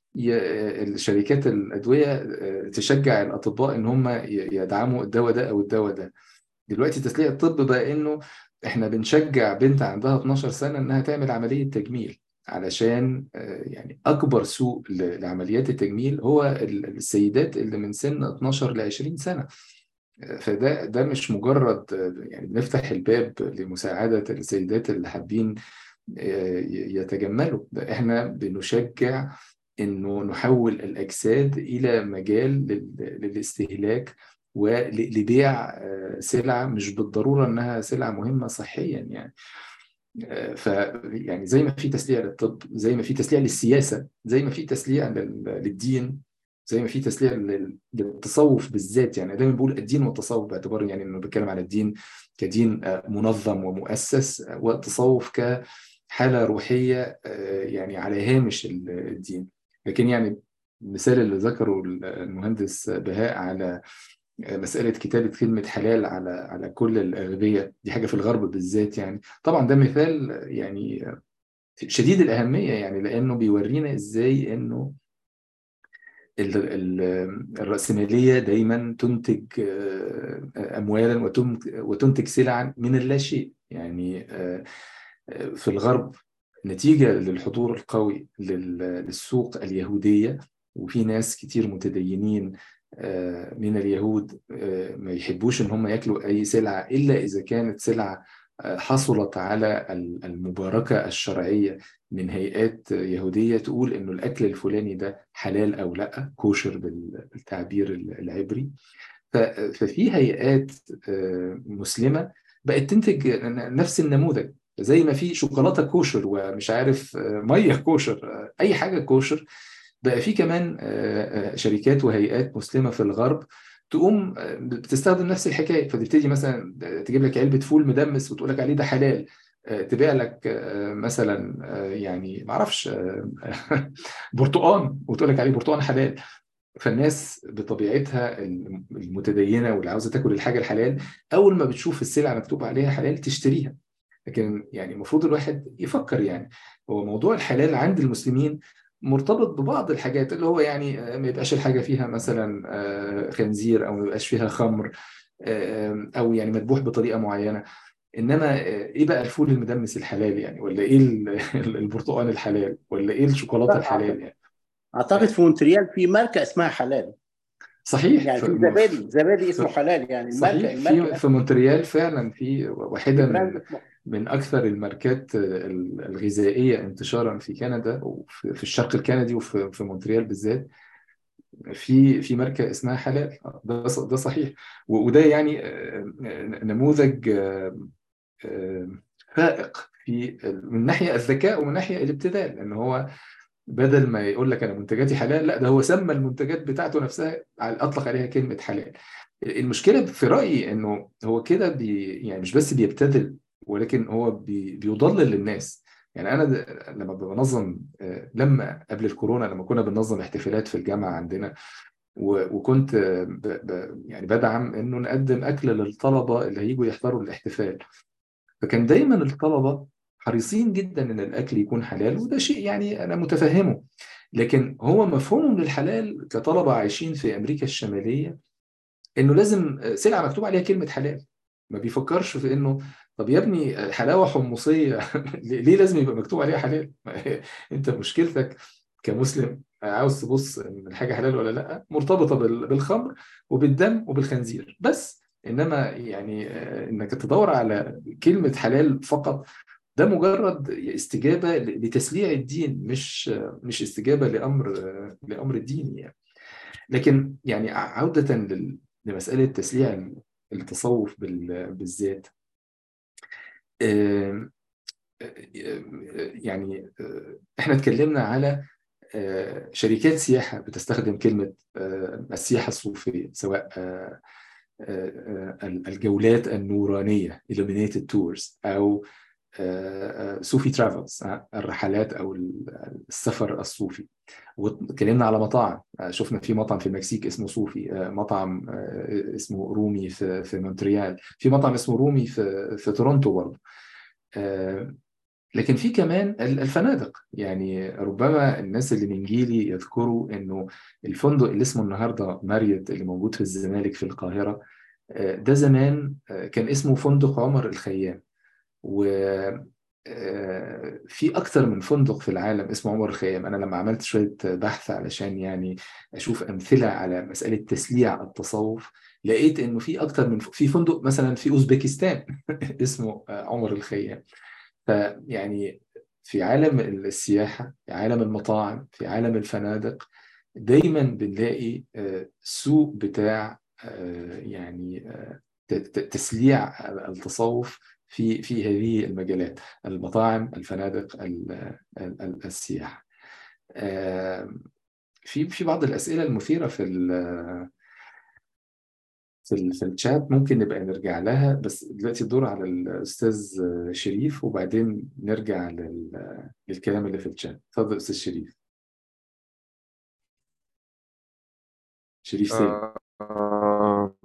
الشركات الأدوية تشجع الأطباء إن هم يدعموا الدواء ده أو الدواء ده دلوقتي تسليع الطب بقى إنه إحنا بنشجع بنت عندها 12 سنة إنها تعمل عملية تجميل علشان يعني اكبر سوق لعمليات التجميل هو السيدات اللي من سن 12 ل 20 سنه فده ده مش مجرد يعني بنفتح الباب لمساعده السيدات اللي حابين يتجملوا ده احنا بنشجع انه نحول الاجساد الى مجال للاستهلاك ولبيع سلع مش بالضروره انها سلع مهمه صحيا يعني ف يعني زي ما في تسليع للطب زي ما في تسليع للسياسه زي ما في تسليع للدين زي ما في تسليع للتصوف بالذات يعني دايما بقول الدين والتصوف باعتبار يعني انه بتكلم على الدين كدين منظم ومؤسس والتصوف كحاله روحيه يعني على هامش الدين لكن يعني المثال اللي ذكره المهندس بهاء على مسألة كتابة كلمة حلال على على كل الأغذية دي حاجة في الغرب بالذات يعني طبعا ده مثال يعني شديد الأهمية يعني لأنه بيورينا إزاي إنه الرأسمالية دايما تنتج أموالا وتنتج سلعا من اللا شيء يعني في الغرب نتيجة للحضور القوي للسوق اليهودية وفي ناس كتير متدينين من اليهود ما يحبوش ان هم ياكلوا اي سلعه الا اذا كانت سلعه حصلت على المباركه الشرعيه من هيئات يهوديه تقول انه الاكل الفلاني ده حلال او لا كوشر بالتعبير العبري ففي هيئات مسلمه بقت تنتج نفس النموذج زي ما في شوكولاته كوشر ومش عارف ميه كوشر اي حاجه كوشر بقى في كمان شركات وهيئات مسلمه في الغرب تقوم بتستخدم نفس الحكايه فتبتدي مثلا تجيب لك علبه فول مدمس وتقول لك عليه ده حلال تبيع لك مثلا يعني ما اعرفش برتقان وتقول لك عليه برتقان حلال فالناس بطبيعتها المتدينه واللي عاوزه تاكل الحاجه الحلال اول ما بتشوف السلعه مكتوب عليها حلال تشتريها لكن يعني المفروض الواحد يفكر يعني هو موضوع الحلال عند المسلمين مرتبط ببعض الحاجات اللي هو يعني ما يبقاش الحاجه فيها مثلا خنزير او ما يبقاش فيها خمر او يعني مذبوح بطريقه معينه انما ايه بقى الفول المدمس الحلال يعني ولا ايه البرتقال الحلال ولا ايه الشوكولاته الحلال يعني اعتقد في مونتريال في ماركه اسمها حلال صحيح يعني في زبادي زبادي اسمه حلال يعني صحيح في في مونتريال فعلا في واحده من من اكثر الماركات الغذائيه انتشارا في كندا وفي الشرق الكندي وفي في مونتريال بالذات في في ماركه اسمها حلال ده ده صحيح وده يعني نموذج فائق في من ناحيه الذكاء ومن ناحيه الابتذال ان هو بدل ما يقول لك انا منتجاتي حلال لا ده هو سمى المنتجات بتاعته نفسها اطلق عليها كلمه حلال المشكله في رايي انه هو كده بي يعني مش بس بيبتذل ولكن هو بي بيضلل الناس يعني انا لما بنظم لما قبل الكورونا لما كنا بننظم احتفالات في الجامعه عندنا وكنت ب ب يعني بدعم انه نقدم اكل للطلبه اللي هيجوا يحضروا الاحتفال فكان دايما الطلبه حريصين جدا ان الاكل يكون حلال وده شيء يعني انا متفهمه لكن هو مفهومهم للحلال كطلبه عايشين في امريكا الشماليه انه لازم سلعه مكتوب عليها كلمه حلال ما بيفكرش في انه طب يا ابني حلاوه حمصيه ليه لازم يبقى مكتوب عليها حلال؟ انت مشكلتك كمسلم عاوز تبص ان الحاجه حلال ولا لا مرتبطه بالخمر وبالدم وبالخنزير بس انما يعني انك تدور على كلمه حلال فقط ده مجرد استجابه لتسليع الدين مش مش استجابه لامر لامر الديني يعني لكن يعني عوده لمساله تسليع التصوف بالذات يعني احنا اتكلمنا على شركات سياحة بتستخدم كلمة السياحة الصوفية سواء الجولات النورانية illuminated tours أو صوفي ترافلز الرحلات أو السفر الصوفي واتكلمنا على مطاعم شفنا في مطعم في المكسيك اسمه صوفي مطعم اسمه رومي في في مونتريال في مطعم اسمه رومي في في تورونتو برضه لكن في كمان الفنادق يعني ربما الناس اللي من جيلي يذكروا انه الفندق اللي اسمه النهارده ماريوت اللي موجود في الزمالك في القاهره ده زمان كان اسمه فندق عمر الخيام و في أكتر من فندق في العالم اسمه عمر الخيام أنا لما عملت شوية بحث علشان يعني أشوف أمثلة على مسألة تسليع التصوف لقيت إنه في أكتر من في فندق مثلا في أوزبكستان اسمه عمر الخيام فيعني في عالم السياحة في عالم المطاعم في عالم الفنادق دايما بنلاقي سوق بتاع يعني تسليع التصوف في في هذه المجالات المطاعم الفنادق السياحه في في بعض الاسئله المثيره في ال في ال في الشات ممكن نبقى نرجع لها بس دلوقتي الدور على الاستاذ شريف وبعدين نرجع لل... للكلام اللي في الشات اتفضل استاذ شريف شريف سامي آه...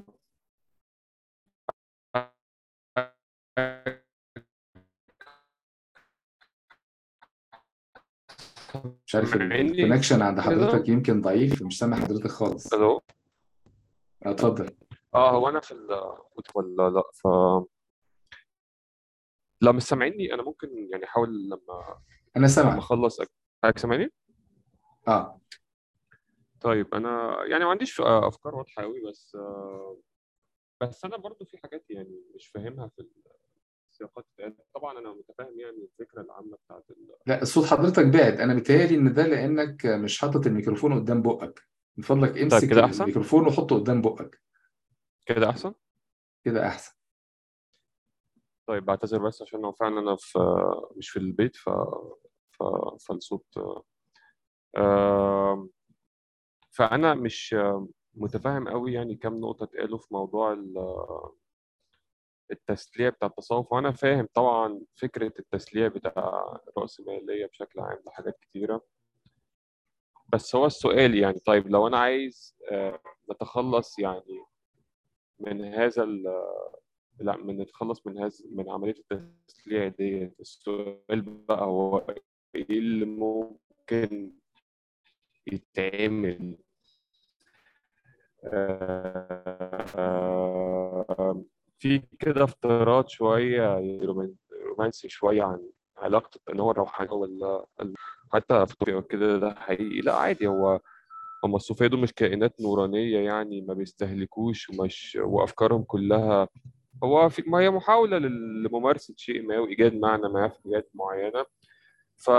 مش عارف الكونكشن عند حضرتك يمكن ضعيف مش سامع حضرتك خالص الو اتفضل اه هو انا في الكتب ولا لا ف لا مش سامعني انا ممكن يعني احاول لما انا سامع لما اخلص أك... حضرتك سامعني؟ اه طيب انا يعني ما عنديش افكار واضحه قوي بس بس انا برضو في حاجات يعني مش فاهمها في السياقات طبعا انا متفاهم يعني الفكره العامه بتاعت ال... لا الصوت حضرتك بعد انا متهيألي ان ده لانك مش حاطط الميكروفون قدام بقك من فضلك امسك طيب كده احسن الميكروفون وحطه قدام بقك كده احسن كده احسن طيب بعتذر بس عشان هو فعلا انا في مش في البيت ف, ف... فالصوت آه... فانا مش متفاهم قوي يعني كم نقطه اتقالوا في موضوع التسليع بتاع التصوف وانا فاهم طبعا فكره التسليع بتاع الرأسمالية بشكل عام لحاجات كتيره بس هو السؤال يعني طيب لو انا عايز نتخلص يعني من هذا لا من نتخلص من هذا من عملية التسليع دي السؤال بقى هو ايه اللي ممكن يتعمل آه، في كده افتراض شوية رومان- رومانسي شوية عن علاقة ان هو الروحانية ولا ال- حتى في الطبيعة كده ده حقيقي لا عادي هو هم الصوفية دول مش كائنات نورانية يعني ما بيستهلكوش ومش وأفكارهم كلها هو في ما هي محاولة لل- لممارسة شيء ما وإيجاد معنى ما في حاجات معينة ف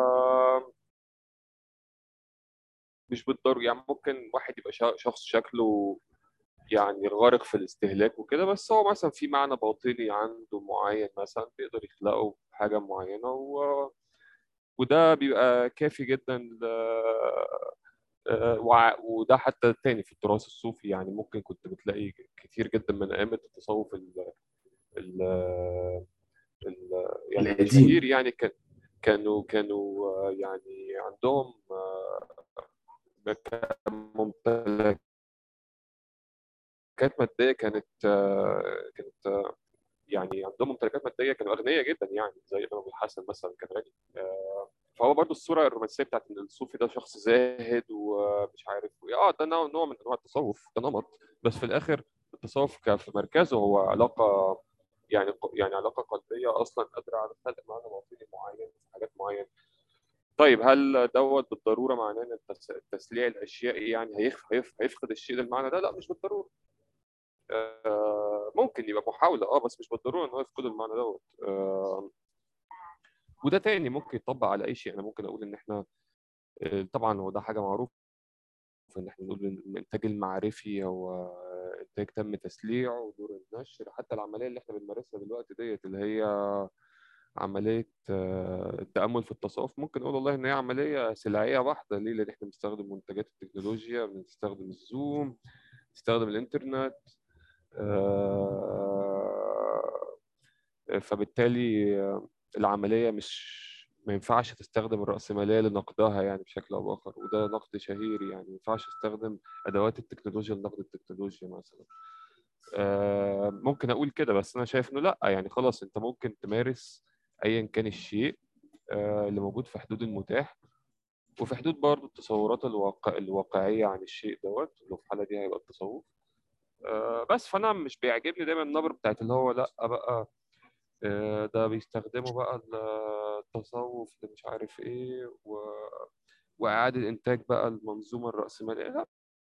مش بالضرورة يعني ممكن واحد يبقى شا- شخص شكله يعني غارق في الاستهلاك وكده بس هو مثلا في معنى باطني عنده معين مثلا بيقدر يخلقه بحاجة معينة و... وده بيبقى كافي جدا ل... آه، وع- وده حتى تاني في التراث الصوفي يعني ممكن كنت بتلاقي كتير جدا من أئمة التصوف ال... ال... ال... يعني القديم المشاهير يعني كان كانوا كانوا آه، يعني عندهم آه، ممتلكات مادية كانت آه، كانت آه، يعني عندهم ممتلكات مادية كانوا أغنياء جدا يعني زي الإمام الحسن مثلا كان غني آه، فهو برضو الصورة الرومانسية بتاعت إن الصوفي ده شخص زاهد ومش عارف إيه. اه ده نوع نوع من أنواع التصوف ده نمط بس في الآخر التصوف ك- في مركزه هو علاقة يعني يعني علاقة قلبية أصلا قادرة على خلق معنى باطني معين في حاجات معينة طيب هل دوت بالضروره معناه ان التس- التسليع الاشيائي يعني هيخ- هيف- هيفقد الشيء للمعنى ده؟ لا مش بالضروره. آه، ممكن يبقى محاوله اه بس مش بالضروره ان هو يفقد المعنى دوت. آه، وده تاني ممكن يطبق على اي شيء انا ممكن اقول ان احنا آه، طبعا هو ده حاجه معروفه ان احنا نقول ان الانتاج المعرفي هو انتاج تم تسليعه ودور النشر حتى العمليه اللي احنا بنمارسها دلوقتي ديت اللي هي عملية آه، التأمل في التصوف ممكن نقول والله إن هي عملية سلعية بحتة ليه؟ لأن إحنا بنستخدم منتجات التكنولوجيا بنستخدم الزوم بنستخدم الإنترنت آه، فبالتالي آه، العملية مش ما ينفعش تستخدم الرأسمالية لنقدها يعني بشكل أو بآخر وده نقد شهير يعني ما ينفعش تستخدم أدوات التكنولوجيا لنقد التكنولوجيا مثلا آه، ممكن أقول كده بس أنا شايف إنه لأ يعني خلاص أنت ممكن تمارس أيا كان الشيء آه، اللي موجود في حدود المتاح وفي حدود برضه التصورات الواقع الواقعية عن الشيء دوت اللي في الحالة دي هيبقى التصوف آه، بس فأنا مش بيعجبني دايما النبر بتاعت اللي هو لأ بقى آه، ده بيستخدموا بقى التصوف اللي مش عارف إيه و... وإعادة إنتاج بقى المنظومة الرأسمالية لا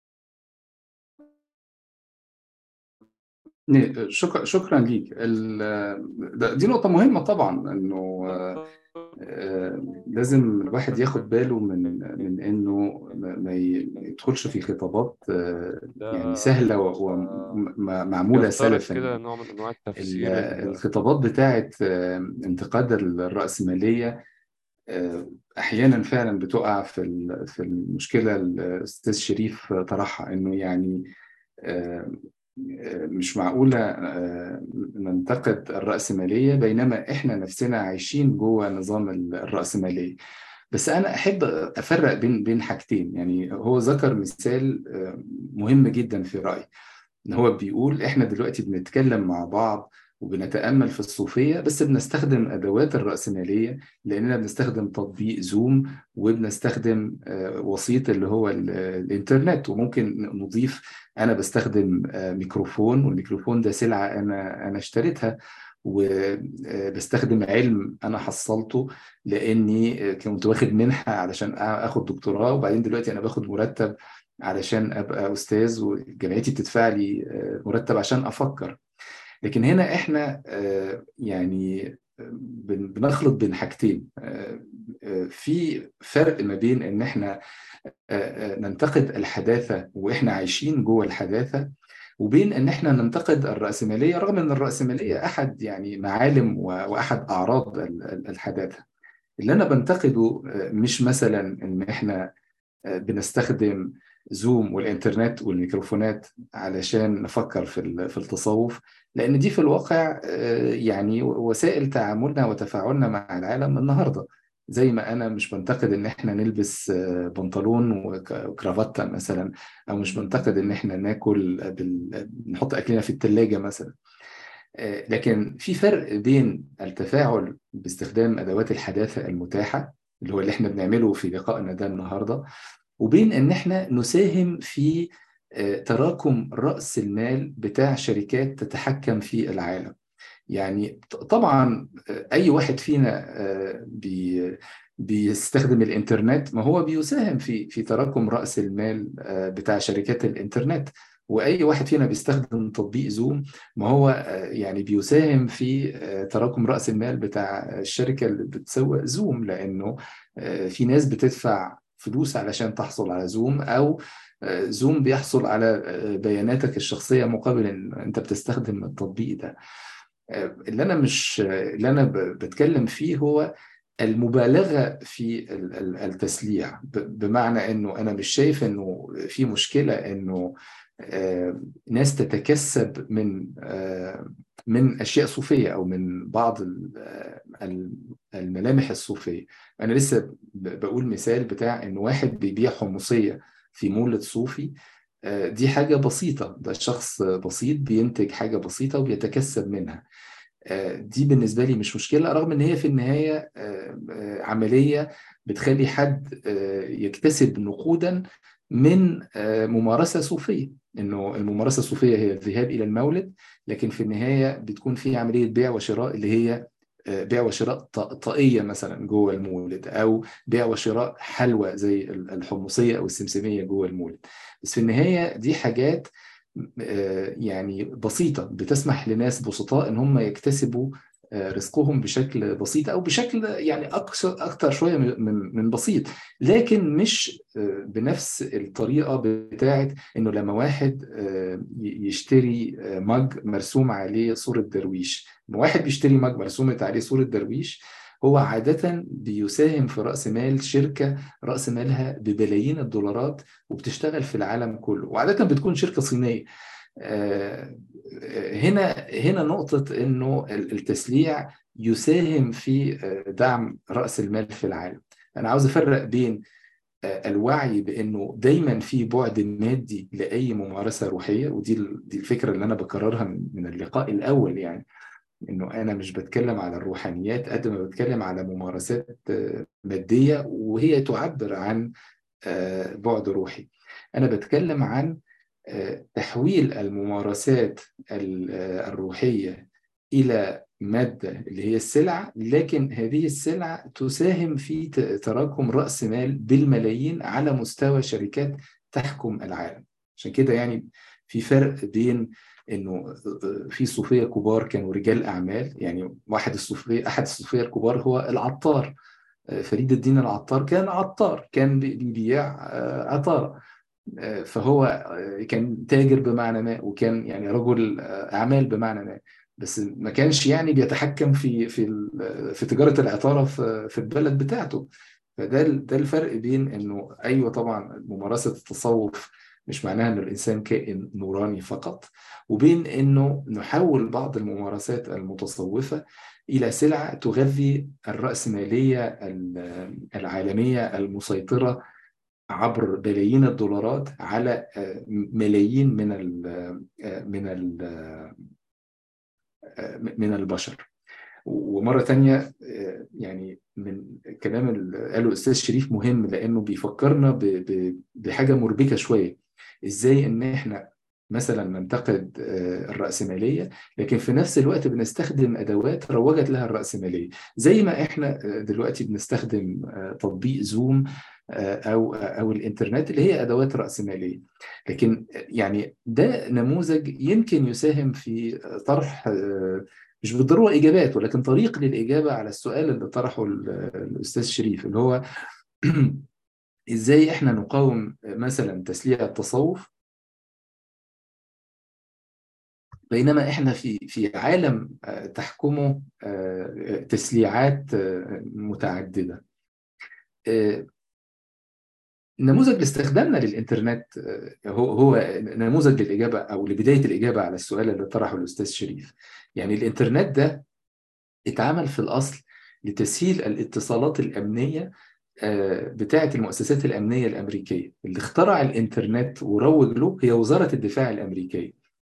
ن- شكرا شكرا ليك ال- ده- دي نقطة مهمة طبعا انه آه، آه، لازم الواحد ياخد باله من من انه ما ما ي- ما يدخلش في خطابات آه، يعني ده سهلة ومعمولة يفترض سلفا كده يعني نوع من أنواع ال- التفسير ال- الخطابات بتاعت آه، انتقاد الرأسمالية آه، أحيانا فعلا بتقع في ال- في المشكلة الأستاذ شريف طرحها إنه يعني آه، آه، مش معقولة آه، ننتقد الرأسمالية بينما إحنا نفسنا عايشين جوه نظام الرأسمالية بس أنا أحب أفرق بين بين حاجتين يعني هو ذكر مثال آه، مهم جدا في رأيي إن هو بيقول إحنا دلوقتي بنتكلم مع بعض وبنتأمل في الصوفية بس بنستخدم أدوات الرأسمالية لأننا بنستخدم تطبيق زوم وبنستخدم آه، وسيط اللي هو ال- الإنترنت وممكن نضيف أنا بستخدم آه، ميكروفون والميكروفون ده سلعة أنا أنا اشتريتها وبستخدم علم أنا حصلته لأني آه، كنت واخد منحة علشان آخد دكتوراه وبعدين دلوقتي أنا باخد مرتب علشان أبقى أستاذ وجامعتي بتدفع لي آه، مرتب عشان أفكر لكن هنا احنا آه، يعني بن- بنخلط بين حاجتين آه، آه، في فرق ما بين ان احنا آه، آه، ننتقد الحداثة واحنا عايشين جوه الحداثة وبين ان احنا ننتقد الرأسمالية رغم ان الرأسمالية احد يعني معالم و- واحد اعراض ال- ال- الحداثة اللي انا بنتقده آه، مش مثلا ان احنا آه، بنستخدم زوم والإنترنت والميكروفونات علشان نفكر في ال- في التصوف لأن دي في الواقع آه، يعني وسائل تعاملنا وتفاعلنا مع العالم النهاردة زي ما أنا مش بنتقد إن إحنا نلبس آه، بنطلون وك- وكرافتة مثلا أو مش بنتقد إن إحنا ناكل بال... نحط أكلنا في التلاجة مثلا لكن في فرق بين التفاعل باستخدام ادوات الحداثه المتاحه اللي هو اللي احنا بنعمله في لقائنا ده النهارده وبين ان احنا نساهم في تراكم راس المال بتاع شركات تتحكم في العالم يعني طبعا اي واحد فينا بي بيستخدم الانترنت ما هو بيساهم في في تراكم راس المال بتاع شركات الانترنت واي واحد فينا بيستخدم تطبيق زوم ما هو يعني بيساهم في تراكم راس المال بتاع الشركه اللي بتسوق زوم لانه في ناس بتدفع فلوس علشان تحصل على زوم او زوم بيحصل على بياناتك الشخصيه مقابل ان انت بتستخدم التطبيق ده اللي انا مش اللي انا بتكلم فيه هو المبالغه في التسليع بمعنى انه انا مش شايف انه في مشكله انه ناس تتكسب من من اشياء صوفيه او من بعض الملامح الصوفيه انا لسه بقول مثال بتاع ان واحد بيبيع حمصيه في مولد صوفي دي حاجه بسيطه ده شخص بسيط بينتج حاجه بسيطه وبيتكسب منها دي بالنسبه لي مش مشكله رغم ان هي في النهايه عمليه بتخلي حد يكتسب نقودا من ممارسه صوفيه انه الممارسه الصوفيه هي الذهاب الى المولد لكن في النهايه بتكون في عمليه بيع وشراء اللي هي بيع وشراء طاقيه مثلا جوه المولد او بيع وشراء حلوى زي الحمصيه او السمسميه جوه المولد بس في النهايه دي حاجات يعني بسيطه بتسمح لناس بسطاء ان هم يكتسبوا رزقهم بشكل بسيط او بشكل يعني اكثر اكثر شويه من من بسيط لكن مش بنفس الطريقه بتاعه انه لما واحد يشتري مج مرسوم عليه صوره درويش لما واحد بيشتري مج مرسومه عليه صوره درويش هو عادة بيساهم في رأس مال شركة رأس مالها ببلايين الدولارات وبتشتغل في العالم كله وعادة بتكون شركة صينية هنا هنا نقطة إنه التسليع يساهم في دعم رأس المال في العالم أنا عاوز أفرق بين الوعي بانه دايما في بعد مادي لاي ممارسه روحيه ودي دي الفكره اللي انا بكررها من اللقاء الاول يعني انه انا مش بتكلم على الروحانيات قد ما بتكلم على ممارسات ماديه وهي تعبر عن بعد روحي انا بتكلم عن تحويل الممارسات الروحيه الى ماده اللي هي السلعه لكن هذه السلعه تساهم في تراكم راس مال بالملايين على مستوى شركات تحكم العالم عشان كده يعني في فرق بين انه في صوفيه كبار كانوا رجال اعمال يعني واحد الصوفيه احد الصوفيه الكبار هو العطار فريد الدين العطار كان عطار كان بيبيع عطاره فهو كان تاجر بمعنى ما وكان يعني رجل اعمال بمعنى ما بس ما كانش يعني بيتحكم في في في تجاره العطاره في في البلد بتاعته فده ده الفرق بين انه ايوه طبعا ممارسه التصوف مش معناها ان الانسان كائن نوراني فقط وبين انه نحول بعض الممارسات المتصوفه الى سلعه تغذي الراسماليه العالميه المسيطره عبر بلايين الدولارات على ملايين من ال من ال من البشر ومرة تانية يعني من كلام اللي قاله الأستاذ شريف مهم لأنه بيفكرنا بحاجة مربكة شوية إزاي إن إحنا مثلا ننتقد الرأسمالية لكن في نفس الوقت بنستخدم أدوات روجت لها الرأسمالية زي ما إحنا دلوقتي بنستخدم تطبيق زوم أو أو الإنترنت اللي هي أدوات رأسمالية لكن يعني ده نموذج يمكن يساهم في طرح مش بالضروره اجابات ولكن طريق للاجابه على السؤال اللي طرحه الاستاذ شريف اللي هو ازاي احنا نقاوم مثلا تسليع التصوف بينما احنا في في عالم تحكمه تسليعات متعدده نموذج لاستخدامنا للإنترنت هو هو نموذج للإجابة أو لبداية الإجابة على السؤال اللي طرحه الأستاذ شريف يعني الإنترنت ده اتعمل في الأصل لتسهيل الاتصالات الأمنية بتاعة المؤسسات الأمنية الأمريكية اللي اخترع الإنترنت وروج له هي وزارة الدفاع الأمريكية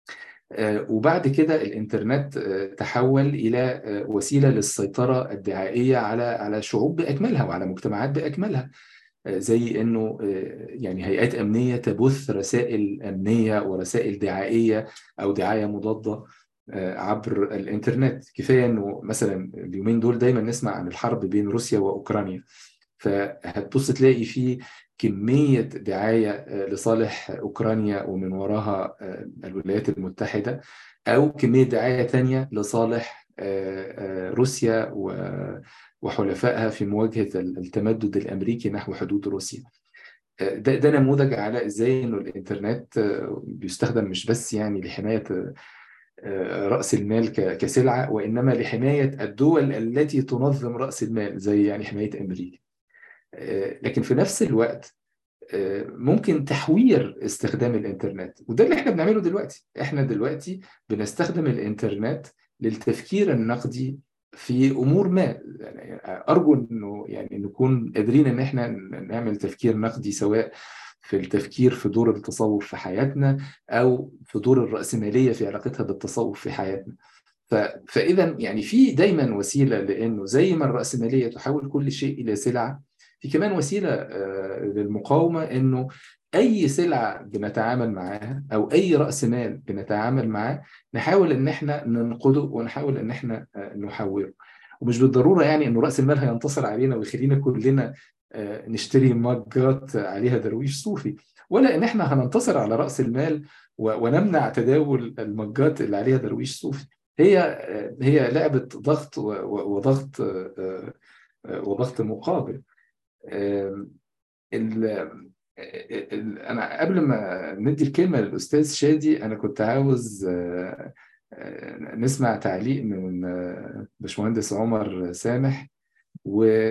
وبعد كده الإنترنت تحول إلى وسيلة للسيطرة الدعائية على على شعوب بأكملها وعلى مجتمعات بأكملها زي انه يعني هيئات امنيه تبث رسائل امنيه ورسائل دعائيه او دعايه مضاده عبر الانترنت كفايه انه مثلا اليومين دول دايما نسمع عن الحرب بين روسيا واوكرانيا فهتبص تلاقي في كميه دعايه لصالح اوكرانيا ومن وراها الولايات المتحده او كميه دعايه تانية لصالح روسيا وحلفائها في مواجهه التمدد الامريكي نحو حدود روسيا. ده ده نموذج على ازاي انه الانترنت بيستخدم مش بس يعني لحمايه راس المال كسلعه وانما لحمايه الدول التي تنظم راس المال زي يعني حمايه امريكا. لكن في نفس الوقت ممكن تحوير استخدام الانترنت وده اللي احنا بنعمله دلوقتي احنا دلوقتي بنستخدم الانترنت للتفكير النقدي في امور ما يعني ارجو انه يعني نكون قادرين ان احنا نعمل تفكير نقدي سواء في التفكير في دور التصوف في حياتنا او في دور الراسماليه في علاقتها بالتصوف في حياتنا فاذا يعني في دايما وسيله لانه زي ما الراسماليه تحول كل شيء الى سلعه في كمان وسيله للمقاومه انه اي سلعه بنتعامل معاها او اي راس مال بنتعامل معاه نحاول ان احنا ننقده ونحاول ان احنا نحوره ومش بالضروره يعني انه راس المال هينتصر علينا ويخلينا كلنا نشتري مجات عليها درويش صوفي ولا ان احنا هننتصر على راس المال ونمنع تداول المجات اللي عليها درويش صوفي هي هي لعبه ضغط وضغط وضغط مقابل انا قبل ما ندي الكلمه للاستاذ شادي انا كنت عاوز نسمع تعليق من باشمهندس عمر سامح و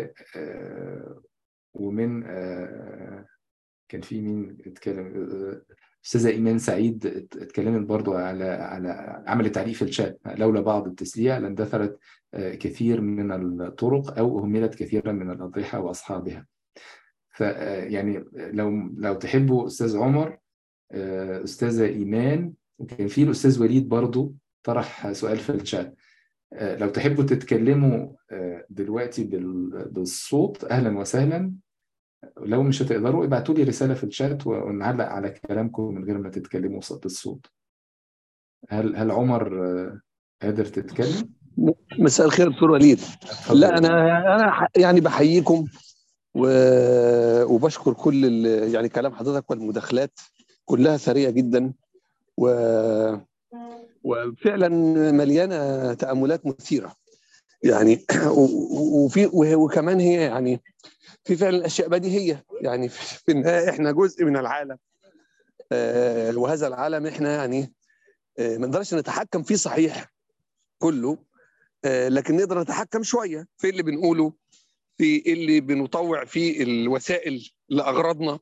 ومن كان في مين اتكلم استاذه ايمان سعيد اتكلمت برضو على على عملت تعليق في الشات لولا بعض التسليع لاندثرت كثير من الطرق او اهملت كثيرا من الاضرحه واصحابها فيعني لو لو تحبوا استاذ عمر استاذه ايمان وكان في الاستاذ وليد برضو طرح سؤال في الشات لو تحبوا تتكلموا دلوقتي بالصوت اهلا وسهلا لو مش هتقدروا ابعتوا لي رساله في الشات ونعلق على كلامكم من غير ما تتكلموا بالصوت هل هل عمر قادر تتكلم مساء الخير دكتور وليد لا انا انا يعني بحييكم و... وبشكر كل ال... يعني كلام حضرتك والمداخلات كلها ثريه جدا و... وفعلا مليانه تاملات مثيره يعني وفي وكمان هي يعني في فعلا اشياء بديهيه يعني في النهايه احنا جزء من العالم وهذا العالم احنا يعني ما نقدرش نتحكم فيه صحيح كله لكن نقدر نتحكم شويه في اللي بنقوله في اللي بنطوع فيه الوسائل لاغراضنا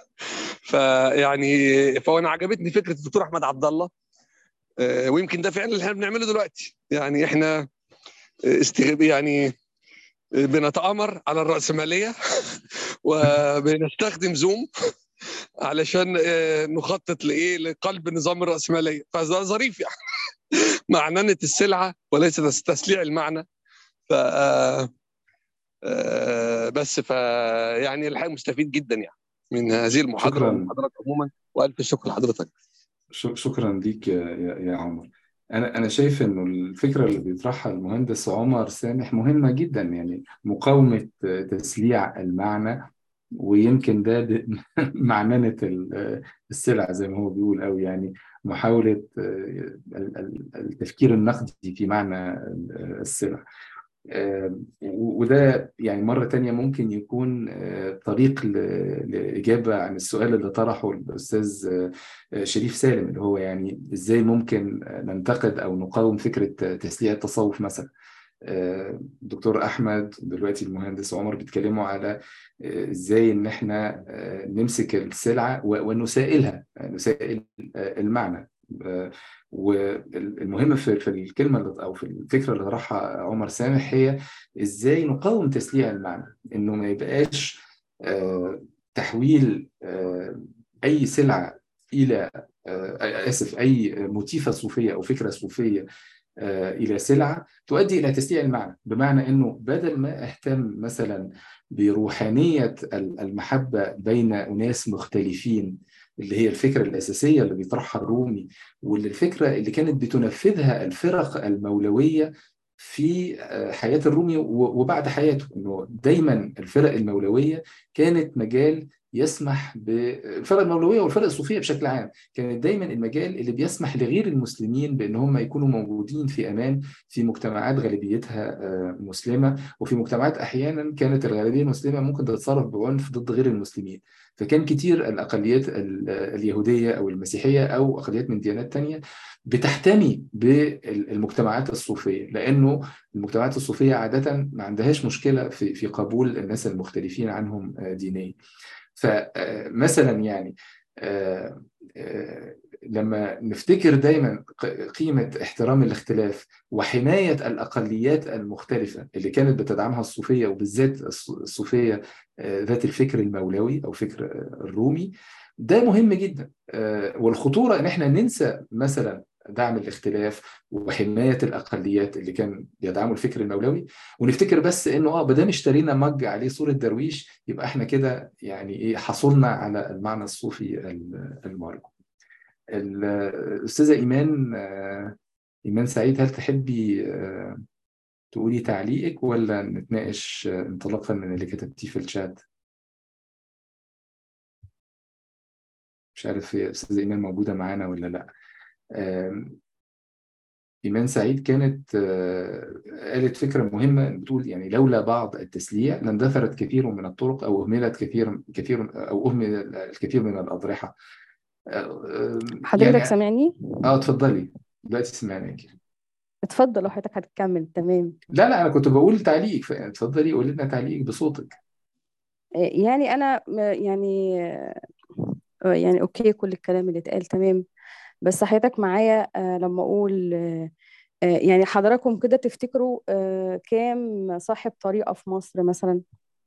فيعني فانا عجبتني فكره الدكتور احمد عبد الله ويمكن ده فعلا اللي احنا بنعمله دلوقتي يعني احنا استغب يعني بنتآمر على الرأسمالية وبنستخدم زوم علشان نخطط لايه لقلب نظام الرأسمالية فده ظريف يعني معننة السلعة وليس تسليع المعنى ف بس ف يعني الحقيقة مستفيد جدا يعني من هذه المحاضرة والمحاضرات عموما والف شكر لحضرتك شكرا ليك يا, يا عمر انا انا شايف انه الفكره اللي بيطرحها المهندس عمر سامح مهمه جدا يعني مقاومه تسليع المعنى ويمكن ده معننه السلع زي ما هو بيقول او يعني محاوله التفكير النقدي في معنى السلع وده يعني مرة تانية ممكن يكون طريق لإجابة عن السؤال اللي طرحه الأستاذ شريف سالم اللي هو يعني إزاي ممكن ننتقد أو نقاوم فكرة تسليع التصوف مثلا دكتور أحمد دلوقتي المهندس عمر بيتكلموا على إزاي إن إحنا نمسك السلعة ونسائلها نسائل المعنى والمهم في في الكلمه اللي او في الفكره اللي طرحها عمر سامح هي ازاي نقاوم تسليع المعنى انه ما يبقاش تحويل اي سلعه الى آه، اسف اي موتيفه صوفيه او فكره صوفيه آه، الى سلعه تؤدي الى تسليع المعنى بمعنى انه بدل ما اهتم مثلا بروحانيه ال- المحبه بين اناس مختلفين اللي هي الفكره الاساسيه اللي بيطرحها الرومي واللي الفكره اللي كانت بتنفذها الفرق المولويه في آه، حياه الرومي و- وبعد حياته انه دايما الفرق المولويه كانت مجال يسمح بالفرق المولويه والفرق الصوفيه بشكل عام كانت دايما المجال اللي بيسمح لغير المسلمين بان هم يكونوا موجودين في امان في مجتمعات غالبيتها آه، مسلمه وفي مجتمعات احيانا كانت الغالبيه المسلمه ممكن تتصرف بعنف ضد غير المسلمين فكان كتير الاقليات ال- اليهوديه او المسيحيه او اقليات من ديانات تانية بتحتمي بالمجتمعات الصوفيه لانه المجتمعات الصوفيه عاده ما عندهاش مشكله في في قبول الناس المختلفين عنهم آه، دينيا فمثلا يعني آه، آه، لما نفتكر دايما ق- قيمة احترام الاختلاف وحماية الأقليات المختلفة اللي كانت بتدعمها الصوفية وبالذات الص- الصوفية آه، ذات الفكر المولوي أو فكر آه، الرومي ده مهم جدا آه، والخطورة إن احنا ننسى مثلا دعم الاختلاف وحماية الأقليات اللي كان بيدعموا الفكر المولوي ونفتكر بس إنه آه بدام اشترينا مج عليه صورة درويش يبقى احنا كده يعني إيه حصلنا على المعنى الصوفي ال- المرجو. الأستاذة إيمان آه، إيمان سعيد هل تحبي آه، تقولي تعليقك ولا نتناقش آه، انطلاقا من اللي كتبتيه في الشات؟ مش عارف هي أستاذة إيمان موجودة معانا ولا لأ. آم، إيمان سعيد كانت آه، قالت فكرة مهمة بتقول يعني لولا بعض التسليع لاندثرت كثير من الطرق أو أهملت كثير كثير أو أهمل الكثير من الأضرحة. آه، حضرتك يعني سامعني؟ اه اتفضلي دلوقتي سمعناك اتفضل لو حضرتك هتكمل تمام لا لا انا كنت بقول تعليق فاتفضلي قولي لنا تعليقك بصوتك يعني انا م- يعني آه، يعني اوكي كل الكلام اللي اتقال تمام بس حضرتك معايا آه، لما اقول آه، آه، يعني حضراتكم كده تفتكروا آه، كام صاحب طريقة في مصر مثلا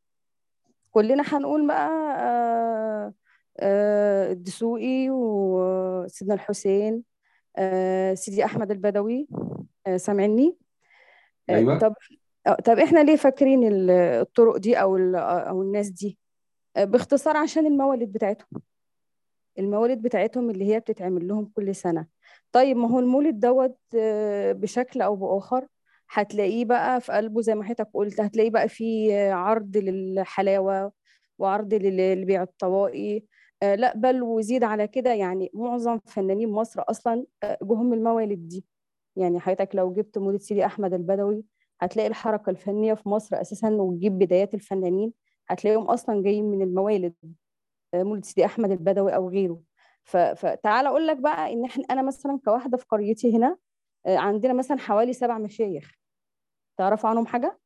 كلنا هنقول بقى آه، آه، الدسوقي وسيدنا الحسين آه، سيدي احمد البدوي آه، سامعني آه، ايوه طب آه، طب احنا ليه فاكرين ال- الطرق دي او ال- او الناس دي آه، باختصار عشان الموالد بتاعتهم الموالد بتاعتهم اللي هي بتتعمل لهم كل سنة طيب ما هو المولد دوت آه، بشكل او باخر هتلاقيه بقى في قلبه زي ما حضرتك قلت هتلاقيه بقى فيه آه، عرض للحلاوة وعرض لل- لبيع الطواقي آه، لا بل وزيد على كده يعني معظم فنانين مصر اصلا آه، جم من الموالد دي يعني حضرتك لو جبت مولد سيدي احمد البدوي هتلاقي الحركه الفنيه في مصر اساسا وتجيب بدايات الفنانين هتلاقيهم اصلا جايين من الموالد آه، مولد سيدي احمد البدوي او غيره ف- فتعال اقول لك بقى ان احنا انا مثلا كواحده في قريتي هنا آه، عندنا مثلا حوالي سبع مشايخ تعرفوا عنهم حاجه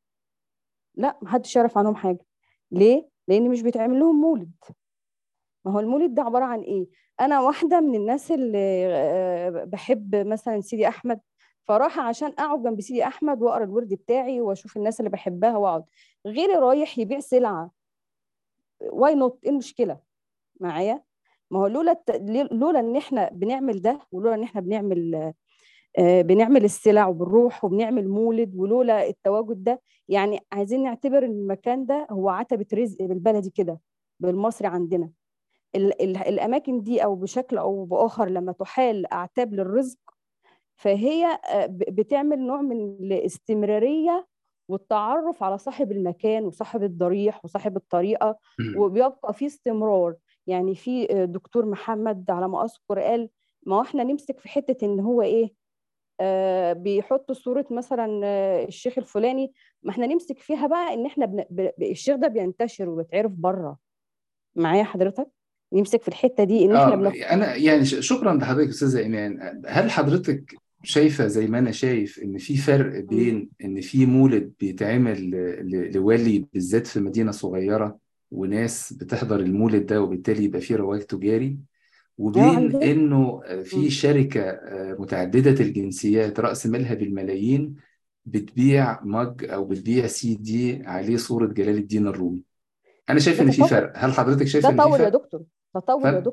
لا محدش يعرف عنهم حاجه ليه لان مش بيتعمل لهم مولد ما هو المولد ده عبارة عن إيه؟ أنا واحدة من الناس اللي آه، بحب مثلا سيدي أحمد فراحة عشان أقعد جنب سيدي أحمد وأقرأ الورد بتاعي وأشوف الناس اللي بحبها وأقعد غيري رايح يبيع سلعة واي نوت إيه المشكلة معايا؟ ما هو لولا الت... لولا إن إحنا بنعمل ده ولولا إن إحنا بنعمل آه، بنعمل السلع وبنروح وبنعمل مولد ولولا التواجد ده يعني عايزين نعتبر إن المكان ده هو عتبة رزق بالبلدي كده بالمصري عندنا ال- ال- الأماكن دي أو بشكل أو بآخر لما تحال أعتاب للرزق فهي آه، ب- بتعمل نوع من الاستمرارية والتعرف على صاحب المكان وصاحب الضريح وصاحب الطريقة وبيبقى في استمرار يعني في آه، دكتور محمد على ما أذكر قال ما هو احنا نمسك في حتة إن هو إيه آه بيحط صورة مثلا آه، الشيخ الفلاني ما احنا نمسك فيها بقى إن احنا بن... ب... ب- الشيخ ده بينتشر وبيتعرف بره معايا حضرتك نمسك في الحتة دي إن احنا اه بناخد انا يعني ش- شكرا لحضرتك استاذه ايمان هل حضرتك شايفه زي ما انا شايف ان في فرق مم. بين ان في مولد بيتعمل ل- ل- لولي بالذات في مدينه صغيره وناس بتحضر المولد ده وبالتالي يبقى فيه رواج تجاري اه وبين عندنا انه في مم. شركه آه، متعدده الجنسيات راس مالها بالملايين بتبيع مج او بتبيع سي دي عليه صوره جلال الدين الرومي انا شايف ده ان في تطور فرق هل حضرتك ده شايفه ان في تطور يا فرق دكتور تطور يا فرق دكتور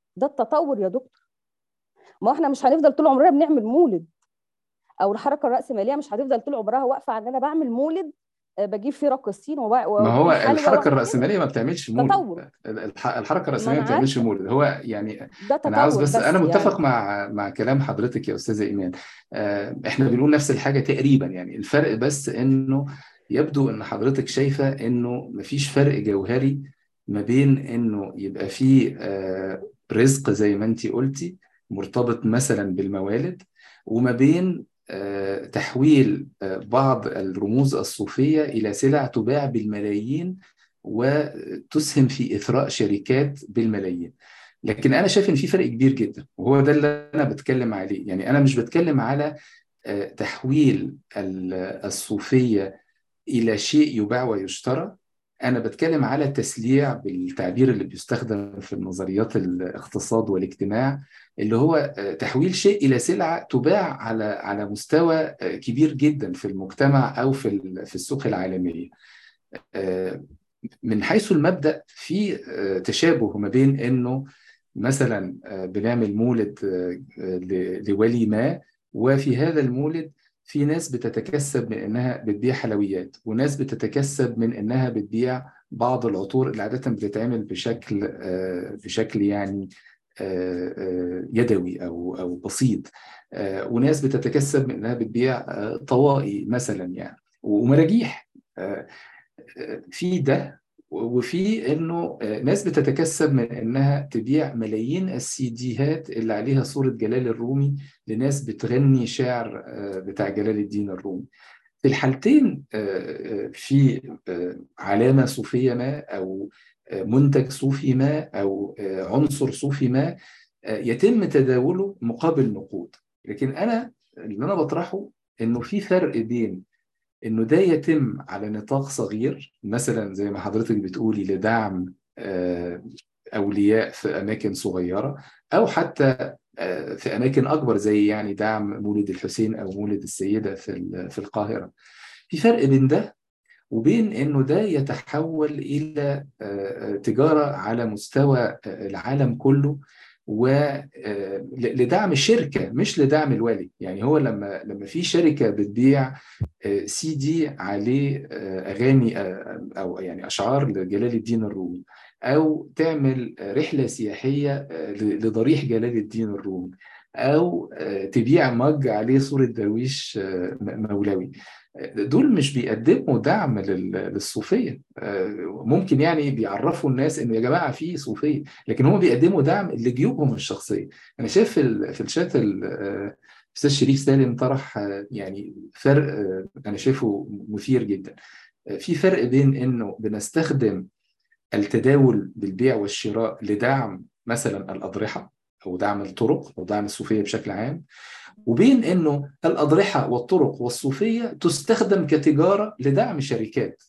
ده التطور يا دكتور ما احنا مش هنفضل طول عمرنا بنعمل مولد او الحركه الراسماليه مش هتفضل طول عمرها واقفه على ان انا بعمل مولد آه، بجيب فيه راقصين وب- ما هو وأجيب حلوى الحركه وأعمل- الرأسمالية ما بتعملش مولد تطور الح- الحركه ما الرأسمالية انا ما بتعملش عارفه مولد هو يعني ده انا عاوز تطور بس بس انا متفق يعني مع مع كلام حضرتك يا استاذه ايمان آه، احنا بنقول نفس الحاجه تقريبا يعني الفرق بس انه يبدو ان حضرتك شايفه انه مفيش فرق جوهري ما بين انه يبقى فيه آه، رزق زي ما انت قلتي مرتبط مثلا بالموالد وما بين آه، تحويل آه، بعض الرموز الصوفيه الى سلع تباع بالملايين وتسهم في اثراء شركات بالملايين لكن انا شايف ان في فرق كبير جدا وهو ده اللي انا بتكلم عليه يعني انا مش بتكلم على آه، تحويل ال- الصوفيه الى شيء يباع ويشترى انا بتكلم على تسليع بالتعبير اللي بيستخدم في النظريات الاقتصاد والاجتماع اللي هو آه، تحويل شيء الى سلعه تباع على على مستوى آه، كبير جدا في المجتمع او في ال- في السوق العالميه آه، من حيث المبدأ في آه، تشابه ما بين انه مثلا آه، بنعمل مولد آه، آه، ل- لولي ما وفي هذا المولد في ناس بتتكسب من انها بتبيع حلويات وناس بتتكسب من انها بتبيع بعض العطور اللي عادة بتتعمل بشكل آه، بشكل يعني آه، آه، يدوي او او بسيط آه، وناس بتتكسب من انها بتبيع آه، طوائي مثلا يعني ومراجيح آه، في ده وفي انه ناس بتتكسب من انها تبيع ملايين السي ديهات اللي عليها صورة جلال الرومي لناس بتغني شعر بتاع جلال الدين الرومي في الحالتين في علامة صوفية ما او منتج صوفي ما او عنصر صوفي ما يتم تداوله مقابل نقود لكن انا اللي انا بطرحه انه في فرق بين انه ده يتم على نطاق صغير مثلا زي ما حضرتك بتقولي لدعم آه، اولياء في اماكن صغيره او حتى آه، في اماكن اكبر زي يعني دعم مولد الحسين او مولد السيده في ال- في القاهره في فرق بين ده وبين انه ده يتحول الى آه، تجاره على مستوى آه، العالم كله ولدعم الشركه مش لدعم الولي يعني هو لما لما في شركه بتبيع آه، سي دي عليه آه، اغاني آه، او يعني اشعار لجلال الدين الرومي او تعمل آه، رحله سياحيه آه، ل- لضريح جلال الدين الرومي او آه، تبيع مج عليه صوره درويش آه، م- مولوي دول مش بيقدموا دعم لل- للصوفيه آه، ممكن يعني بيعرفوا الناس انه يا جماعه في صوفيه لكن هم بيقدموا دعم لجيوبهم الشخصيه انا شايف في ال- في الشات ال- آه، استاذ شريف سالم طرح آه، يعني فرق آه، انا شايفه مثير جدا آه، في فرق بين انه بنستخدم التداول بالبيع والشراء لدعم مثلا الاضرحه او دعم الطرق او دعم الصوفيه بشكل عام وبين انه الاضرحه والطرق والصوفيه تستخدم كتجاره لدعم شركات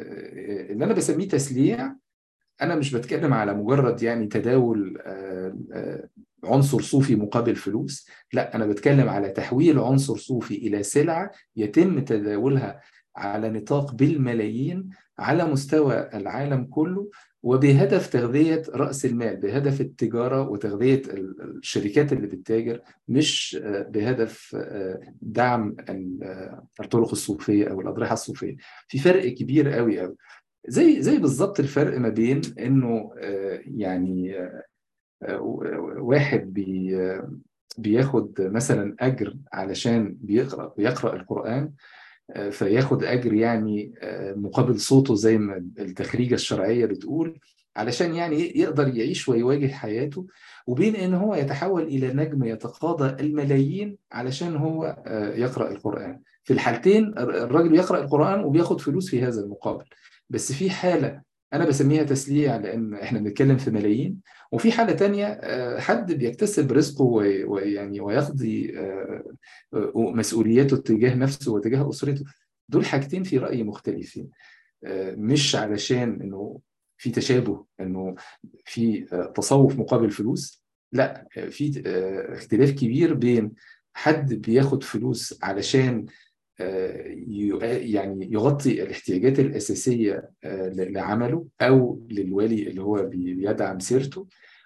آه، اللي انا بسميه تسليع انا مش بتكلم على مجرد يعني تداول آه، آه، عنصر صوفي مقابل فلوس لا انا بتكلم على تحويل عنصر صوفي الى سلعه يتم تداولها على نطاق بالملايين على مستوى العالم كله وبهدف تغذية رأس المال بهدف التجارة وتغذية ال- الشركات اللي بتتاجر مش آه، بهدف آه، دعم ال- آه، الطرق الصوفية أو الأضرحة الصوفية في فرق كبير قوي قوي زي زي بالظبط الفرق ما بين انه آه، يعني آه، آه، واحد بي آه، بياخد مثلا اجر علشان بيقرا بيقرا القران آه، فياخد اجر يعني آه، مقابل صوته زي ما التخريجه الشرعيه بتقول علشان يعني يقدر يعيش ويواجه حياته وبين ان هو يتحول الى نجم يتقاضى الملايين علشان هو آه، يقرا القران في الحالتين الراجل بيقرا القران وبياخد فلوس في هذا المقابل بس في حاله انا بسميها تسليع لان احنا بنتكلم في ملايين وفي حاله تانية آه، حد بيكتسب رزقه وي- ويعني ويقضي آه، آه، مسؤولياته تجاه نفسه وتجاه اسرته دول حاجتين في رايي مختلفين آه، مش علشان انه في تشابه انه في آه، تصوف مقابل فلوس لا آه، في آه، اختلاف كبير بين حد بياخد فلوس علشان آه، ي- يعني يغطي الاحتياجات الأساسية آه، ل- لعمله أو للولي اللي هو بي- بيدعم سيرته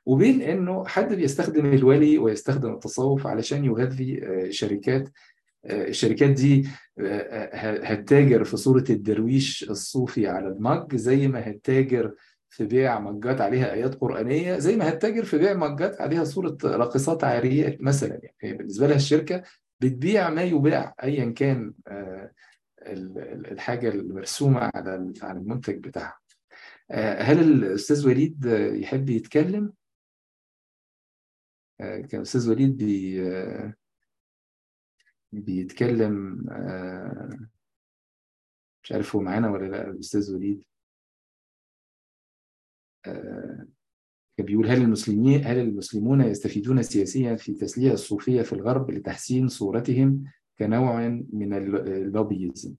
وبين انه حد بيستخدم الولي ويستخدم التصوف علشان يغذي شركات الشركات دي هتتاجر في صورة الدرويش الصوفي على المج زي ما هتتاجر في بيع مجات عليها آيات قرآنية زي ما هتتاجر في بيع مجات عليها صورة راقصات عاريات مثلا يعني بالنسبة لها الشركة بتبيع ما يباع أيا كان الحاجة المرسومة على على المنتج بتاعها هل الأستاذ وليد يحب يتكلم؟ كان الأستاذ وليد بي بيتكلم مش عارف هو معانا ولا لا الأستاذ وليد كان بيقول هل المسلمين هل المسلمون يستفيدون سياسيا في تسلية الصوفية في الغرب لتحسين صورتهم كنوع من اللوبيزم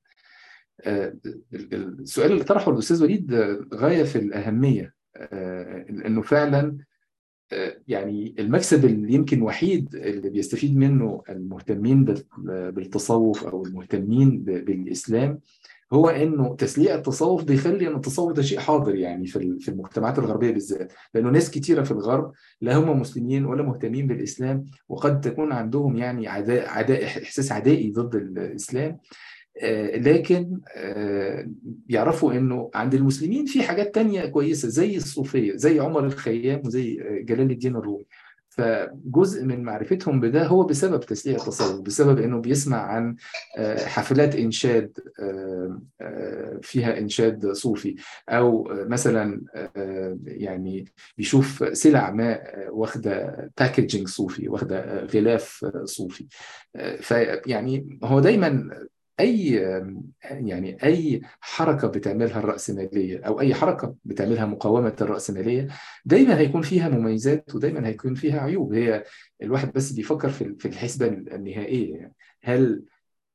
السؤال اللي طرحه الأستاذ وليد غاية في الأهمية إنه فعلا يعني المكسب اللي يمكن وحيد اللي بيستفيد منه المهتمين بالتصوف او المهتمين بالاسلام هو انه تسليع التصوف بيخلي ان التصوف ده شيء حاضر يعني في في المجتمعات الغربيه بالذات لانه ناس كتيره في الغرب لا هم مسلمين ولا مهتمين بالاسلام وقد تكون عندهم يعني عداء عداء احساس عدائي ضد الاسلام لكن يعرفوا انه عند المسلمين في حاجات تانية كويسة زي الصوفية زي عمر الخيام وزي جلال الدين الرومي فجزء من معرفتهم بده هو بسبب تسلية التصوف بسبب انه بيسمع عن حفلات انشاد فيها انشاد صوفي او مثلا يعني بيشوف سلع ما واخده باكجينج صوفي واخده غلاف صوفي فيعني هو دايما اي يعني اي حركه بتعملها الراسماليه او اي حركه بتعملها مقاومه الراسماليه دايما هيكون فيها مميزات ودايما هيكون فيها عيوب هي الواحد بس بيفكر في في الحسبه النهائيه يعني هل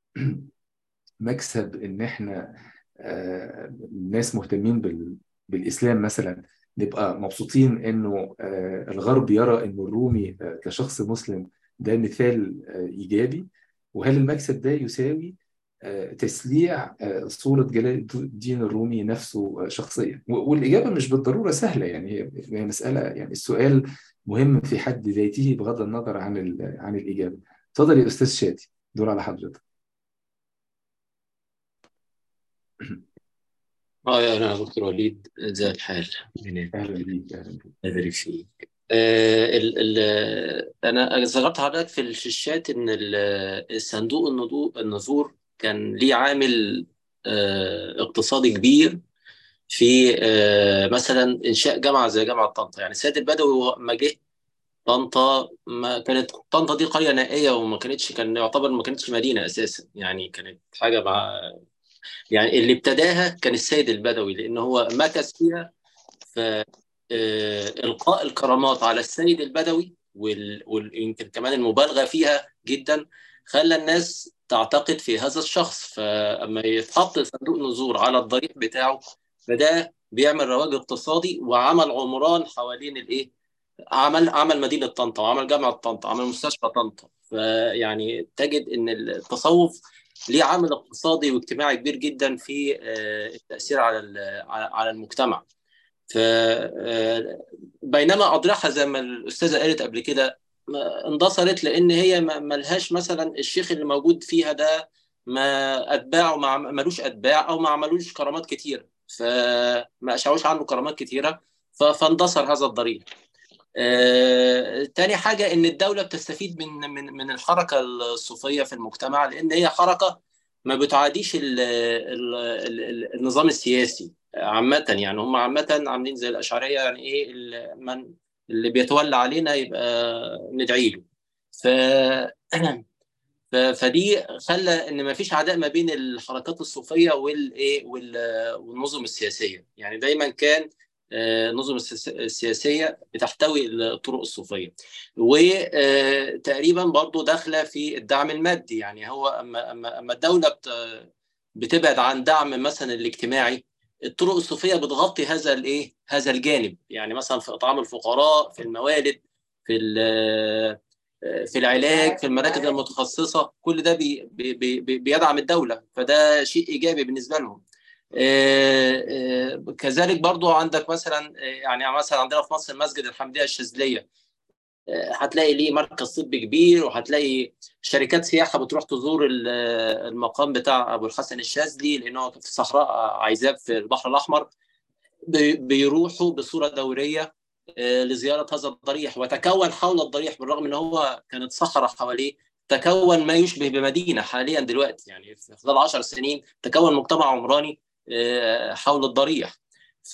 مكسب ان احنا الناس مهتمين بالاسلام مثلا نبقى مبسوطين انه الغرب يرى انه الرومي كشخص مسلم ده مثال ايجابي وهل المكسب ده يساوي تسليع صورة جلال الدين الرومي نفسه شخصيا والإجابة مش بالضرورة سهلة يعني هي مسألة يعني السؤال مهم في حد ذاته بغض النظر عن عن الإجابة اتفضل يا أستاذ شادي دور على حضرتك اه يا دكتور وليد زي الحال أهلا بيك أهلا بيك أدري فيك آه ال ال انا ذكرت حضرتك في الشات ان الصندوق النذور كان ليه عامل آه اقتصادي كبير في آه مثلا انشاء جامعه زي جامعه طنطا يعني السيد البدوي لما جه طنطا ما كانت طنطا دي قريه نائيه وما كانتش كان يعتبر ما كانتش مدينه اساسا يعني كانت حاجه مع يعني اللي ابتداها كان السيد البدوي لان هو مكث فيها ف القاء الكرامات على السيد البدوي ويمكن كمان المبالغه فيها جدا خلى الناس تعتقد في هذا الشخص فاما يتحط صندوق نذور على الضريح بتاعه فده بيعمل رواج اقتصادي وعمل عمران حوالين الايه عمل عمل مدينه طنطا وعمل جامعه طنطا عمل مستشفى طنطا فيعني تجد ان التصوف ليه عامل اقتصادي واجتماعي كبير جدا في التاثير على على المجتمع ف بينما اضرحه زي ما الاستاذه قالت قبل كده اندثرت لان هي ما لهاش مثلا الشيخ اللي موجود فيها ده ما اتباعه ما ملوش اتباع او ما عملوش كرامات كتيره فما اشعوش عنه كرامات كتيره فاندثر هذا الضريح. آه، تاني حاجه ان الدوله بتستفيد من من من الحركه الصوفيه في المجتمع لان هي حركه ما بتعاديش ال ال ال النظام السياسي عامة يعني هم عامة عاملين زي الأشعرية يعني إيه من اللي بيتولى علينا يبقى ندعي له ف... ف... فدي خلى ان ما فيش عداء ما بين الحركات الصوفيه والايه وال... والنظم السياسيه يعني دايما كان النظم السياسيه بتحتوي الطرق الصوفيه وتقريبا برضو داخله في الدعم المادي يعني هو اما اما اما الدوله بت... بتبعد عن دعم مثلا الاجتماعي الطرق الصوفيه بتغطي هذا الايه هذا الجانب يعني مثلا في اطعام الفقراء في الموالد في في العلاج في المراكز المتخصصه كل ده بي بي بي بيدعم الدوله فده شيء ايجابي بالنسبه لهم آه، آه، كذلك برضو عندك مثلا آه، يعني مثلا عندنا في مصر مسجد الحمدية الشاذلية آه، هتلاقي ليه مركز طبي كبير وهتلاقي شركات سياحة بتروح تزور ال- المقام بتاع أبو الحسن الشاذلي لأنه في صحراء عايزاه في البحر الأحمر بي- بيروحوا بصورة دورية آه، لزيارة هذا الضريح وتكون حول الضريح بالرغم ان هو كانت صحراء حواليه تكون ما يشبه بمدينة حاليا دلوقتي يعني في خلال عشر سنين تكون مجتمع عمراني آه، حول الضريح ف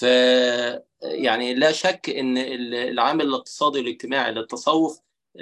يعني لا شك ان ال- العامل الاقتصادي والاجتماعي للتصوف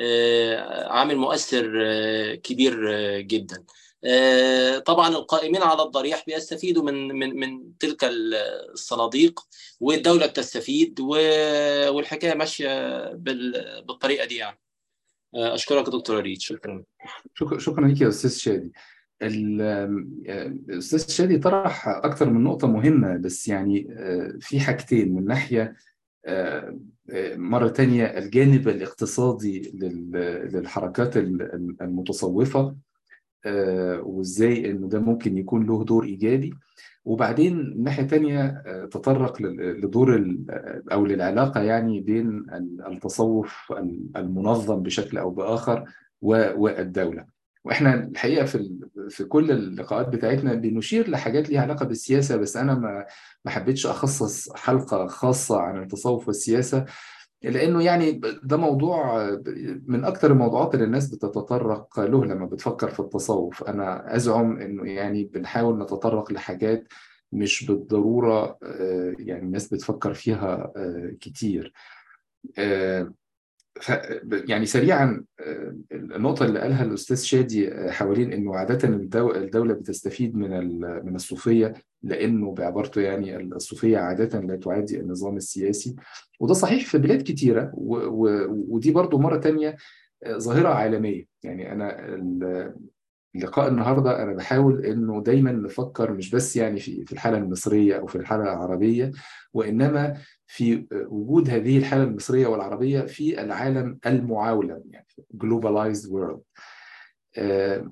آه، عامل مؤثر آه، كبير آه، جدا آه، طبعا القائمين على الضريح بيستفيدوا من من من تلك الصناديق والدوله بتستفيد و- والحكايه ماشيه بال- بالطريقه دي يعني آه، اشكرك يا دكتور ريد شكرا شكرا شكرا لك يا استاذ شادي ال- آه، الاستاذ شادي طرح اكثر من نقطه مهمه بس يعني آه، في حاجتين من ناحيه آه، آه، مرة تانية الجانب الاقتصادي لل- للحركات ال- المتصوفة آه، وازاي انه ده ممكن يكون له دور ايجابي وبعدين من ناحية تانية آه، تطرق لل- لدور ال- او للعلاقة يعني بين ال- التصوف المنظم بشكل او باخر و- والدولة واحنا الحقيقة في ال- في كل اللقاءات بتاعتنا بنشير لحاجات ليها علاقة بالسياسة بس انا ما ما حبيتش اخصص حلقة خاصة عن التصوف والسياسة لانه يعني ده موضوع من اكثر الموضوعات اللي الناس بتتطرق له لما بتفكر في التصوف انا ازعم انه يعني بنحاول نتطرق لحاجات مش بالضروره آه، يعني الناس بتفكر فيها آه، كتير آه، ف يعني سريعا آه، النقطة اللي قالها الأستاذ شادي آه، حوالين إنه عادة الدو- الدولة بتستفيد من ال- من الصوفية لأنه بعبارته يعني الصوفية عادة لا تعادي النظام السياسي وده صحيح في بلاد كتيرة و- و- ودي برضو مرة تانية آه، ظاهرة عالمية يعني أنا ال- لقاء النهارده انا بحاول انه دايما نفكر مش بس يعني في في الحاله المصريه او في الحاله العربيه وانما في وجود هذه الحاله المصريه والعربيه في العالم المعاولم يعني globalized world آه،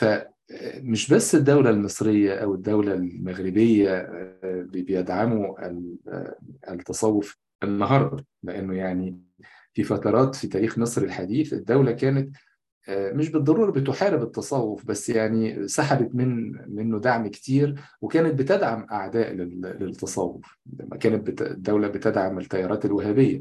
فمش بس الدولة المصرية أو الدولة المغربية آه، بيدعموا ال- آه، التصوف النهاردة لأنه يعني في فترات في تاريخ مصر الحديث الدولة كانت آه، مش بالضرورة بتحارب التصوف بس يعني سحبت من منه دعم كتير وكانت بتدعم أعداء لل- للتصوف لما كانت بت- الدولة بتدعم التيارات الوهابية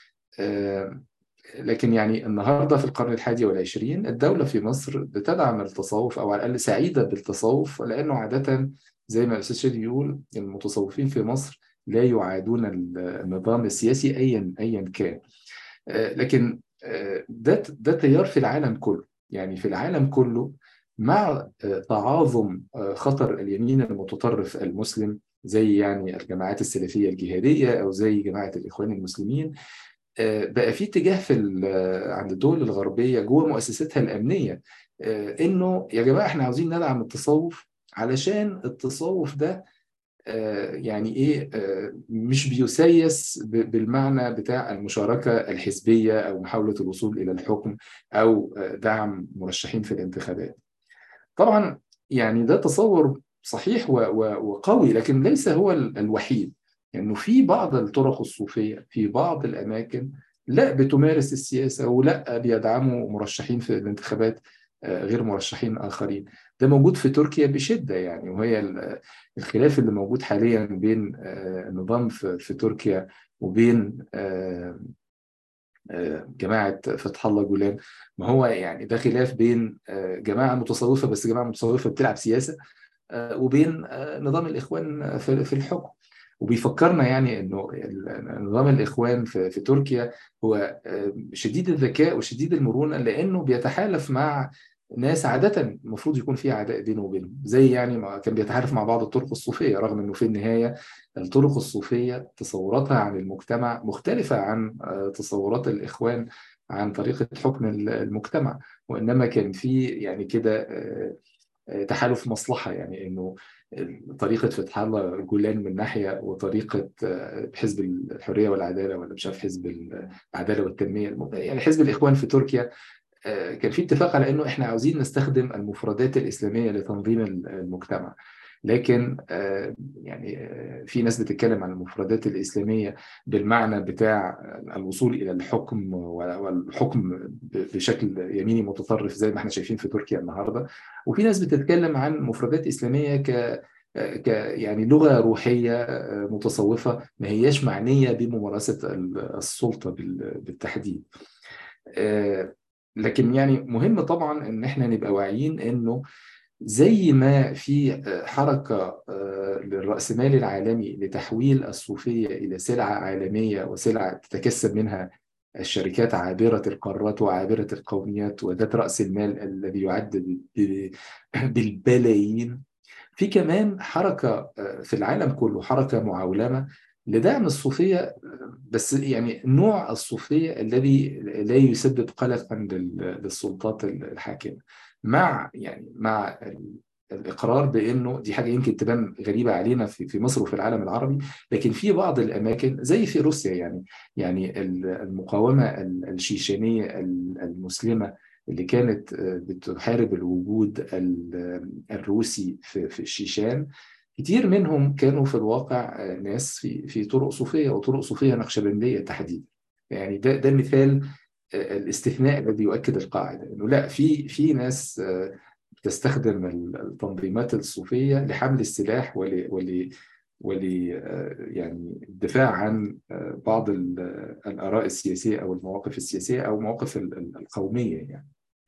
آه، لكن يعني النهارده في القرن الحادي والعشرين الدولة في مصر بتدعم التصوف أو على الأقل سعيدة بالتصوف لأنه عادة زي ما الأستاذ شادي يقول المتصوفين في مصر لا يعادون النظام السياسي أيا أيا كان آه، لكن آه، ده ده تيار في العالم كله يعني في العالم كله مع آه، تعاظم آه، خطر اليمين المتطرف المسلم زي يعني الجماعات السلفية الجهادية أو زي جماعة الإخوان المسلمين آه، بقى في اتجاه في ال- عند الدول الغربية جوه مؤسساتها الأمنية آه، إنه يا جماعة إحنا عاوزين ندعم التصوف علشان التصوف ده آه، يعني ايه آه، مش بيسيس ب- بالمعنى بتاع المشاركه الحزبيه او محاوله الوصول الى الحكم او آه، دعم مرشحين في الانتخابات. طبعا يعني ده تصور صحيح و- و- وقوي لكن ليس هو ال- الوحيد لانه يعني في بعض الطرق الصوفيه في بعض الاماكن لا بتمارس السياسه ولا بيدعموا مرشحين في الانتخابات آه، غير مرشحين اخرين ده موجود في تركيا بشده يعني وهي ال- الخلاف اللي موجود حاليا بين آه، النظام في في تركيا وبين آه، آه، جماعة فتح الله جولان ما هو يعني ده خلاف بين آه، جماعة متصوفة بس جماعة متصوفة بتلعب سياسة آه، وبين آه، نظام الإخوان في في الحكم وبيفكرنا يعني انه ال- نظام الاخوان في في تركيا هو آه، شديد الذكاء وشديد المرونه لانه بيتحالف مع ناس عادة المفروض يكون في عداء بينه وبينهم زي يعني ما كان بيتحالف مع بعض الطرق الصوفية رغم انه في النهاية الطرق الصوفية تصوراتها عن المجتمع مختلفة عن آه، تصورات الإخوان عن طريقة حكم المجتمع وإنما كان في يعني كده آه، آه، تحالف مصلحة يعني إنه طريقة فتح الله جولان من ناحية وطريقة آه، حزب الحرية والعدالة ولا مش عارف حزب العدالة والتنمية الم- يعني حزب الإخوان في تركيا آه، كان في اتفاق على إنه إحنا عاوزين نستخدم المفردات الإسلامية لتنظيم المجتمع لكن يعني في ناس بتتكلم عن المفردات الإسلامية بالمعنى بتاع الوصول إلى الحكم والحكم بشكل يميني متطرف زي ما احنا شايفين في تركيا النهارده وفي ناس بتتكلم عن مفردات إسلامية ك ك يعني لغة روحية متصوفة ما هياش معنية بممارسة السلطة بالتحديد لكن يعني مهم طبعا ان احنا نبقى واعيين انه زي ما في حركة للرأسمال العالمي لتحويل الصوفية إلى سلعة عالمية وسلعة تتكسب منها الشركات عابرة القارات وعابرة القوميات وذات رأس المال الذي يعد بالبلايين في كمان حركة في العالم كله حركة معولمة لدعم الصوفية بس يعني نوع الصوفية الذي لا يسبب قلقا للسلطات الحاكمة مع يعني مع الاقرار بانه دي حاجه يمكن تبان غريبه علينا في في مصر وفي العالم العربي لكن في بعض الاماكن زي في روسيا يعني يعني المقاومه الشيشانيه المسلمه اللي كانت بتحارب الوجود الروسي في في الشيشان كتير منهم كانوا في الواقع ناس في في طرق صوفيه وطرق صوفيه نقشبنديه تحديدا يعني ده ده مثال الاستثناء الذي يؤكد القاعده انه لا في في ناس بتستخدم التنظيمات الصوفيه لحمل السلاح ول ول ول يعني الدفاع عن بعض الاراء السياسيه او المواقف السياسيه او المواقف القوميه يعني.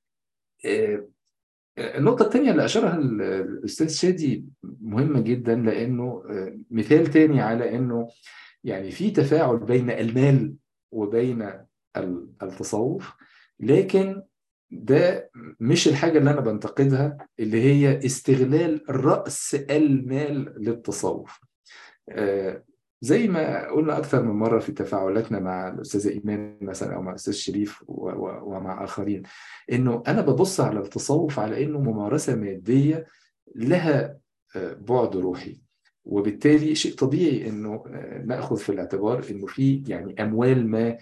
النقطة الثانية اللي أشارها الأستاذ شادي مهمة جدا لأنه مثال تاني على أنه يعني في تفاعل بين المال وبين التصوف لكن ده مش الحاجة اللي أنا بنتقدها اللي هي استغلال رأس المال للتصوف زي ما قلنا أكثر من مرة في تفاعلاتنا مع الأستاذة إيمان مثلا أو مع الأستاذ شريف ومع آخرين إنه أنا ببص على التصوف على إنه ممارسة مادية لها بعد روحي وبالتالي شيء طبيعي إنه نأخذ في الاعتبار إنه في يعني أموال ما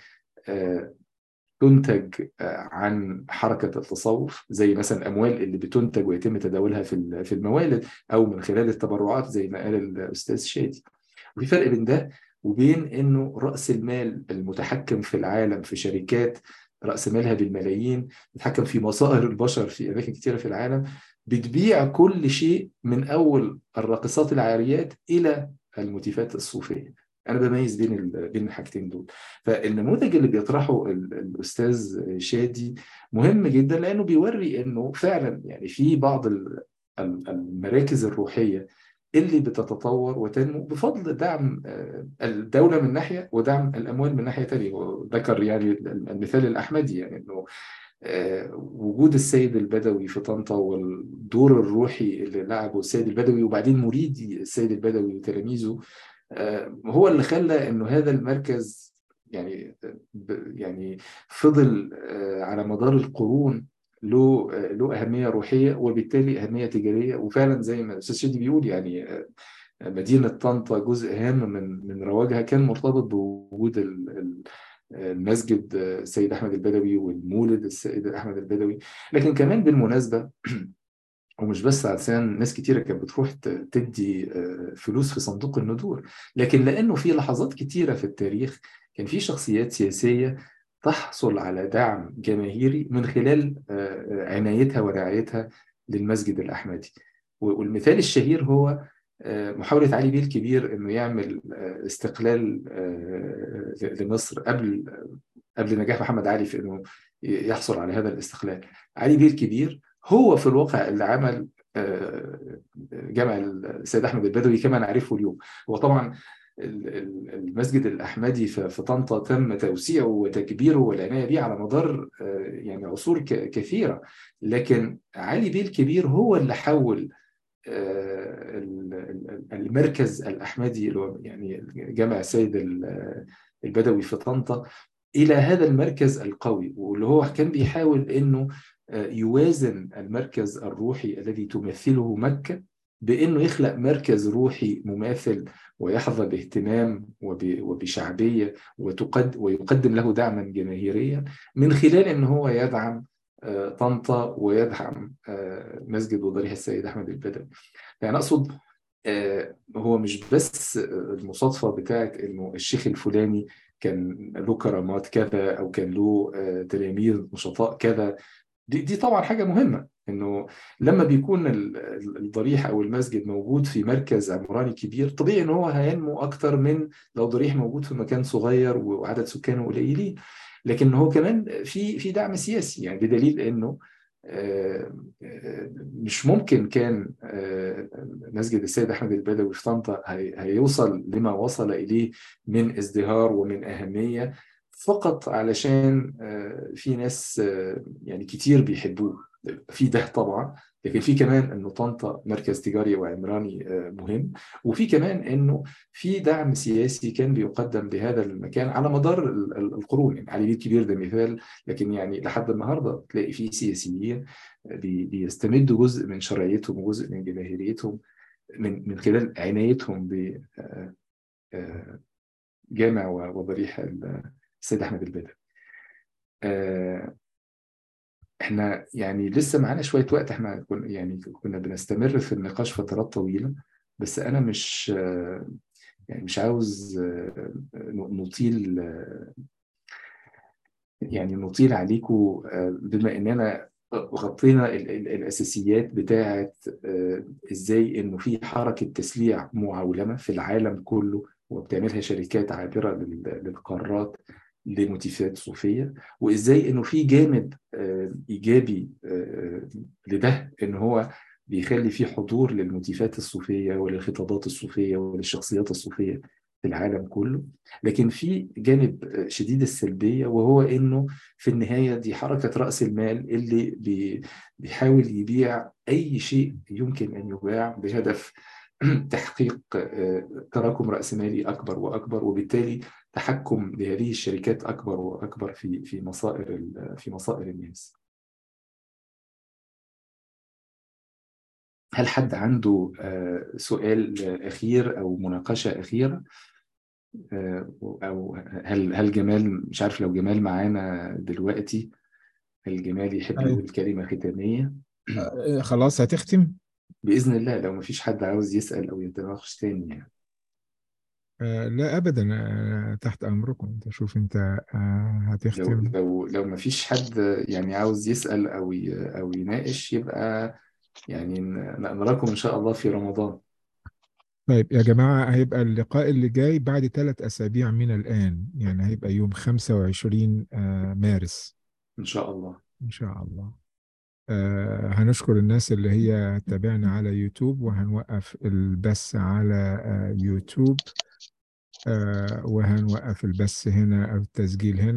تنتج عن حركة التصوف زي مثلا الأموال اللي بتنتج ويتم تداولها في في الموالد أو من خلال التبرعات زي ما قال الأستاذ شادي وفي فرق بين ده وبين إنه رأس المال المتحكم في العالم في شركات رأس مالها بالملايين بتتحكم في مصائر البشر في أماكن كثيرة في العالم بتبيع كل شيء من أول الراقصات العاريات إلى الموتيفات الصوفية انا بميز بين بين الحاجتين دول فالنموذج اللي بيطرحه الاستاذ شادي مهم جدا لانه بيوري انه فعلا يعني في بعض المراكز الروحيه اللي بتتطور وتنمو بفضل دعم الدوله من ناحيه ودعم الاموال من ناحيه ثانيه وذكر يعني المثال الاحمدي يعني انه وجود السيد البدوي في طنطا والدور الروحي اللي لعبه السيد البدوي وبعدين مريدي السيد البدوي وتلاميذه هو اللي خلى انه هذا المركز يعني يعني فضل على مدار القرون له له اهميه روحيه وبالتالي اهميه تجاريه وفعلا زي ما الاستاذ شادي بيقول يعني مدينه طنطا جزء هام من من رواجها كان مرتبط بوجود المسجد السيد احمد البدوي والمولد السيد احمد البدوي لكن كمان بالمناسبه ومش بس عشان ناس كتيرة كانت بتروح تدي فلوس في صندوق الندور لكن لأنه في لحظات كتيرة في التاريخ كان في شخصيات سياسية تحصل على دعم جماهيري من خلال عنايتها ورعايتها للمسجد الأحمدي والمثال الشهير هو محاولة علي بيه الكبير إنه يعمل استقلال لمصر قبل قبل نجاح محمد علي في إنه يحصل على هذا الاستقلال علي بيه الكبير هو في الواقع اللي عمل جامع السيد احمد البدوي كما نعرفه اليوم هو طبعا المسجد الاحمدي في طنطا تم توسيعه وتكبيره والعنايه به على مدار يعني عصور كثيره لكن علي بيه الكبير هو اللي حول المركز الاحمدي اللي هو يعني جامع السيد البدوي في طنطا الى هذا المركز القوي واللي هو كان بيحاول انه يوازن المركز الروحي الذي تمثله مكة بأنه يخلق مركز روحي مماثل ويحظى باهتمام وبشعبية ويقدم له دعما جماهيريا من خلال أنه هو يدعم طنطا ويدعم مسجد وضريح السيد أحمد البدوي يعني أقصد آه، هو مش بس المصادفة بتاعت إنه الشيخ الفلاني كان له كرامات كذا أو كان له آه، تلاميذ نشطاء كذا دي, دي طبعا حاجة مهمة إنه لما بيكون ال- ال- الضريح أو المسجد موجود في مركز عمراني كبير طبيعي إن هو هينمو أكتر من لو ضريح موجود في مكان صغير وعدد سكانه قليلين لكن هو كمان في في دعم سياسي يعني بدليل إنه آه، آه، مش ممكن كان آه، مسجد السيد أحمد البدوي في طنطا هي- هيوصل لما وصل إليه من ازدهار ومن أهمية فقط علشان آه، في ناس آه، يعني كتير بيحبوه في ده طبعا لكن في كمان انه طنطا مركز تجاري وعمراني آه، مهم وفي كمان انه في دعم سياسي كان بيقدم لهذا المكان على مدار ال- ال- القرون يعني علي بيه الكبير ده مثال لكن يعني لحد النهارده تلاقي في سياسيين بي- بيستمدوا جزء من شرعيتهم وجزء من جماهيريتهم من من خلال عنايتهم ب آه، آه، جامع و- وضريح ال- السيد احمد البدوي آه، احنا يعني لسه معانا شويه وقت احنا كنا يعني كنا بنستمر في النقاش فترات طويله بس انا مش آه، يعني مش عاوز آه، نطيل آه، يعني نطيل عليكم آه، بما اننا غطينا ال- ال- الاساسيات بتاعه آه، ازاي انه في حركه تسليع معولمه في العالم كله وبتعملها شركات عابره لل- للقارات لموتيفات صوفيه وازاي انه في جانب آه، ايجابي آه، لده ان هو بيخلي في حضور للموتيفات الصوفيه وللخطابات الصوفيه وللشخصيات الصوفيه في العالم كله لكن في جانب آه، شديد السلبيه وهو انه في النهايه دي حركه راس المال اللي بي- بيحاول يبيع اي شيء يمكن ان يباع بهدف تحقيق آه، تراكم رأسمالي أكبر وأكبر وبالتالي تحكم لهذه الشركات أكبر وأكبر في في مصائر ال- في مصائر الناس. هل حد عنده آه، سؤال أخير أو مناقشة أخيرة؟ آه، أو هل هل جمال مش عارف لو جمال معانا دلوقتي هل جمال يحب أيوة. يقول كلمة ختامية؟ آه، خلاص هتختم بإذن الله لو مفيش حد عاوز يسأل أو يتناقش تاني يعني. آه، لا أبدا آه، تحت أمركم أنت شوف أنت آه، لو هتختم لو لو ما فيش حد يعني عاوز يسأل أو ي- أو يناقش يبقى يعني ن- نراكم إن شاء الله في رمضان طيب يا جماعة هيبقى اللقاء اللي جاي بعد ثلاث أسابيع من الآن يعني هيبقى يوم 25 آه، مارس إن شاء الله إن شاء الله آه، هنشكر الناس اللي هي تابعنا على يوتيوب وهنوقف البث على آه، يوتيوب آه، وهنوقف البث هنا أو التسجيل هنا